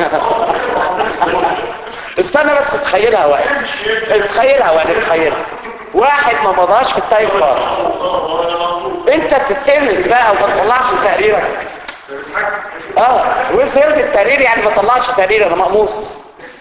استنى بس تخيلها واحد تخيلها واحد تخيلها واحد ما مضاش في التايم كارد انت تتقمص بقى وما تطلعش تقريرك اه وسهلت التقرير يعني ما طلعش تقرير انا مقموص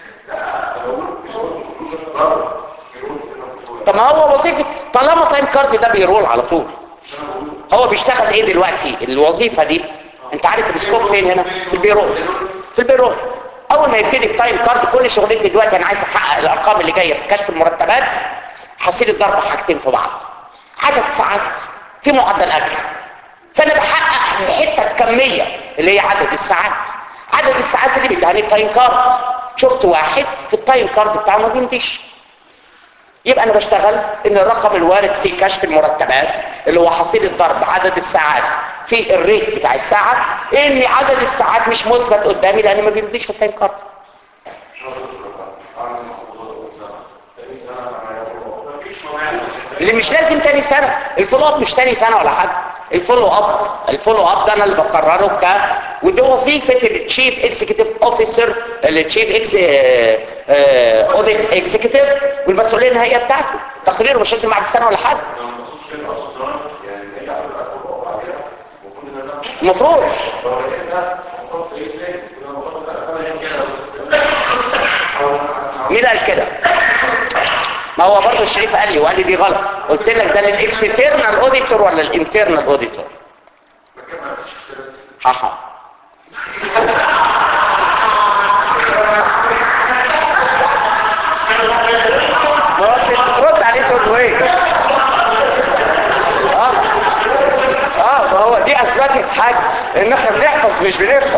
طب ما هو وظيفه طالما تايم كارد ده بيرول على طول هو بيشتغل ايه دلوقتي الوظيفه دي انت عارف السكوب فين هنا في البيرو في البيرو اول ما يبتدي بتايم كارد كل شغلتي دلوقتي انا عايز احقق الارقام اللي جايه في كشف المرتبات حصيل الضرب حاجتين في بعض عدد ساعات في معدل اجر فانا بحقق الحته الكميه اللي هي عدد الساعات عدد الساعات اللي بيديهاني التايم كارد شفت واحد في التايم كارد بتاعه ما بيمضيش يبقى انا بشتغل ان الرقم الوارد في كشف المرتبات اللي هو حصيل الضرب عدد الساعات في الريت بتاع الساعة ان عدد الساعات مش مثبت قدامي لان ما بيمضيش في التايم كارد اللي مش لازم تاني سنة الفولو اب مش تاني سنة ولا حاجة الفولو اب الفولو اب ده انا اللي بقرره ك ودي وظيفة التشيف اكزيكتيف اوفيسر التشيف اكس اوديت اكزيكتيف والمسؤولية النهائية بتاعته تقريره مش لازم بعد سنة ولا حاجة المفروض مين قال كده ما هو برضه الشريف قال لي وقال لي دي غلط قلت لك ده للاكسترنال اوديتور ولا الانترنال اوديتور ها ها ما رد عليه تقول له ايه اه اه ما هو دي اثبتت حاجه ان احنا بنحفظ مش بنفهم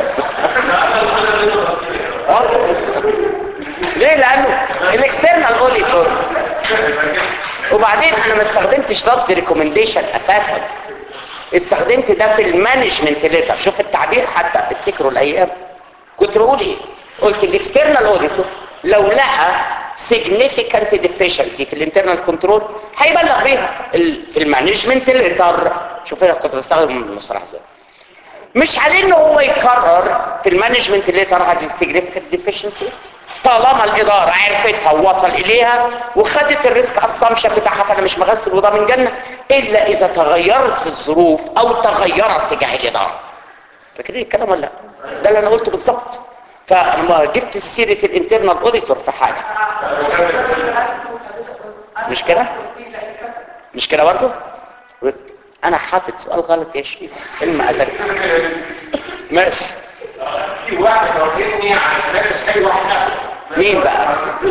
اه ليه لانه الاكسترنال اوديتور وبعدين انا ما استخدمتش لفظ ريكومنديشن اساسا استخدمت ده في المانجمنت ليتر شوف التعبير حتى افتكروا الايام كنت بقول ايه قلت الاكسترنال اوديتور لو لقى significant deficiency في الانترنال كنترول هيبلغ بيها ال- في المانجمنت ليتر شوف انا كنت بستخدم المصطلح ازاي مش عليه ان هو يقرر في المانجمنت ليتر هذه السيجنيفيكانت ديفيشنسي طالما الاداره عرفتها ووصل اليها وخدت الريسك اسامبشن بتاعها فانا مش مغسل وده من جنه الا اذا تغيرت الظروف او تغيرت تجاه الاداره فاكرين الكلام ولا لا ده اللي انا قلته بالظبط فلما جبت سيره الانترنال اوديتور في حاجه مش كده مش كده برضه انا حاطط سؤال غلط يا شريف علم ادب ماشي في واحد راجعني على ثلاثة شيء واحد لا مين بقى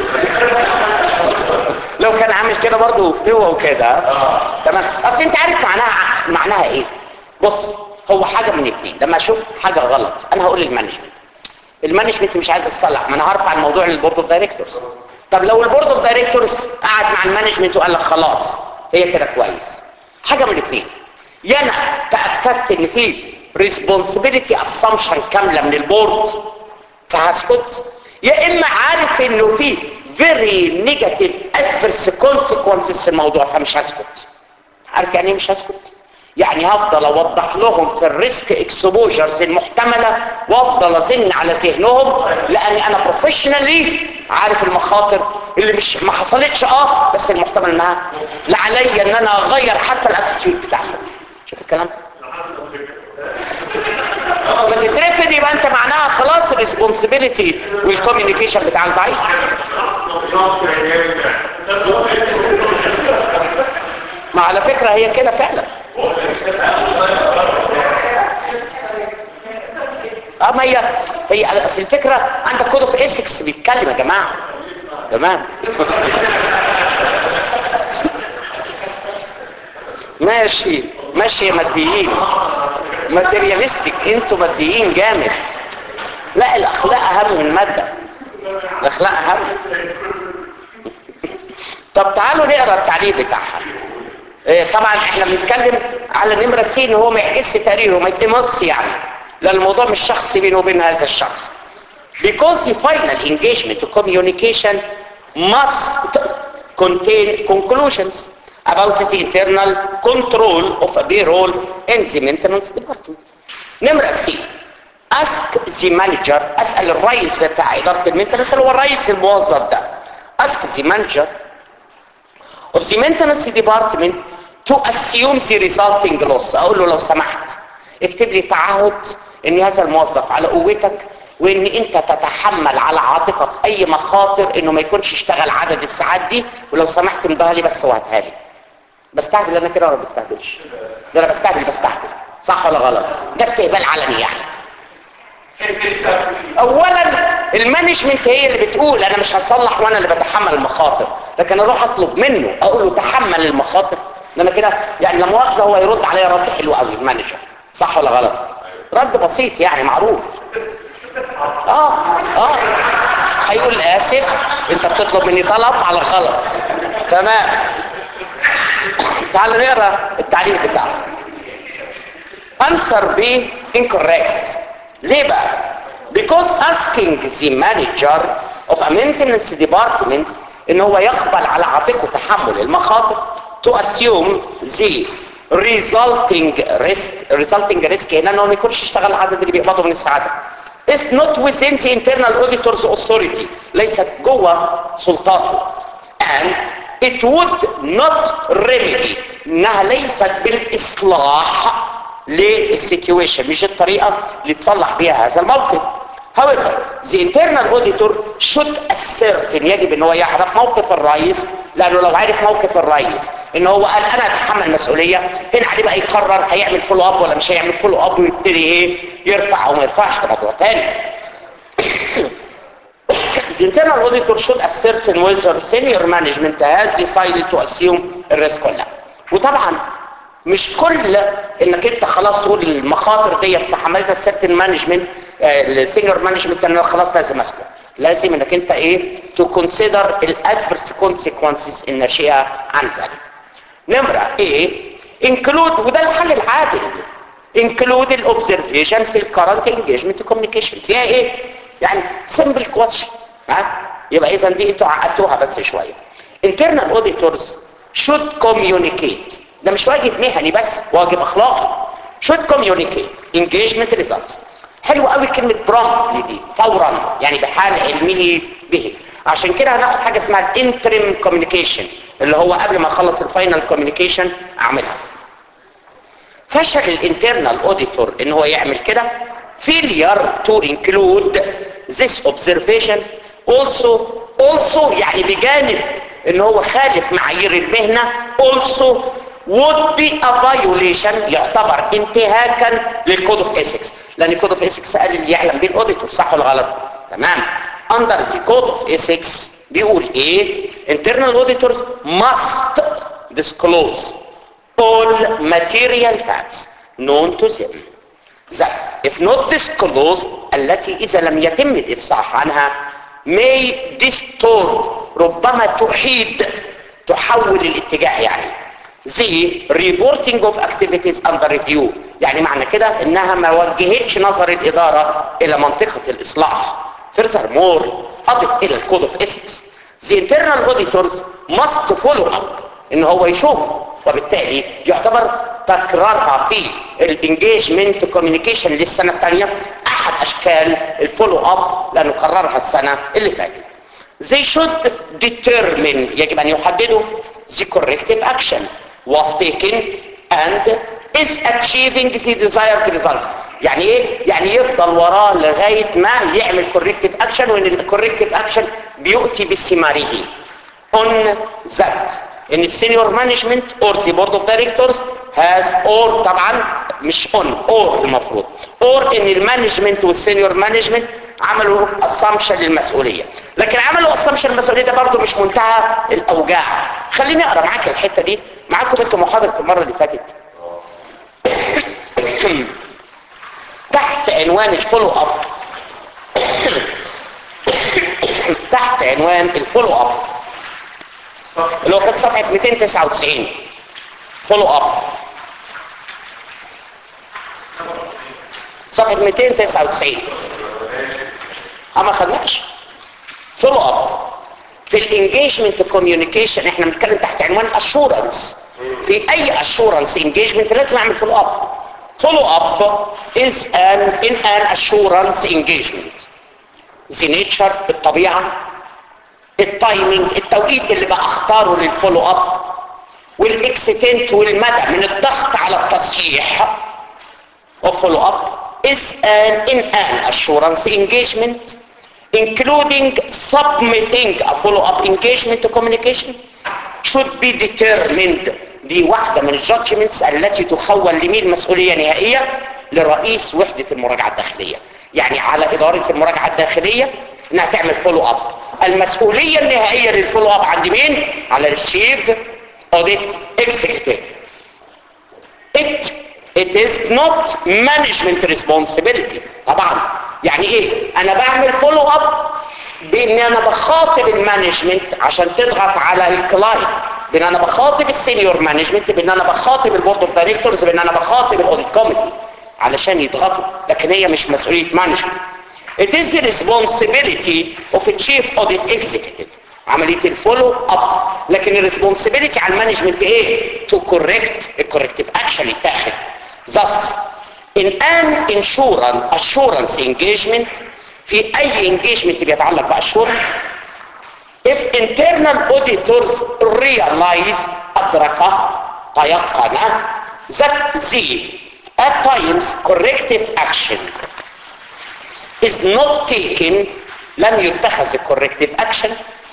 لو كان عامل كده برضه وفتوى وكده تمام اصل انت عارف معناها معناها ايه بص هو حاجه من اتنين لما اشوف حاجه غلط انا هقول للمانجمنت المانجمنت مش عايز يصلح ما انا هرفع الموضوع للبورد اوف دايركتورز طب لو البورد اوف دايركتورز قعد مع المانجمنت وقال لك خلاص هي كده كويس حاجه من اتنين يا انا تاكدت ان في ريسبونسبيلتي اسامبشن كامله من البورد فهسكت يا اما عارف انه في فيري نيجاتيف ادفرس كونسيكونسز في الموضوع فمش هسكت عارف يعني ايه مش هسكت يعني هفضل اوضح لهم في الريسك اكسبوجرز المحتمله وافضل ازن على ذهنهم لاني انا بروفيشنالي عارف المخاطر اللي مش ما حصلتش اه بس المحتمل انها لا عليا ان انا اغير حتى الاتيتيود بتاعهم شوف الكلام لما تترفض يبقى انت معناها خلاص الريسبونسبيلتي والكوميونيكيشن بتاعك ضعيف ما على فكره هي كده فعلا اه ما هي هي اصل الفكره عندك كود اوف اسكس بيتكلم يا جماعه تمام ماشي ماشي يا ماديين ماتيرياليستيك انتوا ماديين جامد لا الاخلاق اهم من الماده الاخلاق اهم طب تعالوا نقرا التعليق بتاعها إيه طبعا احنا بنتكلم على نمره سي ان هو ما يحس تقريره ما يتمص يعني لان الموضوع مش شخصي بينه وبين هذا الشخص because the final engagement to communication must contain conclusions about the internal control of a payroll in the maintenance department نمرة سي ask the manager اسأل الرئيس بتاع إدارة المينتنس اللي هو الرئيس الموظف ده ask the manager of the maintenance department to assume the resulting loss اقول له لو سمحت اكتب لي تعهد ان هذا الموظف على قوتك وان انت تتحمل على عاتقك اي مخاطر انه ما يكونش اشتغل عدد الساعات دي ولو سمحت امضيها لي بس وهاتها لي بستعجل انا كده ولا بستهبلش ده انا بستعجل بستعجل صح ولا غلط ده استهبال علني يعني اولا المانجمنت هي اللي بتقول انا مش هصلح وانا اللي بتحمل المخاطر لكن اروح اطلب منه اقول له تحمل المخاطر انما كده يعني لا مؤاخذه هو يرد عليا رد حلو قوي المانجر صح ولا غلط رد بسيط يعني معروف اه اه هيقول اسف انت بتطلب مني طلب على غلط تمام تعال نقرا التعليق بتاعه answer B incorrect ليه بقى because asking the manager of a maintenance department ان هو يقبل على عاتقه تحمل المخاطر to assume the resulting risk resulting risk هنا انه ما يكونش اشتغل العدد اللي بيقبضه من السعاده is not within the internal auditor's authority ليست جوه سلطاته and it would not remedy انها ليست بالاصلاح للسيتويشن مش الطريقه اللي تصلح بيها هذا الموقف however the internal auditor should assert يجب ان هو يعرف موقف الرئيس لانه لو عرف موقف الرئيس ان هو قال انا اتحمل مسؤوليه هنا عليه بقى يقرر هيعمل فولو اب ولا مش هيعمل فولو اب ويبتدي ايه يرفع او ما يرفعش ده موضوع تاني The internal auditor should ascertain whether senior management has decided to assume الريسك ولا لا. وطبعا مش كل انك انت خلاص تقول المخاطر دي تحملتها السيرتن مانجمنت السينيور مانجمنت ان انا خلاص لازم اسكت لازم انك انت ايه تو كونسيدر الادفرس كونسيكونسز الناشئه عن ذلك نمره ايه انكلود وده الحل العادل انكلود الاوبزرفيشن في الكرنت انجيجمنت كوميونيكيشن فيها ايه يعني سمبل كويشن ها يبقى اذا دي انتوا عقدتوها بس شويه internal auditors should communicate ده مش واجب مهني بس واجب اخلاقي should communicate engagement results حلو قوي كلمة promptly دي فورا يعني بحال علمه به عشان كده هناخد حاجة اسمها الانترم communication اللي هو قبل ما اخلص الفاينل communication اعملها فشل الانترنال اوديتور ان هو يعمل كده failure to include this observation also also يعني بجانب ان هو خالف معايير المهنة also would be a violation يعتبر انتهاكا للكود اوف ethics لان الكود اوف ethics قال اللي يعلم بيه الاوديتور صح ولا غلط تمام under the code of ethics بيقول ايه internal auditors must disclose all material facts known to them that if not disclosed التي إذا لم يتم الإفصاح عنها may distort ربما تحيد تحول الاتجاه يعني the reporting of activities under review يعني معنى كده انها ما وجهتش نظر الإدارة إلى منطقة الإصلاح furthermore أضف إلى الكود of ethics the internal auditors must follow up ان هو يشوف وبالتالي يعتبر تكرارها في الانجيجمنت كوميونيكيشن للسنه الثانيه احد اشكال الفولو اب لانه قررها السنه اللي فاتت they should determine يجب ان يحددوا the corrective action was taken and is achieving the desired results يعني ايه يعني يفضل وراه لغايه ما يعمل corrective action وان الكوركتيف اكشن بيؤتي بثماره on that ان السينيور مانجمنت اور the board of directors has or طبعا مش on or المفروض or ان المانجمنت والسينيور مانجمنت عملوا assumption للمسؤوليه لكن عملوا assumption للمسؤوليه ده برضه مش منتهى الاوجاع خليني اقرا معاك الحته دي معاكم انتوا محاضره المره اللي فاتت تحت عنوان الفولو اب تحت عنوان الفولو اب اللي هو كانت صفحة 299 فولو اب صفحة 299 اما خدناش فولو اب في الانجيجمنت كوميونيكيشن احنا بنتكلم تحت عنوان اشورنس في اي اشورنس انجيجمنت لازم اعمل فولو اب فولو اب is an in an assurance engagement the nature الطبيعه التايمنج التوقيت اللي بقى اختاره للفولو اب والاكستنت والمدى من الضغط على التصحيح of follow up is an in an assurance engagement including submitting a follow-up engagement to communication should be determined دي واحدة من الجادجمنتس التي تخول لمين مسؤولية نهائية لرئيس وحدة المراجعة الداخلية يعني على إدارة المراجعة الداخلية انها تعمل فولو اب المسؤولية النهائية للفولو اب عند مين؟ على الشيف اوديت اكسكتيف it it is not management responsibility طبعا يعني ايه انا بعمل فولو اب بان انا بخاطب المانجمنت عشان تضغط على الكلاينت بان انا بخاطب السينيور مانجمنت بان انا بخاطب البورد اوف دايركتورز بان انا بخاطب الاوديت كوميتي علشان يضغطوا لكن هي مش مسؤوليه مانجمنت It is the responsibility of a chief audit executive عملية الفولو اب لكن الريسبونسبيلتي على المانجمنت ايه؟ to correct الكوركتيف اكشن يتاخد thus in an insurance assurance engagement في اي engagement بيتعلق باشورنس if internal auditors realize ادرك تيقن that the at times corrective action is not taken لم يتخذ الكوركتيف اكشن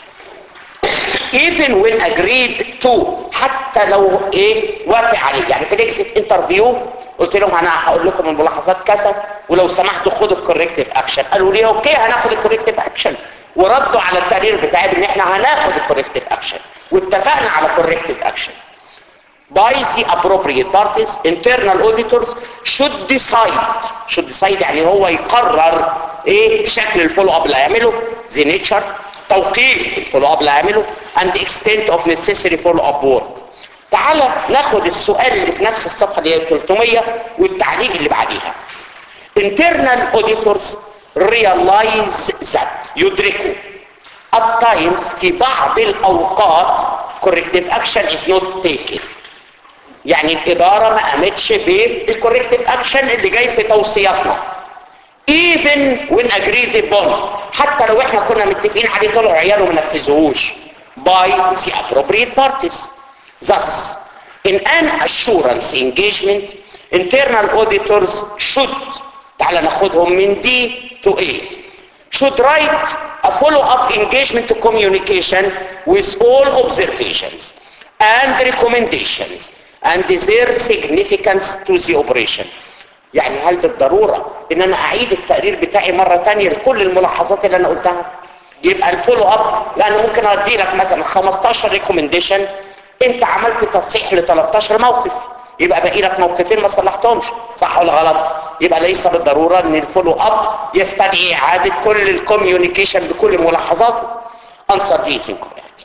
even when agreed to حتى لو ايه وافق عليه يعني في الاكزيت انترفيو قلت لهم انا هقول لكم الملاحظات كذا ولو سمحتوا خدوا الكوركتيف اكشن قالوا لي اوكي هناخد الكوركتيف اكشن وردوا على التقرير بتاعي ان احنا هناخد الكوركتيف اكشن واتفقنا على كوركتيف اكشن by the appropriate parties internal auditors should decide should decide يعني هو يقرر ايه شكل الفولو اب اللي هيعمله the nature توقيت الفولو اب اللي هيعمله and the extent of necessary follow up work تعال ناخد السؤال اللي في نفس الصفحه اللي هي 300 والتعليق اللي بعديها internal auditors realize that يدركوا at times في بعض الاوقات corrective action is not taken يعني الإدارة ما قامتش بالكوركتيف أكشن اللي جاي في توصياتنا even when agreed upon حتى لو احنا كنا متفقين عليه طلعوا عياله ما نفذوهوش by the appropriate parties thus in an assurance engagement internal auditors should تعال ناخدهم من D to A should write a follow-up engagement to communication with all observations and recommendations and their significance to the operation يعني هل بالضرورة ان انا اعيد التقرير بتاعي مرة تانية لكل الملاحظات اللي انا قلتها يبقى الفولو اب لان ممكن ادي لك مثلا 15 ريكومنديشن انت عملت تصحيح ل 13 موقف يبقى باقي لك موقفين ما صلحتهمش صح ولا غلط يبقى ليس بالضروره ان الفولو اب يستدعي اعاده كل الكوميونيكيشن بكل ملاحظاته answer D is incorrect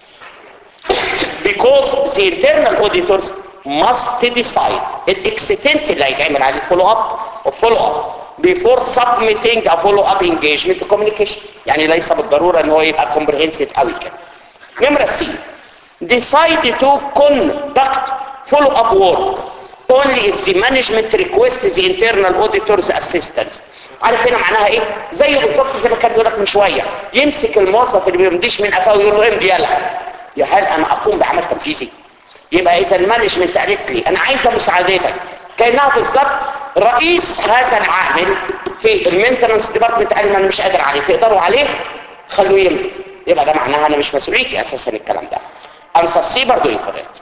because the internal auditors must decide الاكستنت اللي هيتعمل عليه الفولو اب والفولو اب before submitting a follow up engagement to communication يعني ليس بالضروره ان هو يبقى comprehensive قوي كده نمره سي decide to conduct follow up work only if the management requests the internal auditor's assistance عارف هنا معناها ايه زي بالظبط زي ما كان بيقول لك من شويه يمسك الموظف اللي ما بيمديش من قفاه ويقول له امضي يلا يا هل انا اقوم بعمل تنفيذي يبقى اذا المانجمنت قالت لي انا عايزه مساعدتك كانها بالظبط رئيس هذا العامل في المينتنس ديبارتمنت قال انا مش قادر عليه تقدروا عليه خلوه يمضي يبقى ده معناها انا مش مسؤوليتي اساسا الكلام ده answer C برضه incorrect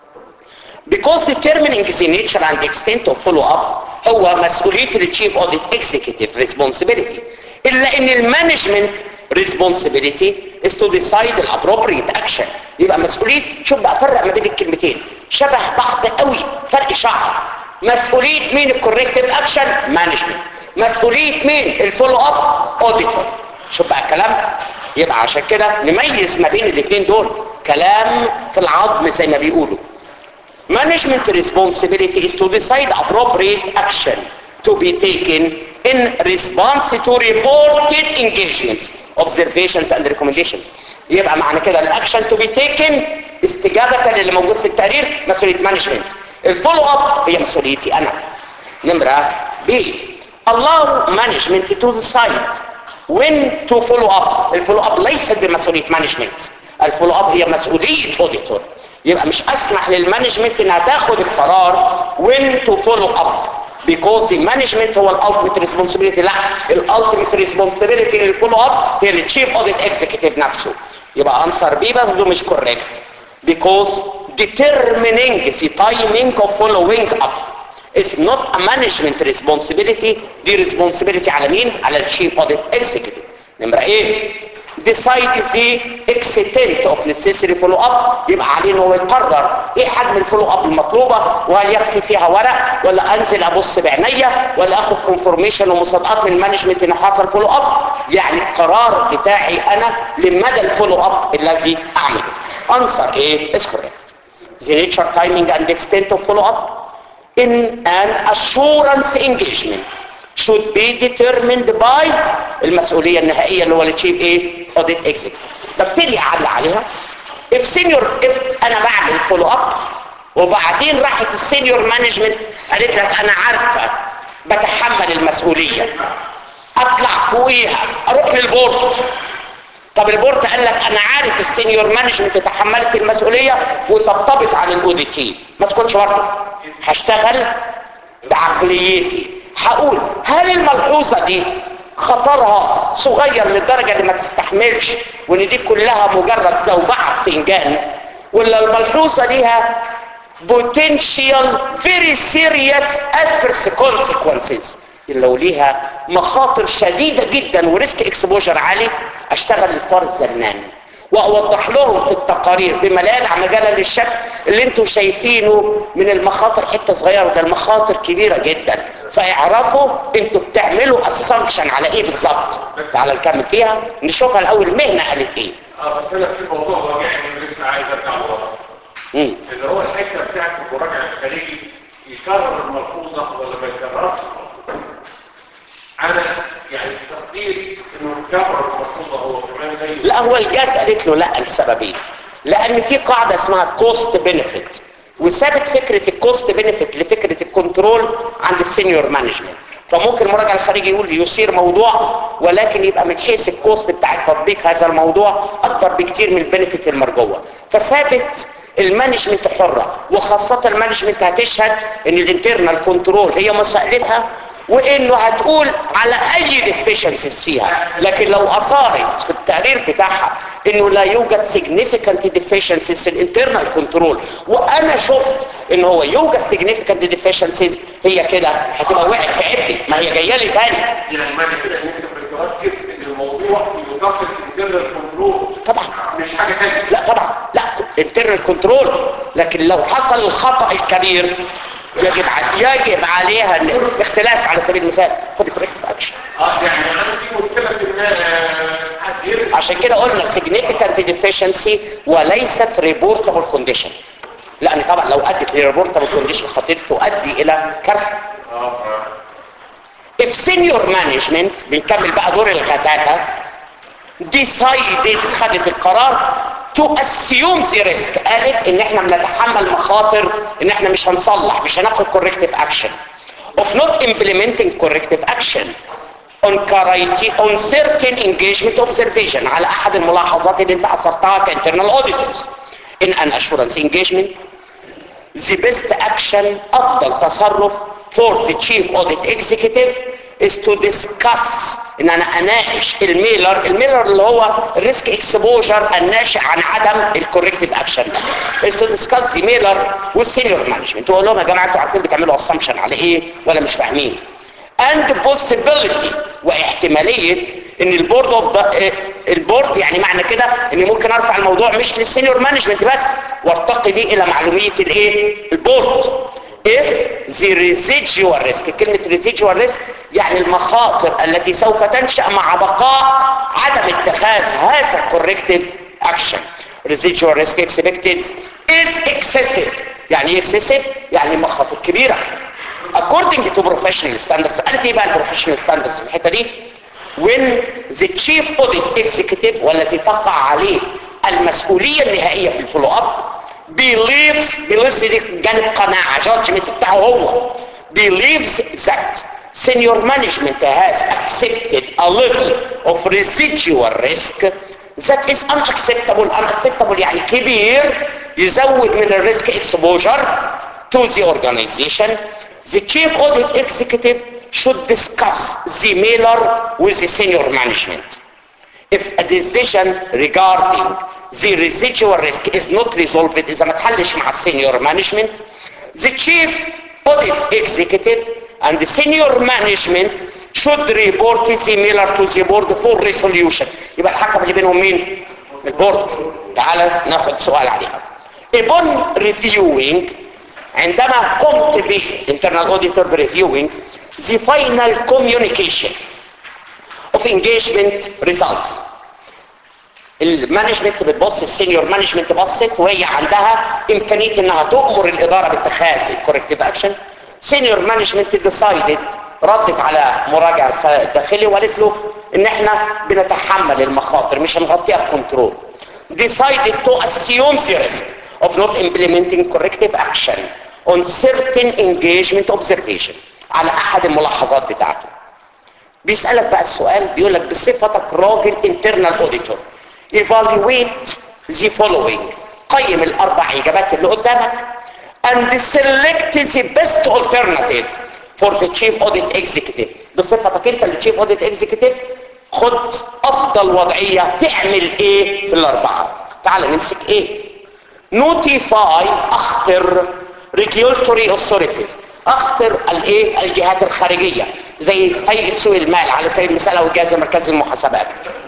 because determining the nature and extent of follow up هو مسؤولية التشيف اوديت executive responsibility الا ان المانجمنت responsibility is to decide the appropriate action يبقى مسؤولية شوف بقى فرق ما بين الكلمتين شبه بعض قوي فرق شعر مسؤولية مين الكوريكتيف اكشن مانجمنت مسؤولية مين الفولو اب اوديتور شوف بقى الكلام يبقى عشان كده نميز ما بين الاثنين دول كلام في العظم زي ما بيقولوا management responsibility is to decide appropriate action to be taken in response to reported engagements observations and recommendations يبقى معنى كده الاكشن to be taken استجابة للي موجود في التقرير مسؤولية مانجمنت الفولو اب هي مسؤوليتي انا نمرة B allow management to decide when to follow up الفولو اب ليست بمسؤولية مانجمنت الفولو اب هي مسؤولية auditor يبقى مش اسمح للمانجمنت انها تاخد القرار when to follow up because the management هو الالتيميت responsibility لا الالتيميت responsibility للفولو اب هي التشيف اوديت اكزيكتيف نفسه يبقى انسر بي برضه مش correct because determining the timing of following up is not a management responsibility دي responsibility على مين؟ على الشيف اوديت اكزيكتيف نمرة ايه؟ decide the extent of necessary follow up يبقى عليه ان هو يقرر ايه حجم الفولو اب المطلوبه وهل يكفي فيها ورق ولا انزل ابص بعينيا ولا اخد كونفورميشن ومصادقات من المانجمنت ان حصل فولو اب يعني القرار بتاعي انا لمدى الفولو اب الذي اعمله answer ايه is correct the nature timing and extent of follow up in an assurance engagement should be determined by المسؤولية النهائية اللي هو التشيف ايه audit executive ببتدي اعلق عليها if senior if انا بعمل فولو اب وبعدين راحت السينيور مانجمنت قالت لك انا عارفة بتحمل المسؤولية اطلع فوقيها اروح للبورد طب البورد قال لك انا عارف السينيور مانجمنت تحملت المسؤولية وطبطبت على الاوديتي ما اسكتش برضه هشتغل بعقليتي هقول هل الملحوظة دي خطرها صغير للدرجة اللي ما تستحملش وان دي كلها مجرد زوبعة فنجان ولا الملحوظة ليها potential very serious adverse consequences لو ليها مخاطر شديدة جدا وريسك اكسبوجر عالي اشتغل الفار الزنان واوضح لهم في التقارير بما لا يدع مجالا للشك اللي انتم شايفينه من المخاطر حته صغيره ده المخاطر كبيره جدا فاعرفوا انتوا بتعملوا السنكشن على ايه بالظبط تعال نكمل فيها نشوفها الاول المهنه قالت ايه اه بس انا في موضوع راجعني من لسه عايز ارجع ورا مم. اللي هو الحته بتاعت المراجعه الخارجي يكرر الملحوظه ولا ما يكررش الملحوظة. انا يعني تقديري انه يكرر الملحوظه هو كمان زي لا هو الجاز قالت له لا لسببين لان في قاعده اسمها كوست بنفيت وثابت فكره الكوست بنفيت لفكره الكنترول عند السينيور مانجمنت فممكن المراجع الخارجي يقول يثير موضوع ولكن يبقى من حيث الكوست بتاع تطبيق هذا الموضوع اكبر بكتير من البنفيت المرجوه فثابت المانجمنت حرة وخاصة المانجمنت هتشهد ان الانترنال كنترول هي مسألتها وانه هتقول على اي ديفيشنسيز فيها لكن لو اصارت في التقرير بتاعها انه لا يوجد significant deficiencies في الانترنال كنترول وانا شفت ان هو يوجد significant deficiencies هي كده هتبقى وقعت في عبئي ما هي جايه لي تاني يعني معنى كده ان انت بتركز ان الموضوع في نطاق الانترنال كنترول طبعا مش حاجه ثانيه لا طبعا لا انترنال كنترول لكن لو حصل الخطا الكبير يجب ع- يجب عليها إن- اختلاس على سبيل المثال خد corrective action اه يعني انا في مشكله في ان آه، حد يرجع عشان كده قلنا significant deficiency وليست reportable condition لان طبعا لو ادت لreportable condition خطير تؤدي الى كارثه if senior management بنكمل بقى دور الغتاتة decided خدت القرار to assume the risk قالت ان احنا بنتحمل مخاطر ان احنا مش هنصلح مش هناخد corrective action of not implementing corrective action on criteria on certain engagement observation على احد الملاحظات اللي انت اثرتها كinternal auditors in an assurance engagement the best action افضل تصرف for the chief audit executive is to discuss ان انا اناقش الميلر الميلر اللي هو الريسك اكسبوجر الناشئ عن عدم الكوركتيف اكشن is to discuss the ميلر والسينيور مانجمنت واقول لهم يا جماعه انتوا عارفين بتعملوا اسامبشن على ايه ولا مش فاهمين and possibility واحتماليه ان البورد اوف البورد يعني معنى كده ان ممكن ارفع الموضوع مش للسينيور مانجمنت بس وارتقي بيه الى معلوميه الايه البورد if the residual risk كلمة residual risk يعني المخاطر التي سوف تنشأ مع بقاء عدم اتخاذ هذا corrective action residual risk expected is excessive يعني ايه excessive يعني مخاطر كبيرة according to professional standards قالت ايه بقى البروفيشنال standards في الحتة دي when the chief audit executive والذي تقع عليه المسؤولية النهائية في الفولو اب believes believes دي جانب قناعة judgment بتاعه هو believes that senior management has accepted a level of residual risk that is unacceptable unacceptable يعني كبير يزود من الريسك exposure to the organization the chief audit executive should discuss the mailer with the senior management if a decision regarding the residual risk is not resolved إذا ما تحلش مع السينيور management the chief audit executive and the senior management should report the mailer to the board for resolution يبقى الحكم اللي بينهم مين؟ البورد تعال ناخد سؤال عليها upon reviewing عندما قمت ب internal auditor reviewing the final communication of engagement results المانجمنت بتبص السينيور مانجمنت بصت وهي عندها امكانيه انها تؤمر الاداره باتخاذ الكوركتيف اكشن سينيور مانجمنت ديسايدد ردت على مراجع داخلي وقالت له ان احنا بنتحمل المخاطر مش هنغطيها بكنترول decided to assume the risk of not implementing corrective action on certain engagement observation على احد الملاحظات بتاعته بيسألك بقى السؤال بيقول لك بصفتك راجل internal auditor evaluate the following قيم الاربع اجابات اللي قدامك and select the best alternative for the chief audit executive بصفتك انت اللي chief audit executive خد افضل وضعية تعمل ايه في الاربعة تعال نمسك ايه notify اخطر regulatory authorities اخطر الايه الجهات الخارجية زي هيئة سوق المال على سبيل المثال او الجهاز المركزي للمحاسبات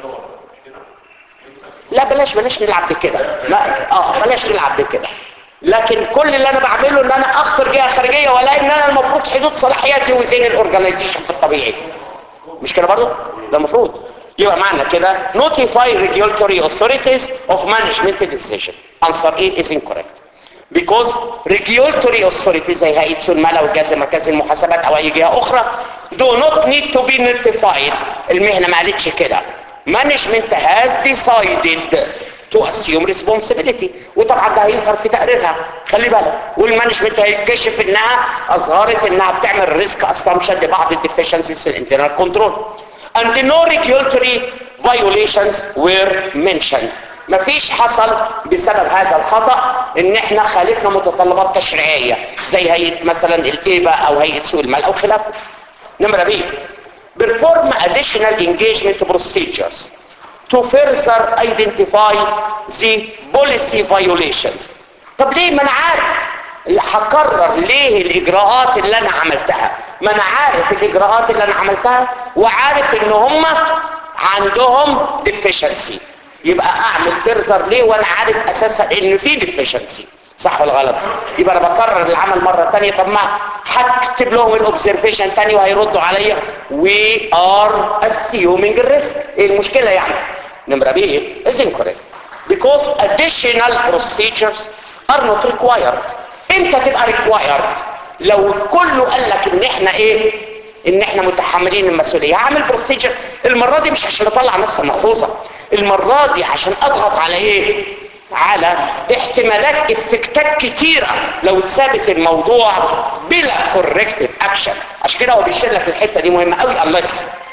لا بلاش بلاش نلعب بكده لا اه بلاش نلعب بكده لكن كل اللي انا بعمله ان انا اخطر جهه خارجيه ولا ان انا المفروض حدود صلاحياتي وزين الاورجنايزيشن في الطبيعي مش كده برضه ده المفروض يبقى معنى كده notify regulatory authorities of management decision answer A is incorrect because regulatory authorities زي هيئه سوق المال او الجهاز المركزي للمحاسبات او اي جهه اخرى do not need to be notified المهنه ما قالتش كده management has decided to assume responsibility وطبعا ده هيظهر في تقريرها خلي بالك والمانجمنت هيكتشف انها اظهرت انها بتعمل ريسك اسامبشن لبعض الديفيشنسيز في الانترنال كنترول and no regulatory violations were mentioned مفيش حصل بسبب هذا الخطأ ان احنا خالفنا متطلبات تشريعية زي هيئة مثلا الايبا او هيئة سوق المال او خلافه نمرة بي perform additional engagement procedures to further identify the policy violations طب ليه ما انا عارف اللي هكرر ليه الاجراءات اللي انا عملتها ما انا عارف الاجراءات اللي انا عملتها وعارف ان هم عندهم deficiency يبقى اعمل فيرزر ليه وانا عارف اساسا ان في deficiency صح ولا غلط يبقى انا بكرر العمل مره ثانيه طب ما هكتب لهم الاوبزرفيشن ثاني وهيردوا عليا وي ار assuming الريسك ايه المشكله يعني نمره بي is incorrect because additional procedures are not required امتى تبقى required لو كله قال لك ان احنا ايه ان احنا متحملين المسؤوليه هعمل بروسيجر المره دي مش عشان اطلع نفسي محفوظه المره دي عشان اضغط على ايه على احتمالات افكتات كتيرة لو اتثابت الموضوع بلا كوركتيف اكشن عشان كده هو بيشير لك الحته دي مهمه قوي unless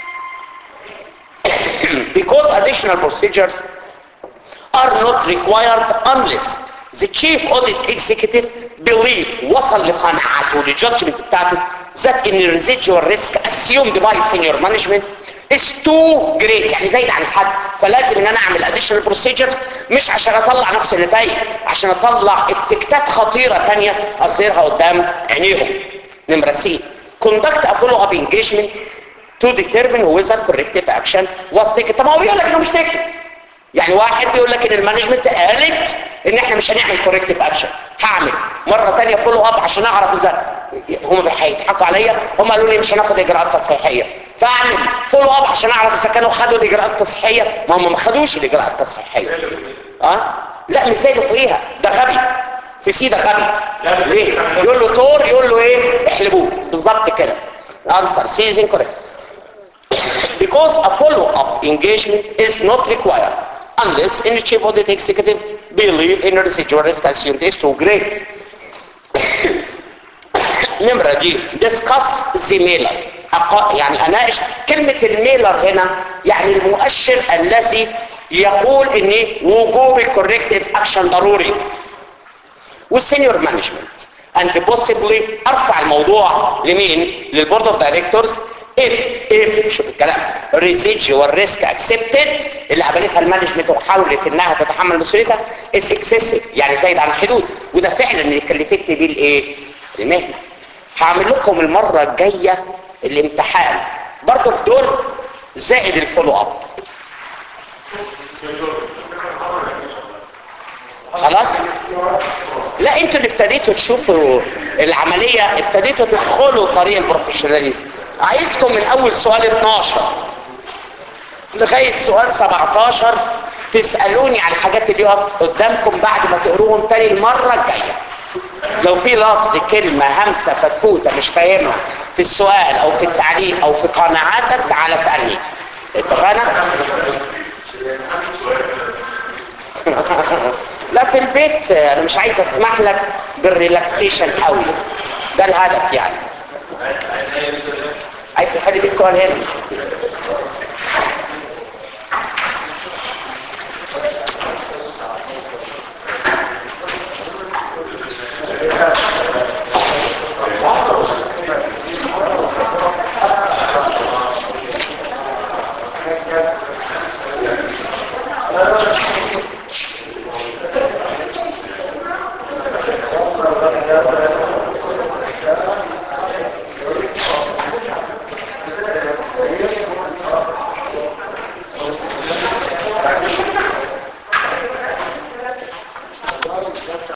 because additional procedures are not required unless the chief audit executive believe وصل لقناعته للجادجمنت بتاعته that in residual risk assumed by senior management is too great يعني زايد عن الحد فلازم ان انا اعمل additional procedures مش عشان اطلع نفس النتائج عشان اطلع افكتات خطيرة تانية اصيرها قدام عينيهم نمرة سي conduct a follow up engagement to determine whether corrective action was taken طب ما هو بيقول لك انه مش taken يعني واحد بيقول لك ان المانجمنت قالت ان احنا مش هنعمل كوركتيف اكشن هعمل مره ثانيه فولو اب عشان اعرف اذا هم هيضحكوا عليا هم قالوا لي مش هناخد اجراءات تصحيحيه فاعمل فولو اب عشان اعرف اذا كانوا خدوا الاجراءات التصحيحيه ما هم ما خدوش الاجراءات التصحيحيه اه لا مش زي اللي فوقيها ده غبي في سي ده غبي ليه يقول له تور يقول له ايه احلبوه بالظبط كده answer C is incorrect because a follow-up engagement is not required unless any chief audit executive believe in residual risk assumed is too great. نمرة دي discuss the mailer أق- يعني أناقش كلمة الميلر هنا يعني المؤشر الذي يقول ان وجوب الكوركتيف اكشن ضروري والسينيور مانجمنت and possibly ارفع الموضوع لمين للبورد اوف دايركتورز if if شوف الكلام residual risk accepted اللي قبلتها المانجمنت وحاولت انها تتحمل مسؤوليتها is excessive يعني زايد عن الحدود وده فعلا اللي كلفتني بيه الايه المهنه هعمل لكم المره الجايه الامتحان برضه في دول زائد الفولو اب خلاص لا انتوا اللي ابتديتوا تشوفوا العملية ابتديتوا تدخلوا طريق البروفيشناليزم عايزكم من اول سؤال 12 لغاية سؤال 17 تسألوني على الحاجات اللي يقف قدامكم بعد ما تقروهم تاني المرة الجاية لو في لفظ كلمة همسة فتفوتة مش فاهمها في السؤال او في التعليق او في قناعاتك تعالى اسألني اتفقنا؟ لا في البيت انا مش عايز اسمح لك بالريلاكسيشن قوي ده الهدف يعني عايز تحل بيت سؤال هنا